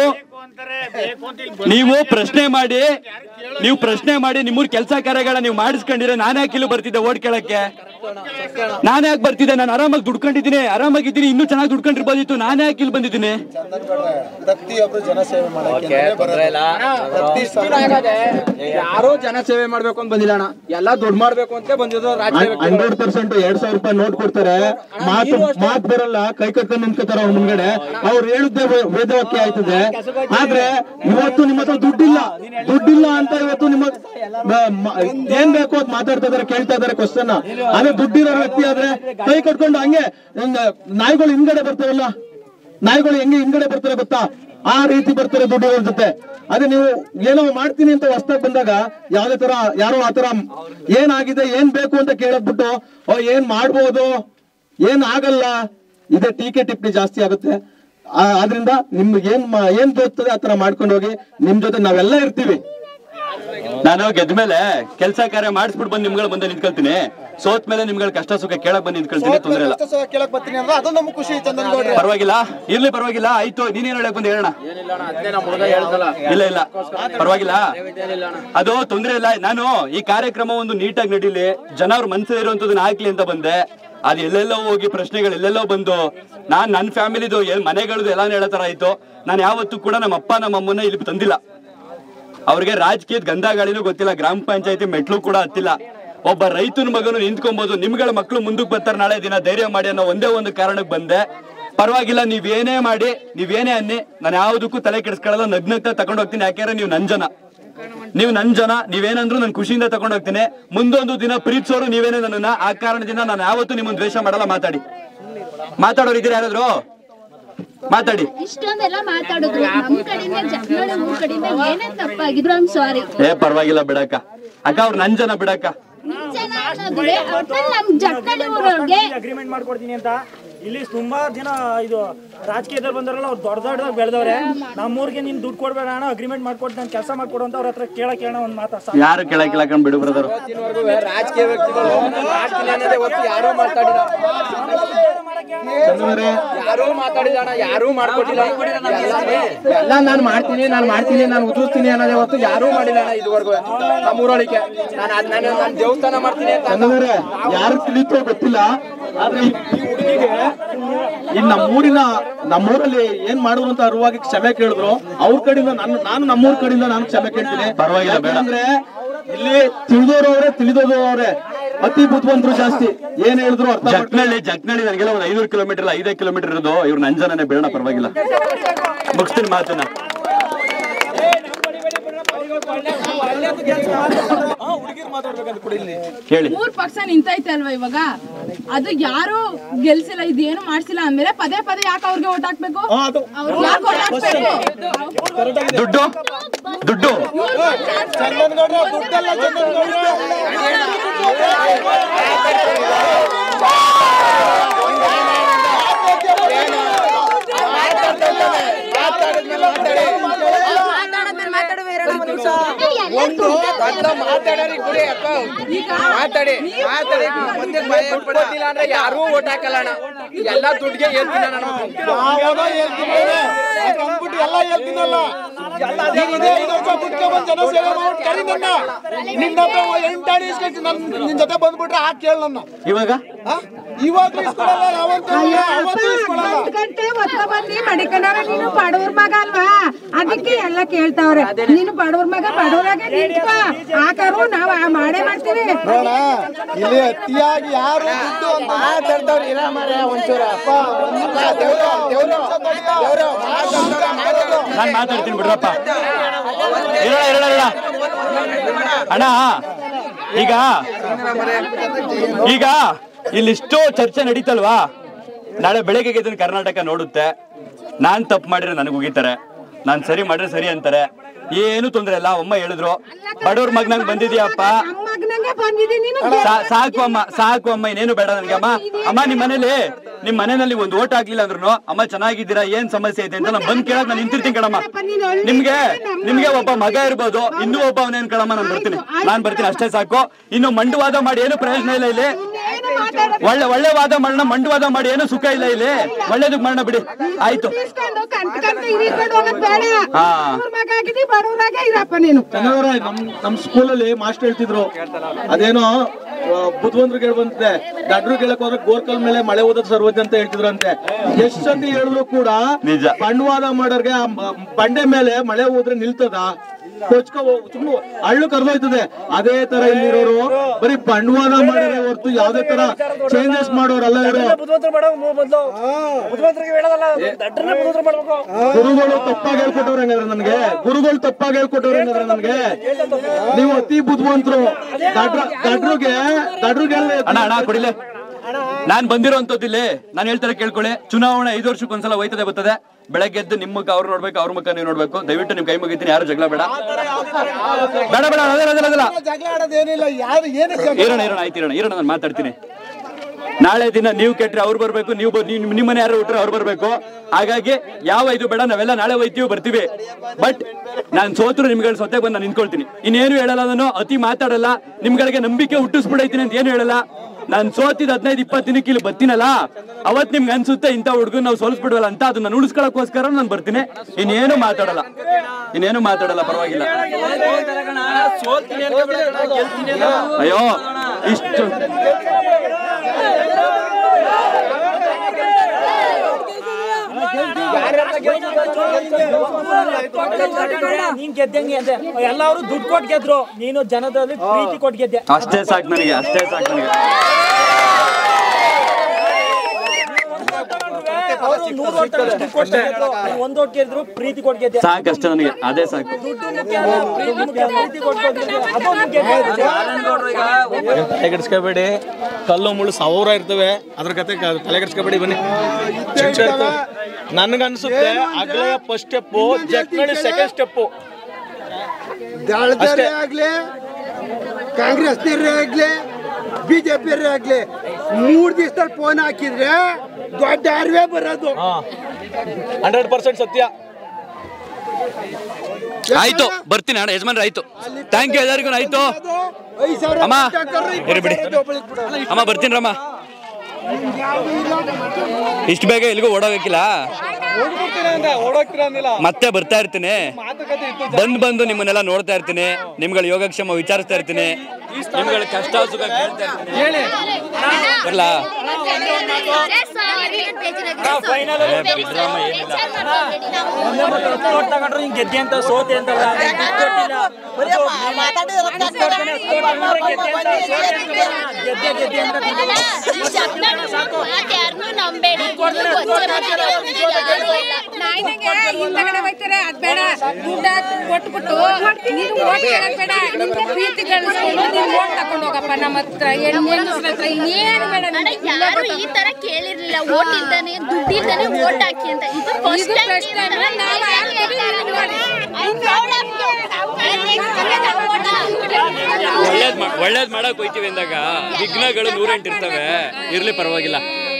ನೀವು ಪ್ರಶ್ನೆ ಮಾಡಿ ನೀವು ಪ್ರಶ್ನೆ ಮಾಡಿ ನಿಮ್ಮೂರ್ ಕೆಲಸ ಕಾರ್ಯಗಳ ನೀವು ಮಾಡಿಸ್ಕೊಂಡಿದ್ರೆ ನಾನೇ ಯಾಕೆ ಇಲ್ಲಿ ಬರ್ತಿದ್ದೆ ಓಟ್ ಕೇಳಕ್ಕೆ ನಾನೇ ಯಾಕೆ ಬರ್ತಿದ್ದೆ ನಾನು ಆರಾಮಾಗಿ ದುಡ್ಕೊಂಡಿದ್ದೀನಿ ಆರಾಮಾಗಿದ್ದೀನಿ ಇನ್ನೂ ಚೆನ್ನಾಗಿ ದುಡ್ಕೊಂಡಿರ್ಬೋದಿತ್ತು ನಾನೇ ಯಾಕೆ ಇಲ್ಲಿ ಬಂದಿದ್ದೀನಿ ಪ್ರತಿಯೊಬ್ರು ಜನಸೇವೆ ಮಾಡಕ್ಕೆ ಪ್ರತಿ ಯಾರೋ ಜನ ಸೇವೆ ಮಾಡ್ಬೇಕು ಅಂತ ಬಂದಿಲ್ಲ ಅಣ್ಣ ಎಲ್ಲ ದುಡ್ಡು ಮಾಡ್ಬೇಕು ಅಂತ ಬಂದಿದ್ರು ರಾಜ್ಯ ಹಂಡ್ರೆಡ್ ಪರ್ಸೆಂಟ್ ಎರಡ್ ಸಾವಿರ ರೂಪಾಯಿ ನೋಟ್ ಕೊಡ್ತಾರೆ ಮಾತು ಮಾತು ಬರಲ್ಲ ಕೈ ಕಟ್ಕೊಂಡು ನಿಂತ್ಕೋತಾರ ಅವ್ರ ಮುಂದ್ಗಡೆ ಅವ್ರು ಹೇಳುದೇ ವೇ- ವೇದವಾಕ್ಯ ಆಯ್ತದೆ ಆದ್ರೆ ಇವತ್ತು ನಿಮ್ಮ ಹತ್ರ ದುಡ್ಡಿಲ್ಲ ದುಡ್ಡಿಲ್ಲ ಅಂತ ಇವತ್ತು ನಿಮ್ಮ ಮ- ಮ- ಏನ್ ಬೇಕು ಅಂತ ಮಾತಾಡ್ತಾ ಇದಾರೆ ಕೇಳ್ತಾ ಇದಾರೆ ಕ್ವಶನ್ ಅದೇ ದುಡ್ಡಿರೋ ವ್ಯಕ್ತಿ ಆದ್ರೆ ಕೈ ಕಟ್ಕೊಂಡು ಹಂಗೆ ಹಿಂಗ ನಾಯಿಗಳು ಹಿಂದ್ಗಡೆ ಬರ್ತಾವಲ್ಲ ನಾಯಿಗಳು ಹೆಂಗೆ ಹಿಂದ್ಗಡೆ ಬರ್ತಾರೆ ಗೊತ್ತಾ ಆ ರೀತಿ ಬರ್ತಾರೆ ದುಡ್ಡುಗಳ ಜೊತೆ ಅದೇ ನೀವು ಏನೋ ಮಾಡ್ತೀನಿ ಅಂತ ಹೊಸ್ದಾಗ್ ಬಂದಾಗ ಯಾವ್ದೇ ತರ ಯಾರೋ ಆತರ ಏನಾಗಿದೆ ಏನ್ ಬೇಕು ಅಂತ ಕೇಳಕ್ಬಿಟ್ಟು ಓ ಏನ್ ಮಾಡ್ಬೋದು ಏನ್ ಆಗಲ್ಲ ಇದೇ ಟೀಕೆ ಟಿಪ್ಪಣಿ ಜಾಸ್ತಿ ಆಗುತ್ತೆ ಆ- ಆದ್ರಿಂದ ನಿಮ್ಗೆ ಏನ್ ಮಾ- ಏನ್ ತೋರ್ತದೆ ಆತರ ಮಾಡ್ಕೊಂಡು ಹೋಗಿ ನಿಮ್ ಜೊತೆ ನಾವೆಲ್ಲ ಇರ್ತೀವಿ ನಾನು ಗೆದ್ಮೇಲೆ ಕೆಲಸ ಕಾರ್ಯ ಮಾಡಿಸ್ಬಿಟ್ಟು ಬಂದು ನಿಮ್ಗಳ ಮುಂದೆ ನಿಂತ್ಕೊಳ್ತೀನಿ ಸೋತ್ ಮೇಲೆ ನಿಮ್ಗಳ ಕಷ್ಟ ಸುಖ ಕೇಳಕ್ ಬಂದು ನಿಂತ್ಕೊಳ್ತೀನಿ ತೊಂದ್ರೆ ಇಲ್ಲ ಕೇಳಕ್ ಬರ್ತೀನಿ ಅಂದ್ರೆ ಅದು ನಮ್ಗೆ ಖುಷಿ ಚಂದನ್ ಗೌಡ್ರೆ ಪರವಾಗಿಲ್ಲ ಇರ್ಲಿ ಪರವಾಗಿಲ್ಲ ಆಯ್ತು ನೀನೇನ್ ಹೇಳಕ್ ಬಂದು ಹೇಳೋಣ ಇಲ್ಲ ಇಲ್ಲ ಪರವಾಗಿಲ್ಲ ಅದು ತೊಂದ್ರೆ ಇಲ್ಲ ನಾನು ಈ ಕಾರ್ಯಕ್ರಮ ಒಂದು ನೀಟಾಗಿ ನಡೀಲಿ ಜನ ಅವ್ರ ಮನಸ್ಸಲ್ಲಿ ಇರುವಂತದನ್ನ ಹಾಕ್ಲಿ ಅಂತ ಬಂದೆ ಅದು ಎಲ್ಲೆಲ್ಲೋ ಹೋಗಿ ಪ್ರಶ್ನೆಗಳು ಎಲ್ಲೆಲ್ಲೋ ಬಂದು ನಾನ್ ನನ್ನ ಫ್ಯಾಮಿಲಿದು ಏನ್ ಮನೆಗಳದು ಎಲ್ಲ ಹೇಳೋ ತರ ಆಯ್ತು ನಾನು ಯಾವತ್ತೂ ಕೂಡ ನಮ್ಮ ಅಪ್ಪ ನಮ್ಮ ಅಮ್ಮನ ಇಲ್ಲಿ ತಂದಿಲ್ಲ ಅವ್ರಿಗೆ ರಾಜಕೀಯದ ಗಂಧ ಗಾಳಿನೂ ಗೊತ್ತಿಲ್ಲ ಗ್ರಾಮ ಪಂಚಾಯತಿ ಮೆಟ್ಲು ಕೂಡ ಹತ್ತಿಲ್ಲ ಒಬ್ಬ ರೈತನ ಮಗನು ನಿಂತ್ಕೊಬಹುದು ನಿಮ್ಗಳ ಮಕ್ಕಳು ಮುಂದಕ್ಕೆ ಬರ್ತಾರೆ ನಾಳೆ ದಿನ ಧೈರ್ಯ ಮಾಡಿ ಅನ್ನೋ ಒಂದೇ ಒಂದು ಕಾರಣಕ್ಕೆ ಬಂದೆ ಪರವಾಗಿಲ್ಲ ನೀವೇನೇ ಮಾಡಿ ನೀವೇನೇ ಅನ್ನಿ ನಾನು ಯಾವುದಕ್ಕೂ ತಲೆ ಕೆಡಿಸ್ಕೊಳ್ಳಲ್ಲ ನಗ್ನಗ್ತಾ ತಗೊಂಡು ಹೋಗ್ತೀನಿ ಯಾಕೆಂದ್ರೆ ನೀವು ನನ್ ಜನ ನೀವು ನನ್ ಜನ ನೀವೇನಂದ್ರು ನಾನು ಖುಷಿಯಿಂದ ತಗೊಂಡು ಹೋಗ್ತೀನಿ ಮುಂದೊಂದು ದಿನ ಪ್ರೀತಿಸೋರು ನೀವೇನೇ ನನ್ನನ್ನ ಆ ಕಾರಣದಿಂದ ನಾನು ಯಾವತ್ತೂ ನಿಮ್ಮನ್ನ ದ್ವೇಷ ಮಾಡಲ್ಲ ಮಾತಾಡಿ ಮಾತಾಡೋರು ಇದ್ದೀರಾ ಯಾರಾದ್ರು ಮಾತಾಡಿ ಇಷ್ಟೊಂದೆಲ್ಲ ಮಾತಾಡಿದ್ರು ನಮ್ ಕಡೆಯಿಂದ ಜನಗಳ ಊರ್ ಕಡೆಯಿಂದ ಏನೇ ತಪ್ಪಾಗಿದ್ರು ಐಮ್ ಸಾರಿ ಏ ಪರವಾಗಿಲ್ಲ ಬಿಡಕ್ಕ ಅಕ್ಕ ಅವ್ರು ನನ್ ಜನ ಬಿಡಕ್ಕ ಅನ್ನೋದ್ರೆ ಒಟ್ನಲ್ಲಿ ನಮ್ ಜಟ್ನಳ್ಳಿ ಊರವ್ರಿಗೆ ಅಗ್ರಿಮೆಂಟ್ ಮಾಡ್ಕೊಡ್ತೀನಿ ಅಂತ ಇಲ್ಲಿ ತುಂಬಾ ಜನ ಇದು ರಾಜಕೀಯದವ್ರು ಬಂದಾರಲ್ಲ ಅವ್ರು ದೊಡ್ಡ ದೊಡ್ಡದಾಗ ಬೆಳೆದವ್ರೆ ನಮ್ಮೂರಿಗೆ ನೀನ್ ದುಡ್ಡು ಕೊಡ್ಬೇಡ ಅಣ್ಣ ಅಗ್ರಿಮೆಂಟ್ ಮಾಡ್ಕೊಟ್ಟು ನಾನು ಕೆಲಸ ಮಾಡ್ಕೊಡು ಅಂತ ಅವ್ರ ಹತ್ರ ಕೇಳ ಕೇಳೋಣ ಒಂದ್ ಮಾತಾ ಯಾರು ಕೆಳ ಕೆಳಕೊಂಡ್ ಬಿಡು ಬ್ರದರ್ ರಾಜಕೀಯ ವ್ಯಕ್ತಿಗಳು ರಾಜಕೀಯ ಅನ್ನೋದೇ ಹೊತ್ತು ಯಾರೂ ಮಾತಾಡಿಲ್ಲ ಯಾರೂ ಮಾತಾಡಿಲ್ಲ ಅಣ್ಣ ಯಾರೂ ಮಾಡ್ಕೊಟ್ಟಿಲ್ಲ ಎಲ್ಲ ನಾನು ಮಾಡ್ತೀನಿ ನಾನು ಮಾಡ್ತೀನಿ ನಾನು ಉದುರಿಸ್ತೀನಿ ಅನ್ನೋದೇ ಹೊತ್ತು ಯಾರೂ ಮಾಡಿಲ್ಲ ಅಣ್ಣ ಇದುವರೆಗೂ ನಮ್ಮ ಊರೊಳಗೆ ನಾನು ಅದ್ ನಾನು ನಾನು ದೇವಸ್ಥಾನ ಮಾಡ್ತೀನಿ ಅಂತ ಚಂದವರೇ ಯಾರು ತಿಳಿತೋ ಗೊತ್ತಿಲ್ಲ ಆದ್ರೆ ಈ ಈ ಹುಡುಗಿಗೆ ಇನ್ ನಮ್ಮೂರಿನ ನಮ್ಮೂರಲ್ಲಿ ಏನ್ ಮಾಡಿದ್ರು ಅಂತ ಅರುವಾಗಿ ಕ್ಷಮೆ ಕೇಳಿದ್ರು ಅವ್ರ ಕಡೆಯಿಂದ ನಾನು ನಾನು ನಮ್ಮೂರ್ ಕಡೆಯಿಂದ ನಾನು ಕ್ಷಮೆ ಕೇಳ್ತೀನಿ ಪರವಾಗಿಲ್ಲ, ಬೇಡ. ಯಾಕಂದ್ರೆ ಇಲ್ಲಿ ತಿಳಿದೋರು ಅವ್ರೆ ತಿಳಿದೋರು ಅವ್ರೆ ಅತಿ ಬುದ್ಧಿವಂತರು ಜಾಸ್ತಿ ಏನ್ ಹೇಳಿದ್ರು ಅರ್ಥ ಮಾಡ್ಕೊಳ್ಳಿ. ಜಕ್ನಳ್ಳಿ ಜಕ್ನಳ್ಳಿ ನನಗೆಲ್ಲ ಒಂದು ಐನೂರು ಕಿಲೋಮೀಟರ್ ಇಲ್ಲ ಐದೇ ಕಿಲೋಮೀಟರ್ ಇರೋದು ಇವ್ರ ನಂಜನೇ ಬೇಡ ಪರವಾಗಿಲ್ಲ ಮುಗಿಸ್ತೀನಿ ಮಾತನ್ನ ಹೇಳಿ ಮೂರ್ ಪಕ್ಷ ನಿಂತೈತೆ ಅಲ್ವಾ ಇವಾಗ ಅದು ಯಾರು ಗೆಲ್ಸಿಲ್ಲ ಇದೇನು ಮಾಡ್ಸಿಲ್ಲ ಅಂದ್ಮೇಲೆ ಪದೇ ಪದೇ ಯಾಕೆ ಅವ್ರಿಗೆ ಓಟ್ ಹಾಕ್ಬೇಕು ಅವ್ರಿಗೆ ಯಾಕೆ ಓಟ್ ಹಾಕ್ಬೇಕು ದುಡ್ಡು ದುಡ್ಡು ಮಾತಾಡೋರಿ ಬಿಡಿ ಅಕ್ಕ ಮಾತಾಡಿ ಮಾತಾಡಿ ಮುಂದೆ ಭಯ ಪಡೋದಿಲ್ಲ ಅಂದ್ರೆ ಯಾರೂ ಓಟ್ ಹಾಕಲ್ಲ ಅಣ್ಣ ಎಲ್ಲ ದುಡ್ಡಿಗೆ ಏರ್ತೀನಿ ಅಣ್ಣ ಯಾವನೋ ಹೇಳ್ತಿದ್ದಾನೆ. ಅದ್ ಅಂದ್ಬಿಟ್ಟು ಎಲ್ಲ ಹೇಳ್ತೀನಲ್ಲ. ನೀನ್ ಇದೇ ಐದು ವರ್ಷ ಬಿಟ್ಕೊಂಡ್ ಜನ ಸೇವೆ ಮಾಡ್ಬಿಟ್ಟು ಕರಿ ನನ್ನ. ನಿನ್ನ ಹತ್ರ ಎಂಟಾಣಿ ಇಸ್ಕೊಂಡ್ ನನ್ ನಿನ್ ಜೊತೆ ಬಂದ್ಬಿಟ್ರೆ ಆ ಕೇಳ ನನ್ನ ಇವಾಗ ಆ? ಇವಾಗ್ಲೂ ಇಸ್ಕೊಳಲ್ಲ ಯಾವತ್ತೂ ಇಲ್ಲ, ಯಾವತ್ತೂ ಇಸ್ಕೊಳಲ್ಲ ಹತ್ತು ಗಂಟೆ ಹೊತ್ಕ ಬಂದಿ ಮಡಿಕೊಂಡವ್ರೆ ನೀನು ಬಡವ್ರ ಮಗ ಅಲ್ವಾ ಅದಕ್ಕೆ ಎಲ್ಲ ಕೇಳ್ತಾವ್ರೆ ನೀನು ಬಡವ್ರ ಮಗ ಬಡವ್ರಾಗೆ ನಿಂತ್ಕೋ ಹಾಕರು ನಾವ್ ಆ ಮಾಡೇ ಮಾಡ್ತೀವಿ ನೋಡ ಇಲ್ಲಿ ಅತಿಯಾಗಿ ಯಾರು ದುಡ್ಡು ಅಂತ ಮಾತಾಡ್ದವ್ರು ಇಲ್ಲ ಮಾರ್ರೆ ಒಂಚೂರು ಅಪ್ಪ ದೇವ್ರು ದೇವ್ರು ದೇವ್ರು ಮಾತಾಡ್ದವ್ರು ಮಾಡೋದು ನಾನ್ ಮಾತಾಡ್ತೀನಿ ಬಿಡ್ರಪ್ಪ ಇರೋಣ ಇರೋಣ ಇರೋಣ ಅಣ್ಣ ಈಗ ಈಗ ಇಲ್ಲಿಷ್ಟೋ ಚರ್ಚೆ ನಡೀತಲ್ವಾ ನಾಳೆ ಬೆಳಗ್ಗೆ ಇದನ್ನ ಕರ್ನಾಟಕ ನೋಡುತ್ತೆ ನಾನ್ ತಪ್ಪು ಮಾಡಿದ್ರೆ ನನಗೆ ಉಗಿತಾರೆ ನಾನ್ ಸರಿ ಮಾಡಿದ್ರೆ ಸರಿ ಅಂತಾರೆ ಏನು ತೊಂದ್ರೆ ಇಲ್ಲ ಅಮ್ಮ ಹೇಳಿದ್ರು ಬಡವ್ರ ಮಗ್ನಂಗ್ ಬಂದಿದ್ಯಪ್ಪ ನಮ್ಮ ಮಗನಂಗೆ ಬಂದಿದ್ದೀನಿ ನೀನು ಸಾ- ಸಾಕು ಅಮ್ಮ ಸಾಕು ಅಮ್ಮ ಇನ್ನೇನು ಬೇಡ ನನ್ಗೆ ಅಮ್ಮ ಅಮ್ಮ ನಿಮ್ ಮನೇಲಿ ನಿಮ್ ಮನೆಯಲ್ಲಿ ಒಂದು ಓಟ್ ಆಗ್ಲಿಲ್ಲ ಅಂದ್ರೂ ಅಮ್ಮ ಚೆನ್ನಾಗಿದ್ದೀರಾ ಏನ್ ಸಮಸ್ಯೆ ಐತೆ ಅಂತ ನಾನು ಬಂದ್ ಕೇಳಕ್ ನಾನು ನಿಂತಿರ್ತೀನಿ ಕಣಮ್ಮ ನಿಮ್ಗೆ ನಿಮ್ಗೆ ಒಬ್ಬ ಮಗ ಇರ್ಬೋದು ಇನ್ನೂ ಒಬ್ಬ ಅವನೇನ್ ಕಣಮ್ಮ ನಾನು ಬರ್ತೀನಿ ನಾನ್ ಬರ್ತೀನಿ ಅಷ್ಟೇ ಸಾಕು ಇನ್ನು ಮಂಡುವಾದ ಮಾಡಿ ಏನು ಪ್ರಯೋಜನ ಇಲ್ಲ ಇಲ್ಲಿ ಒಳ್ಳೆ ಒಳ್ಳೆ ವಾದ ಮಾಡೋಣ ಮಂಡುವಾದ ಮಾಡಿ ಏನು ಸುಖ ಇಲ್ಲ ಇಲ್ಲಿ ಒಳ್ಳೇದಕ್ ಮಾಡೋಣ ಬಿಡಿ ಆಯ್ತು ಇಸ್ಕೊಂಡು ಕಂತ ಕಂತ ಹಿರಿಕೊಂಡು ಹೋಗೋದ್ ಬೇಡ ಹಾ. ಬಡವ್ರ ಮಗ ಆಗಿದ್ದಿ ಬಡವ್ರಾಗೆ ಇರಪ್ಪ ನೀನು ಚಂದ್ರವರ ನಮ್ ನಮ್ ಸ್ಕೂಲಲ್ಲಿ ಮಾಸ್ಟರ್ ಹೇಳ್ತಿದ್ರು ಅದೇನೋ ಆ, ಬುದ್ಧಿವಂತರಿಗೆ ಬಂತೆ ದಡ್ರು ಕೇಳಕ್ ಹೋದ್ರೆ ಗೋರ್ಕಲ್ ಮೇಲೆ ಮಳೆ ಓದೋದ್ ಸರ್ವಜ್ಞ ಅಂತ ಹೇಳ್ತಿದ್ರು ಅಂತೆ ಎಷ್ಟ್ ಸತಿ ಹೇಳಿದ್ರು ಕೂಡ ನಿಜ. ಬಂಡವಾದ ಮಾಡೋರ್ಗೆ ಆ ಮ- ಬಂಡೆ ಮೇಲೆ ಮಳೆ ಹೋದ್ರೆ ನಿಲ್ತದ ಕೊಚ್ಕೊ ಸುಮ್ಮನೆ ಹಳ್ಳು ಕರ್ದೋಯ್ತದೆ ಅದೇ ತರ ಇಲ್ಲಿರೋರು ಬರೀ ಬಂಡವಾದ ಮಾಡಿದ್ರೆ ಹೊರತು ಯಾವ್ದೇ ತರ ಚೇಂಜಸ್ ಮಾಡೋರಲ್ಲ ಇವರು ಬುದ್ಧಿವಂತರು ಮಾಡೋ ಮೊದಲು ಬುದ್ಧಿವಂತರಿಗೆ ಹೇಳೋದಲ್ಲ ದಡ್ಡನ್ನೇ ಬುದ್ಧಿವಂತರು ಮಾಡ್ಬೇಕು ಗುರುಗಳು ತಪ್ಪಾಗಿ ಹೇಳ್ಕೊಟ್ಟವ್ರೆ ಹಂಗಾದ್ರೆ ನನ್ಗೆ ಗುರುಗಳು ತಪ್ಪಾಗಿ ಹೇಳ್ಕೊಟ್ಟವ್ರೆ ಹಂಗಾದ್ರೆ ನನ್ಗೆ ನೀವು ಅತಿ ಬುದ್ಧಿವಂತರು ದಡ್ರ ದಡ್ರಿಗೆ ದಡ್ರಿಗೆ ಅಣ್ಣ ಅಣ್ಣ ಕೊಡಿಲೆ ನಾನ್ ಬಂದಿರೋಂಥದ್ದಿಲ್ಲಿ ನಾನು ಹೇಳ್ತಾರೆ ಕೇಳ್ಕೊಳ್ಳಿ ಚುನಾವಣೆ ಐದು ವರ್ಷಕ್ಕೊಂದ್ಸಲ ಹೋಯ್ತದೆ ಬರ್ತದೆ ಬೆಳಗ್ಗೆ ಎದ್ದು ನಿಮ್ಮ ಮುಖ ಅವ್ರು ನೋಡ್ಬೇಕು ಅವ್ರ ಮುಖ ನೀವು ನೋಡ್ಬೇಕು ದಯವಿಟ್ಟು ನಿಮ್ ಕೈ ಮುಗಿತೀನಿ ಯಾರು ಜಗಳ ಬೇಡ ಬೇಡ ಬೇಡ ಅದಲ್ಲ ಅದಲ್ಲ ಅದಲ್ಲ ಜಗಳ ಆಡೋದೇನಿಲ್ಲ ಯಾರು ಏನಕ್ಕೆ ಜಗಳ ಇರೋಣ ಇರೋಣ ಆಯ್ತು ಇರೋಣ ಇರೋಣ ನಾನು ಮಾತಾಡ್ತೀನಿ ನಾಳೆ ದಿನ ನೀವು ಕೆಟ್ರೆ ಅವ್ರು ಬರ್ಬೇಕು ನೀವು ಬ- ನೀವು ನಿಮ್ಮನೆ ಯಾರು ಹುಟ್ರೆ ಅವ್ರು ಬರ್ಬೇಕು ಹಾಗಾಗಿ ಯಾವ ಇದು ಬೇಡ ನಾವೆಲ್ಲ ನಾಳೆ ಹೋಯ್ತೀವಿ ಬರ್ತೀವಿ ಬಟ್ ನಾನ್ ಸೋತ್ರು ನಿಮ್ಗಳ ಸೊತ್ತೆ ಬಂದು ನಾನು ನಿಂತ್ಕೊಳ್ತೀನಿ ಇನ್ನೇನು ಹೇಳಲ್ಲ ನಾನು ಅತಿ ಮಾತಾಡಲ್ಲ ನಿಮ್ಗಳಿಗೆ ನಂಬಿಕೆ ಹುಟ್ಟಿಸ್ಬಿಡೈತೀನಿ ಅಂತ ಏನು ಹೇಳಲ್ಲ ನಾನ್ ಸೋತಿದ್ ಹದಿನೈದು ಇಪ್ಪತ್ತು ದಿನಕ್ಕೆ ಇಲ್ಲಿ ಬರ್ತೀನಲ್ಲ ಅವತ್ ನಿಮ್ಗೆ ಅನ್ಸುತ್ತೆ ಇಂಥ ಹುಡುಗನ್ ನಾವು ಸೋಲಿಸ್ಬಿಡ್ವಲ್ಲ ಅಂತ ಅದನ್ನ ಉಳಿಸ್ಕೊಳಕ್ಕೋಸ್ಕರ ನಾನು ಬರ್ತೀನಿ ಇನ್ನೇನು ಮಾತಾಡಲ್ಲ ಇನ್ನೇನು ಮಾತಾಡಲ್ಲ ಪರವಾಗಿಲ್ಲ ಸೋಲ್ತೀನಿ ಅನ್ಕೋಬೇಡ ಕಣ, ಗೆಲ್ತೀನಿ ಅನ್ನೋ. ಅಯ್ಯೋ ಇಷ್ಟು ನೀನ್ ಗೆದ್ದಂಗೆ ಅಂತೆ ಎಲ್ಲಾರು ದುಡ್ಡು ಕೊಟ್ಟು ಗೆದ್ರು ನೀನು ಜನದಲ್ಲಿ ಪ್ರೀತಿ ಕೊಟ್ಟು ಗೆದ್ದೆ ಅಷ್ಟೇ ಸಾಕು ನನಗೆ ಅಷ್ಟೇ ಸಾಕು ನನಗೆ ಅವ್ರು ನೂರು ಓಟ್ ತಗೊಂಡು ದುಡ್ಡು ಕೊಟ್ಟು ಗೆದ್ರು. ನೀನ್ ಒಂದ್ ಓಟ್ ಗೆದ್ರು ಪ್ರೀತಿ ಕೊಟ್ಟು ಗೆದ್ದೆ ಸಾಕು ಅಷ್ಟೇ ನನಗೆ ಅದೇ ಸಾಕು ದುಡ್ಡು ಮುಖ್ಯ ಅಲ್ಲ, ಪ್ರೀತಿ ಮುಖ್ಯ ಪ್ರೀತಿ ಕೊಟ್ಟು ಗೆದ್ದೆ. ಅದು ಮುಖ್ಯ ತಲೆ ಕೆಡಿಸ್ಕೋಬೇಡಿ ಕಲ್ಲು ಮುಳ್ಳು ಸಾವಿರ ಇರ್ತವೆ ಅದ್ರ ಕತೆ ಕ- ತಲೆ ಕೆಡಿಸ್ಕೋಬೇಡಿ ಬನ್ನಿ ನನ್ಗನ್ಸುತ್ತೆ ಅಗ್ಲೆಯ ಫಸ್ಟ್ ಸ್ಟೆಪ್ಪು ಜಕ್ನಡಿ ಸೆಕೆಂಡ್ ಸ್ಟೆಪ್ಪು ದಳದರೇ ಆಗ್ಲಿ ಕಾಂಗ್ರೆಸ್ನವರೇ ಆಗ್ಲಿ ಬಿಜೆಪಿ ಆಗ್ಲಿ ಮೂರ್ ದಿವಸದಲ್ಲಿ ಫೋನ್ ಹಾಕಿದ್ರೆ ದೊಡ್ಡ ಅರಿವೇ ಬರೋದು ಹಂಡ್ರೆಡ್ ಪರ್ಸೆಂಟ್ ಸತ್ಯ ಆಯ್ತು ಬರ್ತೀನಿ ಅಣ್ಣ ಯಜಮಾನ್ರೆ ಆಯ್ತು ಥ್ಯಾಂಕ್ ಯು ಎಲ್ಲರಿಗೂ ಆಯ್ತು ಐದ್ ಸಾವಿರ ಅಮ್ಮ ಹಾಕಿದ್ರೆ ಇರಿ ಬಿಡಿ ಅಮ್ಮ ಬರ್ತೀನಿ ರಮ್ಮ ಇಷ್ಟು ಬೇಗ ಎಲ್ಲಿಗೂ ಓಡೋಗಕ್ಕಿಲ್ಲ ಓಡೋಗ್ತೀರಾ ಅಂದಿಲ್ಲ ಮತ್ತೆ ಬರ್ತಾ ಇರ್ತೀನಿ ಮಾತುಕತೆ ಇತ್ತು ಬಂದ್ ಬಂದು ನಿಮ್ಮನ್ನೆಲ್ಲ ನೋಡ್ತಾ ಇರ್ತೀನಿ ನಿಮ್ಗಳ ಯೋಗಕ್ಷೇಮ ವಿಚಾರಿಸ್ತಾ ಇರ್ತೀನಿ ನಿಮ್ಗಳ ಕಷ್ಟ ಸುಖ ಕೇಳ್ತಾ ಇರ್ತೀನಿ ಬರ್ಲಾ ತಗೊಂಡ್ರು ಹಿಂಗ್ ಗೆದ್ದೆ ಅಂತ ಸೋತೆ ಅಂತ ಗೆದ್ದೆ ಗೆದ್ದೆ ಅಂತ ನಾಯಿಗೆ ಹಿಂದಗಡೆ ಹೋಯ್ತಾರೆ ಅದ್ ಬೇಡ ದುಡ್ಡ ಕೊಟ್ಬಿಟ್ಟು ನೀನು ಓಟ್ ಕೇಳೋದ್ ಬೇಡ ನಿಮ್ಗೆ ಪ್ರೀತಿ ಗಳಿಸ್ಕೊಂಡು ನೀನು ಓಟ್ ತಗೊಂಡ್ ಹೋಗಪ್ಪ ನಮ್ಮ ಹತ್ರ ಹೆಣ್ಣು ಹೆಂಗಸ್ರ ಹತ್ರ ಇನ್ನೇನು ಬೇಡ ಅಣ್ಣ, ನಿಮ್ಗೆ. ಇಲ್ಲೇ ಯಾರು ಗೊತ್ತಾಗುತ್ತೆ. ಈ ತರ ಕೇಳಿರ್ಲಿಲ್ಲ ಓಟ್ ಇಲ್ದಾನೆ ದುಡ್ಡು ಇಲ್ದಾನೆ ಓಟ್ ಹಾಕಿ ಅಂತ ಇದು ಫಸ್ಟ್ ಇದು first time. ನಾವು ಹಾಕ್ತೀವಿ, ನೀವು ಮಾಡಿ. ಒಳ್ಳೇದ್ ಮಾ- ಒಳ್ಳೇದ್ ಮಾಡಕ್ ಹೋಯ್ತೀವಿ ಅಂದಾಗ ವಿಘ್ನಗಳು ನೂರೆಂಟು ಇರ್ತವೆ ಇರ್ಲಿ ಪರವಾಗಿಲ್ಲ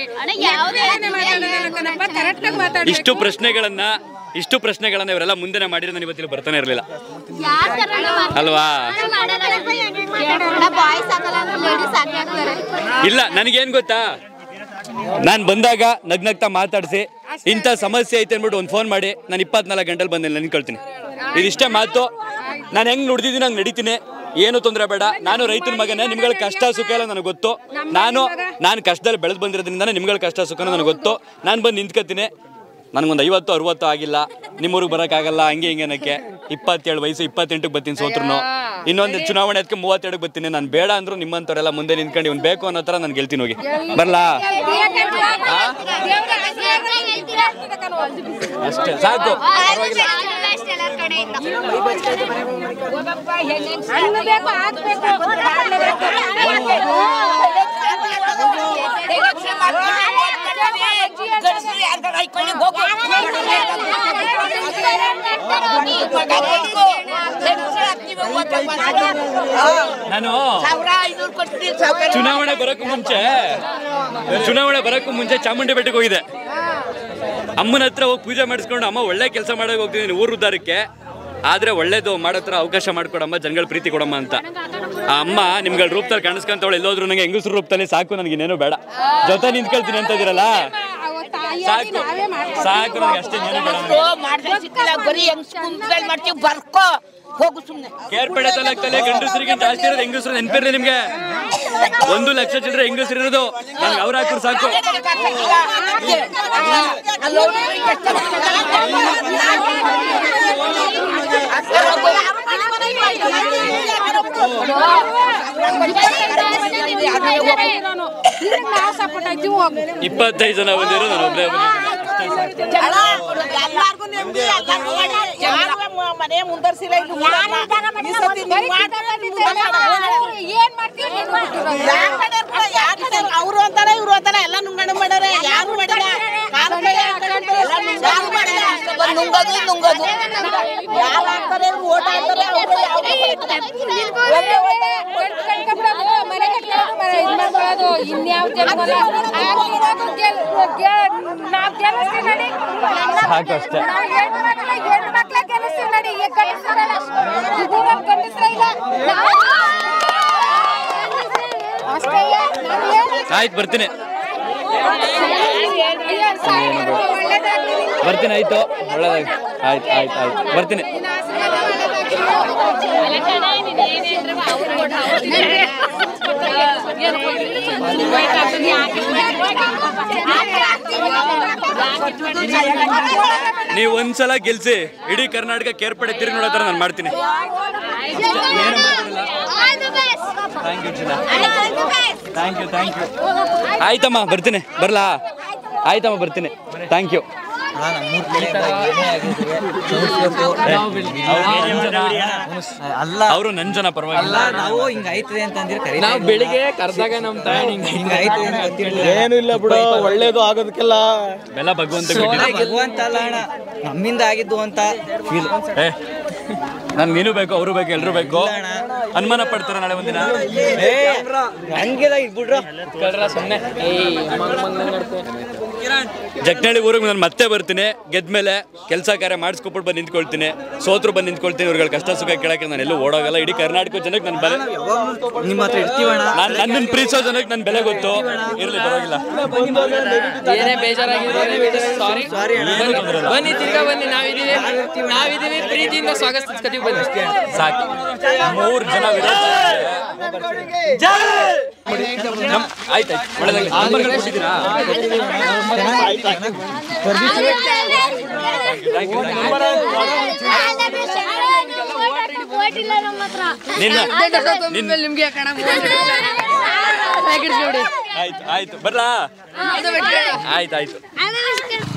ಕರೆಕ್ಟಾಗಿ ಮಾತಾಡ ಇಷ್ಟು ಪ್ರಶ್ನೆಗಳನ್ನ ಇಷ್ಟು ಪ್ರಶ್ನೆಗಳನ್ನ ಇವರೆಲ್ಲ ಮುಂದೆನೆ ಮಾಡಿದ್ರೆ ನಾನು ಇವತ್ತಿಲ್ಲಿ ಬರ್ತಾನೆ ಇರಲಿಲ್ಲ ಅಲ್ವಾ ಬಾಯ್ಸ್ ಹಾಕಲ್ಲ ಅಂದ್ರೆ ಲೇಡೀಸ್ ಹಾಕಿ ಹಾಕ್ತಾರೆ ಇಲ್ಲ ನನಗೇನ್ ಗೊತ್ತಾ ನಾನು ಬಂದಾಗ ನಗ್ನಗ್ತಾ ಮಾತಾಡಿಸಿ ಇಂಥ ಸಮಸ್ಯೆ ಐತೆ ಅಂದ್ಬಿಟ್ಟು ಒಂದು ಫೋನ್ ಮಾಡಿ ನಾನು ಇಪ್ಪತ್ನಾಲ್ಕು ಗಂಟೆಲಿ ಬಂದೆ ನೆನ್ಕೊಳ್ತೀನಿ ಇದಿಷ್ಟೇ ಮಾತು ನಾನು ಹೆಂಗ್ ನುಡ್ದಿದ್ದೀನಿ ಹಂಗೆ ನಡೀತೀನಿ ಏನು ತೊಂದರೆ ಬೇಡ ನಾನು ರೈತನ ಮಗನೇ ನಿಮ್ಗಳ ಕಷ್ಟ ಸುಖ ಎಲ್ಲ ನನಗೆ ಗೊತ್ತು ನಾನು ನಾನು ಕಷ್ಟದಲ್ಲಿ ಬೆಳೆದು ಬಂದಿರೋದ್ರಿಂದ ನಿಮ್ಗಳ ಕಷ್ಟ ಸುಖನೂ ನನಗೆ ಗೊತ್ತು ನಾನು ಬಂದು ನಿಂತ್ಕೊತೀನಿ ನನಗೊಂದು ಐವತ್ತು ಅರವತ್ತು ಆಗಿಲ್ಲ ನಿಮ್ಮೂರಿಗೆ ಬರೋಕ್ಕಾಗಲ್ಲ ಹಂಗೆ ಹಿಂಗೆ ಅನ್ನಕ್ಕೆ ಇಪ್ಪತ್ತೇಳು ವಯಸ್ಸು ಇಪ್ಪತ್ತೆಂಟಕ್ಕೆ ಬರ್ತೀನಿ ಸೋತ್ರು ಇನ್ನೊಂದು ಚುನಾವಣೆ ಅದಕ್ಕೆ ಮೂವತ್ತೆರಡಕ್ಕೆ ಬರ್ತೀನಿ ನಾನು ಬೇಡ ಅಂದ್ರು ನಿಮ್ಮಂಥವರೆಲ್ಲ ಮುಂದೆ ನಿಂತ್ಕೊಂಡು ಇವ್ನು ಬೇಕು ಅನ್ನೋ ಥರ ನಾನು ಗೆಲ್ತೀನಿ ಹೋಗಿ ಬರ್ಲಾ ಅಷ್ಟೇ ಸಾಕು ಪರವಾಗಿಲ್ಲ ಹಣ್ಣು ಬೇಕು ಹಾಕ್ಬೇಕು ನಾನು ಚುನಾವಣೆ ಬರೋಕ್ಕೂ ಮುಂಚೆ ಚುನಾವಣೆ ಬರೋಕ್ಕೂ ಮುಂಚೆ ಚಾಮುಂಡಿ ಬೆಟ್ಟಕ್ಕೆ ಹೋಗಿದೆ ಅಮ್ಮನ ಹತ್ರ ಹೋಗಿ ಪೂಜೆ ಮಾಡಿಸ್ಕೊಂಡು ಅಮ್ಮ ಒಳ್ಳೆ ಕೆಲಸ ಮಾಡೋಕೆ ಹೋಗ್ತಿದ್ದೀನಿ ಊರು ಉದ್ದಾರಕ್ಕೆ ಆದ್ರೆ ಒಳ್ಳೇದು ಮಾಡೋತ್ರ ಅವಕಾಶ ಮಾಡ್ಕೊಡಮ್ಮ ಜನಗಳ ಪ್ರೀತಿ ಕೊಡಮ್ಮ ಅಂತ ಆ ಅಮ್ಮ ನಿಮ್ಗಳ ರೂಪದಲ್ಲಿ ಕಾಣಿಸ್ಕೊಂತವಳು ಎಲ್ಲೋದ್ರು ನಂಗೆ ಹೆಂಗಸ್ರ ರೂಪದಲ್ಲಿ ಸಾಕು ನನಗೆ ಇನ್ನೇನು ಬೇಡ ಜೊತೆ ನಿಂತ್ಕೊಳ್ತೀನಿ ಅಂತ ಇದೀರಲ್ಲ ಸಾಕು ಸಾಕು ನನಗೆ ಅಷ್ಟೇ ಇನ್ನೇನು ಬೇಡ ಬರೀ ಹೆಂಗ್ ಕುಂತ್ಕೊಂಡ್ ಮಾಡ್ತೀವಿ ಬರ್ಕೋ ಹೋಗು ಸುಮ್ನೆ ಕೇರ್ಪೇಟೆ ತಾಲೂಕಲ್ಲಿ ಗಂಡಸರಿಗೆ ಜಾಸ್ತಿ ಇರೋದು ಹೆಂಗಸರು ನೆನಪಿರ್ಲಿ ನಿಮ್ಗೆ ಒಂದು ಲಕ್ಷ ಚಿಲ್ಲರೆ ಹೆಂಗಸರು ಇರೋದು ನಂಗೆ ಅವ್ರ ಹಾಕಿದ್ರು ಸಾಕು ನಾವು ಸಪೋರ್ಟ್ ಆಯ್ತೀವಿ ಹೋಗು ಇಪ್ಪತ್ತೈದು ಜನ ಬಂದಿರೋ ನಾನು ಒಬ್ಬರೇ ಎಲ್ಲಾರ್ಗು ನೆಮ್ಮದಿ ಎಲ್ಲಾರ್ಗು ಮಾಡಿ. ಯಾರು ಮನೆ ಮುಂದರ್ಸಿಲ್ಲ ಇಲ್ಲಿ ಊರನ್ನ. ಈ ಸತಿ ನೀವ್ ಮಾಡಿ. ಏನ್ ಮಾಡ್ತೀವಿ ಯಾರ್ ಕಡೆಯವ್ರ್ ಕೂಡ ಯಾರ್ ಕಡೆಯವ್ರ್ ಅವ್ರು ಅಂತಾರ ಇವ್ರು ಅಂತಾರ ಎಲ್ಲ ನುಂಗಣ ಮಾಡ್ಯಾರ ಯಾರು ಮಾಡಿಲ್ಲ ಕಾಲು ಕೈ ಹಾಕೊಂಡು ಎಲ್ಲ ನುಂಗಾಡು ಮಾಡ್ಯಾರ. ಬಂದ್ ನುಂಗೋದು ನುಂಗೋದು ಯಾರು ಹಾಕ್ತಾರೆ ಇವ್ರು ಓಟ್ ಹಾಕ್ತಾರೆ ಅವ್ರು ಯಾವ್ದು ಮನೆ ಕಟ್ಕೊಳ್ಳೋದು ಮನೆ ಇದ್ ಮಾಡ್ಕೊಳ್ಳೋದು ಇನ್ಯಾವ ಜನಗಲ್ಲ ಹಾಕಿರೋದು ಗೆಲ್ ಗೆಲ್- ನಾವ್ ಗೆಲ್ಲಿಸ್ತೀವಿ ನೋಡಿ ಸಾಕು ಅಷ್ಟೇ ನಾವ್ ಹೆಣ್ಣು ಮಕ್ಳ ಹೆಣ್ಣು ಮಕ್ಳ ಗೆಲ್ಲಿಸ್ತೀವಿ ನೋಡಿ ಈಗ ಗಂಡಸ್ರಲ್ಲ ಊರಲ್ಲಿ ಗಂಡಸ್ರ ಇಲ್ಲ ನಾವು- ಅಷ್ಟೇ ನಾವ್ ಏನು ಆಯ್ತು ಬರ್ತೀನಿ ಅಯ್ಯೋ, ಸಾಕು, ಒಳ್ಳೇದಾಗ್ಲಿ ನಿಮ್ಗೆ. ಬರ್ತೀನಿ ಆಯ್ತು ಒಳ್ಳೇದಾಗಿ ಆಯ್ತು ಆಯ್ತು ಆಯ್ತು ಬರ್ತೀನಿ ನೀವು ಒಂದ್ಸಲ ಗೆಲ್ಸಿ ಇಡೀ ಕರ್ನಾಟಕ ಕೇರ್ಪಡೆ ತಿರುಗಿ ನೋಡೋ ಥರ ನಾನು ಮಾಡ್ತೀನಿ thank you thank you thank you ಆಯ್ತಮ್ಮ ಬರ್ತೀನಿ ಬರ್ಲಾ ಆಯ್ತಮ್ಮ ಬರ್ತೀನಿ ಥ್ಯಾಂಕ್ ಯು ಅಲ್ಲ ಅವರು ನನ್ ಜನ ಪರವಾಗಿಲ್ಲ ನಾವು ಹಿಂಗ ಆಯ್ತದೆ ಅಂತಂದ್ರೆ ಕರೀತಾ ನಾವು ಇದ್ವಿ. ಬೆಳಿಗ್ಗೆ ಕರೆದಾಗ ನಮ್ ತಾಯಿ ಹಿಂಗ್ ಹಿಂಗ ಆಯ್ತದೆ ಅಂತ ಗೊತ್ತಿರ್ಲಿಲ್ಲ. ಏನು ಇಲ್ಲ ಬಿಡು ಒಳ್ಳೇದು ಆಗೋದಕ್ಕೆಲ್ಲ ಬೆಲ್ಲ ಭಗವಂತ ಭಗವಂತ ಅಲ್ಲ ಅಣ್ಣ ನಮ್ಮಿಂದ ಆಗಿದ್ದು ಅಂತ ಫೀಲ್ ಏ ನನ್ ನೀನು ಬೇಕು ಅವರು ಬೇಕು ಎಲ್ರು ಬೇಕು ಅನುಮಾನ ಪಡ್ತಾರ ನಾಳೆ ಒಂದಿನ ಹಂಗೆಲ್ಲ ಬಿಡ್ರ ಕಳ್ರ ಸುಮ್ನೆ ಏಯ್ ಮಂಗ್ ಮಂಗ್ ನಡ್ತೆ ಜಕ್ನಳ್ಳಿ ಊರಿಗೆ ನಾನು ಮತ್ತೆ ಬರ್ತೀನಿ ಗೆದ್ಮೇಲೆ ಕೆಲಸ ಕಾರ್ಯ ಮಾಡಿಸ್ಕೊಬಿಟ್ಟು ಬಂದು ನಿಂತ್ಕೊಳ್ತೀನಿ ಸೋತ್ರು ಬಂದು ನಿಂತ್ಕೊಳ್ತೀನಿ ಇವ್ರುಗಳ ಕಷ್ಟ ಸುಖ ಕೇಳಕ್ಕೆ ನಾನು ಎಲ್ಲೂ ಓಡೋಗಲ್ಲ ಇಡೀ ಕರ್ನಾಟಕ ಜನಕ್ಕೆ ನನ್ನ ಬೆಲೆ ನಿಮ್ಮ ಹತ್ರ ಇರ್ತೀವಣ್ಣ ನಾನು ನನ್ನನ್ನು ಪ್ರೀತಿಸೋ ಜನಕ್ಕೆ ನನ್ನ ಬೆಲೆ ಗೊತ್ತು ಇರ್ಲಿ ಪರವಾಗಿಲ್ಲ ಏನೇ ಬೇಜಾರಾಗಿದೆ ಸಾರಿ ಬನ್ನಿ ತಿರ್ಗಾ ಬನ್ನಿ ನಾವಿದೀವಿ ನಾವಿದೀವಿ ಪ್ರೀತಿಯಿಂದ ಸ್ವಾಗತಿಸ್ಕೊತೀವಿ ಬನ್ನಿ ಸಾಕು ಮೂರು ಜನ ವಿರೋಧ ನಮ್- ಆಯ್ತಾಯ್ತು ಒಳ್ಳೆದಾಗ್ಲಿ ನಂಬರ್ಗಳು ಕೊಟ್ಟಿದ್ದೀರಾ ನಿನ್ನ ನಿಮ್ಗೆ ಕಣ ಆಯ್ತು ಆಯ್ತು ಬರ್ಲಾ ಆಯ್ತು ಆಯ್ತು